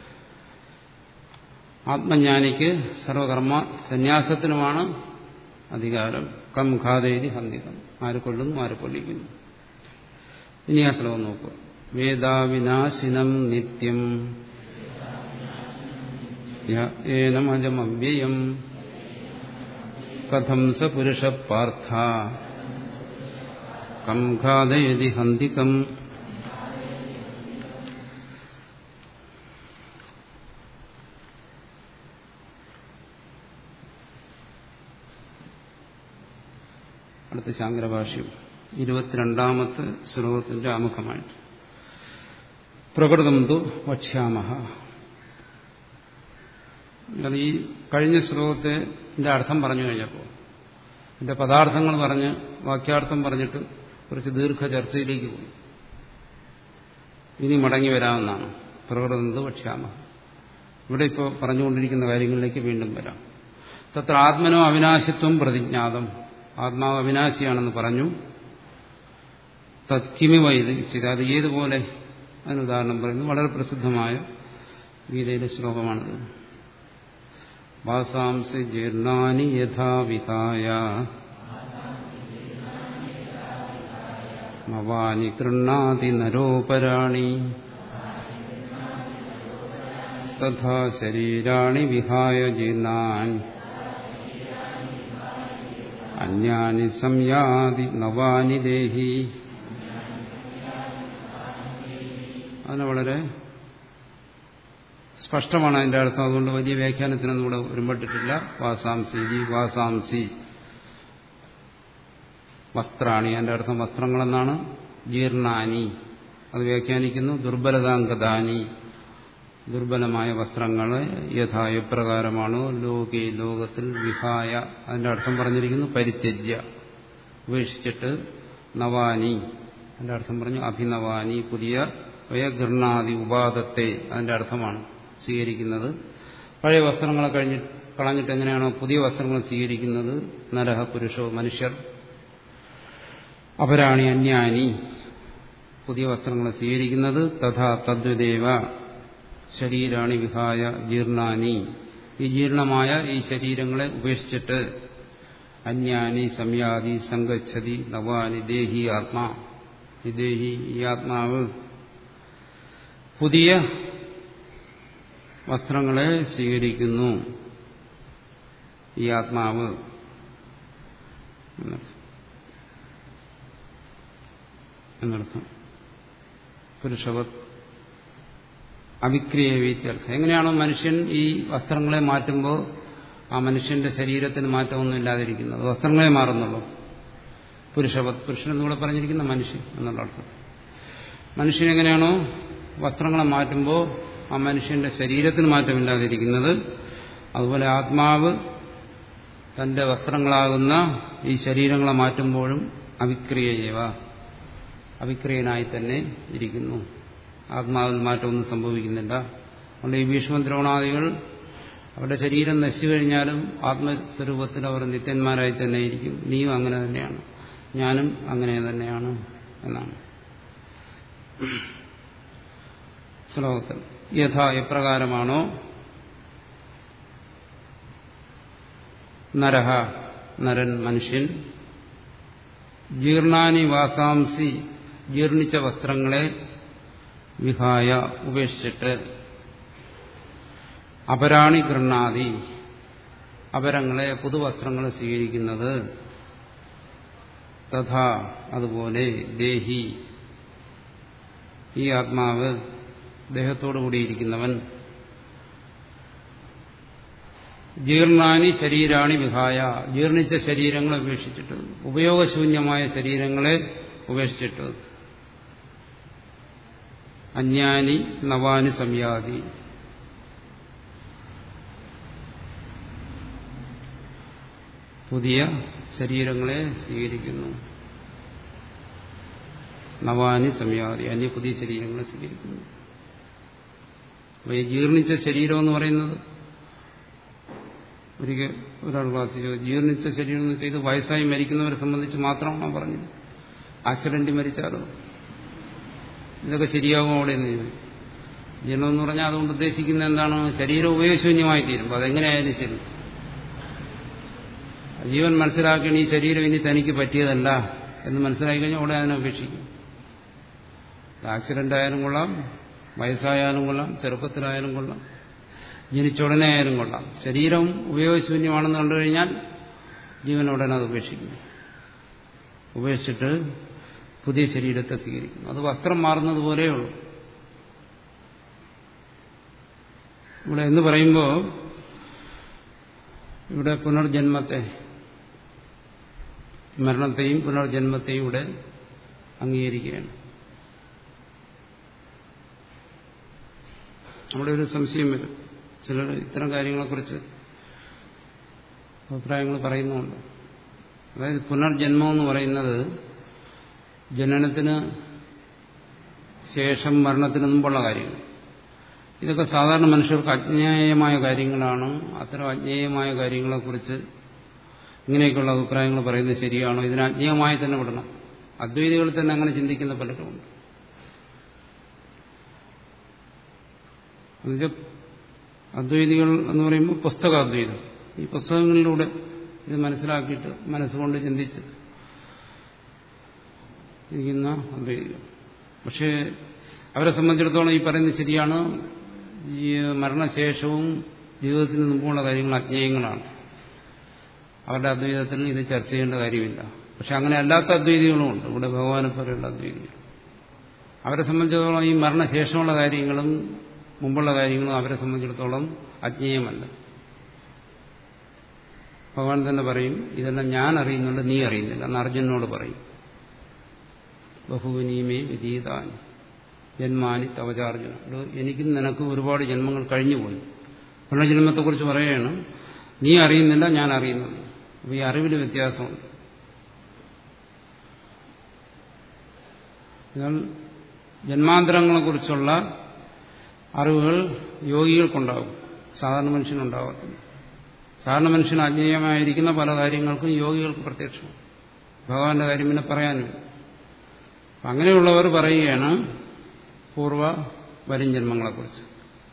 ആത്മജ്ഞാനിക്ക് സർവകർമ്മ സന്യാസത്തിനുമാണ് അധികാരം കം ഖാദേതി ഹന്തികം ആര് കൊല്ലുന്നു ആര് കൊല്ലിക്കുന്നു ഇനി ആ ശ്ലോകം നോക്കുക വേദാവിനാശിനം നിത്യം ഏനമജമവ്യയം കഥം സ പുരുഷ പാർത്ഥ കം ഖാദയതി ഹന്തികം അടുത്ത ശാങ്കരഭാഷ്യം ഇരുപത്തിരണ്ടാമത്തെ ശ്ലോകത്തിന്റെ ആമുഖമായിട്ട് പ്രകൃതം തു വക്ഷ്യാമഹ ഈ കഴിഞ്ഞ ശ്ലോകത്തിന്റെ അർത്ഥം പറഞ്ഞു കഴിഞ്ഞപ്പോൾ ഇതിന്റെ പദാർത്ഥങ്ങൾ പറഞ്ഞ് വാക്യാർത്ഥം പറഞ്ഞിട്ട് കുറച്ച് ദീർഘ ചർച്ചയിലേക്ക് പോയി ഇനി മടങ്ങി വരാമെന്നാണ് പ്രകൃതം തു വക്ഷ്യാമഹ ഇവിടെ ഇപ്പോൾ പറഞ്ഞുകൊണ്ടിരിക്കുന്ന കാര്യങ്ങളിലേക്ക് വീണ്ടും വരാം തത്ര ആത്മനോ അവിനാശിത്വം പ്രതിജ്ഞാതം ആത്മാവ് അവിനാശിയാണെന്ന് പറഞ്ഞു തത്കിമി വൈദിച്ചിത് അത് ഏതുപോലെ അതിന് ഉദാഹരണം പറയുന്നു വളരെ പ്രസിദ്ധമായ ഗീതയിലെ ശ്ലോകമാണിത് വാസാംസി ജീർണാനി യഥാവിധായ മവാനി കൃണ്ണാതി നരോപരാണി തഥാ ശരീരാണി വിഹായ ജീർണാൻ അന്യാനി സംയാതി നവാനി ദേഹി അതിന് വളരെ സ്പഷ്ടമാണ് അതിന്റെ അർത്ഥം അതുകൊണ്ട് വലിയ വ്യാഖ്യാനത്തിനൊന്നും ഇവിടെ ഒരുമ്പെട്ടിട്ടില്ല വാസാംസി ജി വാസാംസി വസ്ത്രാണി അതിന്റെ അർത്ഥം വസ്ത്രങ്ങളെന്നാണ് ജീർണാനി അത് വ്യാഖ്യാനിക്കുന്നു ദുർബലതാംഗദാനി ദുർബലമായ വസ്ത്രങ്ങളെ യഥാ എപ്രകാരമാണോ ലോകെ ലോകത്തിൽ വിഹായ അതിന്റെ അർത്ഥം പറഞ്ഞിരിക്കുന്നു പരിത്യജ്യ ഉപേക്ഷിച്ചിട്ട് നവാനി അതിന്റെ അർത്ഥം പറഞ്ഞു അഭിനവാനി പുതിയ വയഗൃണാദി ഉപാദത്തെ അതിന്റെ അർത്ഥമാണ് സ്വീകരിക്കുന്നത് പഴയ വസ്ത്രങ്ങളെ കഴിഞ്ഞ് കളഞ്ഞിട്ട് എങ്ങനെയാണോ പുതിയ വസ്ത്രങ്ങൾ സ്വീകരിക്കുന്നത് നരഹ പുരുഷോ മനുഷ്യർ അപരാണി അന്യാനി പുതിയ വസ്ത്രങ്ങളെ സ്വീകരിക്കുന്നത് തഥാ തദ്വദേവ ശരീരാണി വിഹായ ജീർണാനി ഈ ജീർണമായ ഈ ശരീരങ്ങളെ ഉപേക്ഷിച്ചിട്ട് അന്യാനി സംയാതി സംഗച്ഛതി നവാനി ദേഹി ആത്മാ ഈ ദേഹി ഈ ആത്മാവ് പുതിയ വസ്ത്രങ്ങളെ സ്വീകരിക്കുന്നു ഈ ആത്മാവ് എന്നർത്ഥം പുരുഷവത് അവിക്രിയ വീത്യർത്ഥം എങ്ങനെയാണോ മനുഷ്യൻ ഈ വസ്ത്രങ്ങളെ മാറ്റുമ്പോൾ ആ മനുഷ്യന്റെ ശരീരത്തിന് മാറ്റമൊന്നും ഇല്ലാതിരിക്കുന്നത് വസ്ത്രങ്ങളെ മാറുന്നുള്ളൂ പുരുഷവത് പുരുഷൻ എന്നിവിടെ പറഞ്ഞിരിക്കുന്ന മനുഷ്യൻ എന്നുള്ള അർത്ഥം മനുഷ്യൻ എങ്ങനെയാണോ വസ്ത്രങ്ങളെ മാറ്റുമ്പോൾ ആ മനുഷ്യന്റെ ശരീരത്തിന് മാറ്റമില്ലാതിരിക്കുന്നത് അതുപോലെ ആത്മാവ് തന്റെ വസ്ത്രങ്ങളാകുന്ന ഈ ശരീരങ്ങളെ മാറ്റുമ്പോഴും അവിക്രിയവ അവിക്രിയനായി തന്നെ ഇരിക്കുന്നു ആത്മാവിൽ മാറ്റമൊന്നും സംഭവിക്കുന്നില്ല അതുകൊണ്ട് ഈ ഭീഷ്മദ്രോണാദികൾ അവരുടെ ശരീരം നശിച്ചു കഴിഞ്ഞാലും ആത്മസ്വരൂപത്തിൽ അവർ നിത്യന്മാരായി തന്നെ ഇരിക്കും നീയും അങ്ങനെ തന്നെയാണ് ഞാനും അങ്ങനെ തന്നെയാണ് എന്നാണ് ശ്ലോകത്തിൽ യഥാ എപ്രകാരമാണോ നരഹ നരൻ മനുഷ്യൻ ജീർണാനി വാസാംസി ജീർണിച്ച വസ്ത്രങ്ങളെ വിഹായ ഉപേക്ഷിച്ചിട്ട് അപരാണി ഗൃണ്ണാതി അപരങ്ങളെ പുതുവസ്ത്രങ്ങൾ സ്വീകരിക്കുന്നത് തഥാ അതുപോലെ ദേഹി ഈ ആത്മാവ് ദേഹത്തോടു കൂടിയിരിക്കുന്നവൻ ജീർണാനി ശരീരാണി വിഹായ ജീർണിച്ച ശരീരങ്ങളെ ഉപേക്ഷിച്ചിട്ട് ഉപയോഗശൂന്യമായ ശരീരങ്ങളെ ഉപേക്ഷിച്ചിട്ട് അന്യാനി നവാനി സംയാതി പുതിയ ശരീരങ്ങളെ സ്വീകരിക്കുന്നു നവാനി സംയാതി അന്യ പുതിയ ശരീരങ്ങളെ സ്വീകരിക്കുന്നു അപ്പോൾ ഈ ജീർണിച്ച ശരീരം എന്ന് പറയുന്നത് ഒരിക്കൽ ഒരാൾ ക്ലാസ് ജീർണിച്ച ശരീരം എന്ന് ചെയ്ത് വയസ്സായി മരിക്കുന്നവരെ സംബന്ധിച്ച് മാത്രമാണോ പറഞ്ഞത് ആക്സിഡന്റ് മരിച്ചാലോ ഇതൊക്കെ ശരിയാകും അവിടെ നിന്ന് ജനം എന്ന് പറഞ്ഞാൽ അതുകൊണ്ട് ഉദ്ദേശിക്കുന്നത് എന്താണ് ശരീരം ഉപയോഗശൂന്യമായി തീരും അതെങ്ങനെയായാലും ശരി ജീവൻ മനസ്സിലാക്കണം ഈ ശരീരം ഇനി തനിക്ക് പറ്റിയതല്ല എന്ന് മനസ്സിലാക്കി കഴിഞ്ഞാൽ ഉടനെ അതിനെ ഉപേക്ഷിക്കും ആക്സിഡന്റ് ആയാലും കൊള്ളാം വയസ്സായാലും കൊള്ളാം ചെറുപ്പത്തിലായാലും കൊള്ളാം ജനിച്ചുടനെ ആയാലും കൊള്ളാം ശരീരം ഉപയോഗശൂന്യമാണെന്ന് കണ്ടു കഴിഞ്ഞാൽ ജീവൻ ഉടനെ അത് ഉപേക്ഷിക്കും ഉപേക്ഷിച്ചിട്ട് പുതിയ ശരീരത്തെ സ്വീകരിക്കുന്നു അത് വസ്ത്രം മാറുന്നത് പോലെയുള്ളൂ ഇവിടെ എന്ന് പറയുമ്പോൾ ഇവിടെ പുനർജന്മത്തെ മരണത്തെയും പുനർജന്മത്തെയും ഇവിടെ അംഗീകരിക്കുകയാണ് അവിടെ ഒരു സംശയം വരും ചിലർ ഇത്തരം കാര്യങ്ങളെക്കുറിച്ച് അഭിപ്രായങ്ങൾ പറയുന്നുണ്ട് അതായത് പുനർജന്മം എന്ന് പറയുന്നത് ജനനത്തിന് ശേഷം മരണത്തിന് മുമ്പുള്ള കാര്യങ്ങൾ ഇതൊക്കെ സാധാരണ മനുഷ്യർക്ക് അജ്ഞേയമായ കാര്യങ്ങളാണ് അത്തരം അജ്ഞേയമായ കാര്യങ്ങളെക്കുറിച്ച് ഇങ്ങനെയൊക്കെയുള്ള അഭിപ്രായങ്ങൾ പറയുന്നത് ശരിയാണോ ഇതിനെ അജ്ഞേയമായി തന്നെ വിടണം അദ്വൈതികൾ തന്നെ അങ്ങനെ ചിന്തിക്കുന്ന പലരുമുണ്ട് എന്നുവെച്ചാൽ അദ്വൈതികൾ എന്ന് പറയുമ്പോൾ പുസ്തകാദ്വൈതം ഈ പുസ്തകങ്ങളിലൂടെ ഇത് മനസ്സിലാക്കിയിട്ട് മനസ്സുകൊണ്ട് ചിന്തിച്ച് ഇരിക്കുന്ന അദ്വൈതികൾ പക്ഷേ അവരെ സംബന്ധിച്ചിടത്തോളം ഈ പറയുന്നത് ശരിയാണ് ഈ മരണശേഷവും ജീവിതത്തിന് മുമ്പുള്ള കാര്യങ്ങൾ അജ്ഞേയങ്ങളാണ് അവരുടെ അദ്വൈതത്തിൽ ഇത് ചർച്ച ചെയ്യേണ്ട കാര്യമില്ല പക്ഷെ അങ്ങനെ അല്ലാത്ത അദ്വൈതികളുമുണ്ട് ഇവിടെ ഭഗവാനെ പോലെയുള്ള അദ്വൈതികൾ അവരെ സംബന്ധിച്ചിടത്തോളം ഈ മരണശേഷമുള്ള കാര്യങ്ങളും മുമ്പുള്ള കാര്യങ്ങളും അവരെ സംബന്ധിച്ചിടത്തോളം അജ്ഞേയമല്ല ഭഗവാൻ തന്നെ പറയും ഇതെല്ലാം ഞാൻ അറിയുന്നുണ്ട് നീ അറിയുന്നില്ല എന്ന് അർജുനോട് പറയും ബഹുവിനീമേ വിധീതാൻ ജന്മാനി തവചാർജുന എനിക്കും നിനക്കും ഒരുപാട് ജന്മങ്ങൾ കഴിഞ്ഞുപോയി പുനർജന്മത്തെക്കുറിച്ച് പറയുകയാണ് നീ അറിയുന്നില്ല ഞാൻ അറിയുന്നുണ്ട് അപ്പോൾ ഈ അറിവിൽ വ്യത്യാസമുണ്ട് എന്നാൽ ജന്മാന്തരങ്ങളെക്കുറിച്ചുള്ള അറിവുകൾ യോഗികൾക്കുണ്ടാകും സാധാരണ മനുഷ്യനുണ്ടാകത്തില്ല സാധാരണ മനുഷ്യന് അജ്ഞേയമായിരിക്കുന്ന പല കാര്യങ്ങൾക്കും യോഗികൾക്ക് പ്രത്യക്ഷമാണ് ഭഗവാന്റെ കാര്യം പിന്നെ പറയാനില്ല അങ്ങനെയുള്ളവർ പറയുകയാണ് പൂർവ്വ വരും ജന്മങ്ങളെക്കുറിച്ച്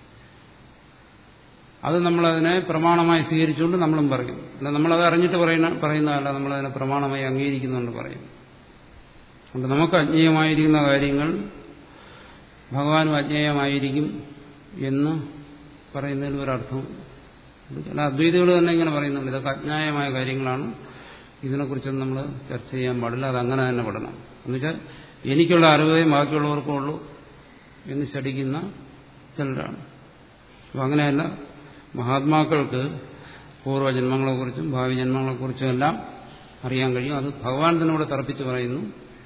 അത് നമ്മളതിനെ പ്രമാണമായി സ്വീകരിച്ചുകൊണ്ട് നമ്മളും പറയും അല്ല നമ്മളത് അറിഞ്ഞിട്ട് പറയുന്ന പറയുന്നതല്ല നമ്മളതിനെ പ്രമാണമായി അംഗീകരിക്കുന്നുകൊണ്ട് പറയും അതുകൊണ്ട് നമുക്ക് അജ്ഞേയമായിരിക്കുന്ന കാര്യങ്ങൾ ഭഗവാനും അജ്ഞേയമായിരിക്കും എന്ന് പറയുന്നതിൽ ഒരർത്ഥം ചില അദ്വൈതികൾ തന്നെ ഇങ്ങനെ പറയുന്നുണ്ട് ഇതൊക്കെ അജ്ഞായമായ കാര്യങ്ങളാണ് ഇതിനെക്കുറിച്ചൊന്നും നമ്മൾ ചർച്ച ചെയ്യാൻ പാടില്ല അതങ്ങനെ തന്നെ പെടണം എന്നുവെച്ചാൽ എനിക്കുള്ള അറിവേ ബാക്കിയുള്ളവർക്കും ഉള്ളൂ എന്ന് ശടിക്കുന്ന ചിലരാണ് അപ്പം അങ്ങനെയല്ല മഹാത്മാക്കൾക്ക് പൂർവ്വജന്മങ്ങളെക്കുറിച്ചും ഭാവി ജന്മങ്ങളെക്കുറിച്ചും എല്ലാം അറിയാൻ കഴിയും അത് ഭഗവാൻ തന്നെ ഇവിടെ തറപ്പിച്ച് പറയുന്നു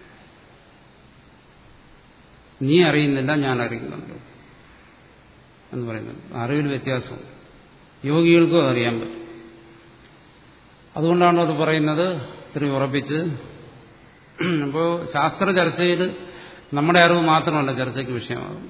നീ അറിയുന്നില്ല ഞാൻ അറിയുന്നുണ്ട് എന്ന് പറയുന്നുണ്ട് അറിവിൽ വ്യത്യാസം യോഗികൾക്കും അതറിയാൻ പറ്റും അതുകൊണ്ടാണ് അത് പറയുന്നത് ഇത്രയും ഉറപ്പിച്ച് അപ്പോൾ ശാസ്ത്ര ചർച്ചയിൽ നമ്മുടെ അറിവ് മാത്രമല്ല ചർച്ചയ്ക്ക് വിഷയമാകും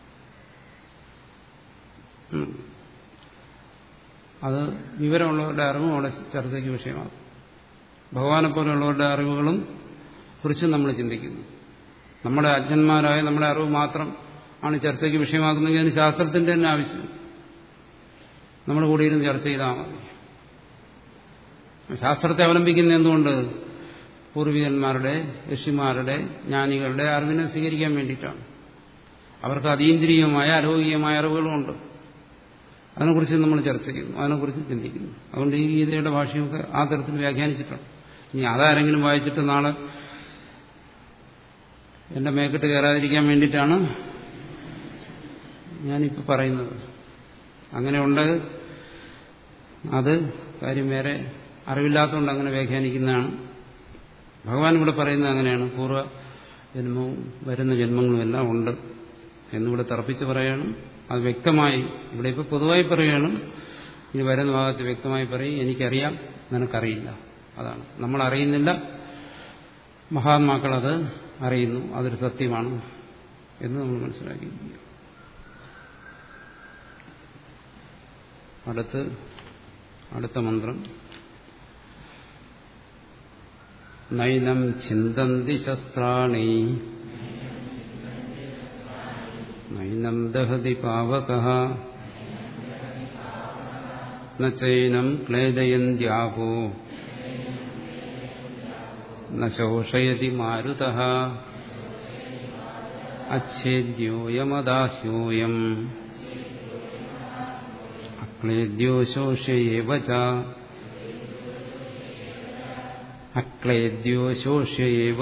അത് വിവരമുള്ളവരുടെ അറിവും അവിടെ ചർച്ചയ്ക്ക് വിഷയമാകും ഭഗവാനെ പോലെയുള്ളവരുടെ അറിവുകളും കുറിച്ച് നമ്മൾ ചിന്തിക്കുന്നു നമ്മുടെ അജ്ഞന്മാരായ നമ്മുടെ അറിവ് മാത്രം ആണ് ചർച്ചയ്ക്ക് വിഷയമാക്കുന്നതെങ്കിൽ അതിന് ശാസ്ത്രത്തിന്റെ തന്നെ ആവശ്യം നമ്മൾ കൂടിയിരുന്ന് ചർച്ച ചെയ്താൽ മതി ശാസ്ത്രത്തെ അവലംബിക്കുന്ന എന്തുകൊണ്ട് പൂർവികന്മാരുടെ ഋഷിമാരുടെ ജ്ഞാനികളുടെ അറിവിനെ സ്വീകരിക്കാൻ വേണ്ടിയിട്ടാണ് അവർക്ക് അതീന്ദ്രിയമായ അലൗകികമായ അറിവുകളുമുണ്ട് അതിനെക്കുറിച്ച് നമ്മൾ ചർച്ച ചെയ്യുന്നു അതിനെക്കുറിച്ച് ചിന്തിക്കുന്നു അതുകൊണ്ട് ഈ ഗീതയുടെ ഭാഷയൊക്കെ ആ തരത്തിൽ വ്യാഖ്യാനിച്ചിട്ടുണ്ട് ഇനി അതാരെങ്കിലും വായിച്ചിട്ട് നാളെ എന്റെ മേക്കെട്ട് കയറാതിരിക്കാൻ വേണ്ടിയിട്ടാണ് ഞാനിപ്പോൾ പറയുന്നത് അങ്ങനെയുണ്ട് അത് കാര്യം വേറെ അറിവില്ലാത്തതുകൊണ്ട് അങ്ങനെ വ്യാഖ്യാനിക്കുന്നതാണ് ഭഗവാൻ ഇവിടെ പറയുന്നത് അങ്ങനെയാണ് പൂർവ്വ ജന്മവും വരുന്ന ജന്മങ്ങളും എല്ലാം ഉണ്ട് എന്നിവിടെ തറപ്പിച്ച് പറയാണ് അത് വ്യക്തമായി ഇവിടെ ഇപ്പോൾ പൊതുവായി പറയുകയാണ് ഇനി വരുന്ന ഭാഗത്ത് വ്യക്തമായി പറയും എനിക്കറിയാം നിനക്കറിയില്ല അതാണ് നമ്മൾ അറിയുന്നില്ല മഹാത്മാക്കൾ അത് അറിയുന്നു അതൊരു സത്യമാണ് എന്ന് നമ്മൾ മനസ്സിലാക്കി അടുത്ത് അടുത്ത മന്ത്രം നൈനം ചിന്തന്തി ശസ്ത്രാണി നൈനം ദഹതി പാവക നൈനം ക്ലേദയന്ത്യാപോ നോഷയതി മാരുത അച്ഛേദ്യോയമദാഹ്യോയം അക്ലേദ്യോ ശോഷ്യയേവ അക്ലേദ്യോ ശോഷ്യയേവ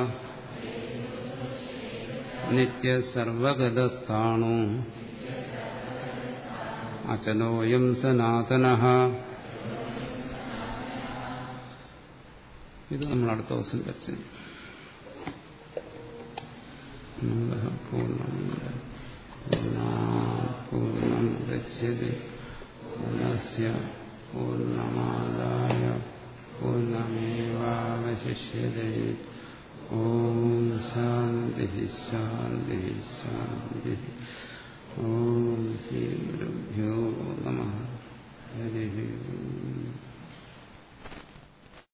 നിത്യസർവഗതസ്ഥാണു അചലോയം സനാതന ഇത് നമ്മൾ അടുത്ത ദിവസം ചർച്ച ചെയ്യും പൂർണ്ണം പൂർണ്ണം ഗച്ഛതി പൂർണ്ണസ്യ പൂർണ്ണമാദായ പൂർണ്ണമേവാവശിഷ്യതേ ഓം ശാന്തി ശാന്തി ശാന്തി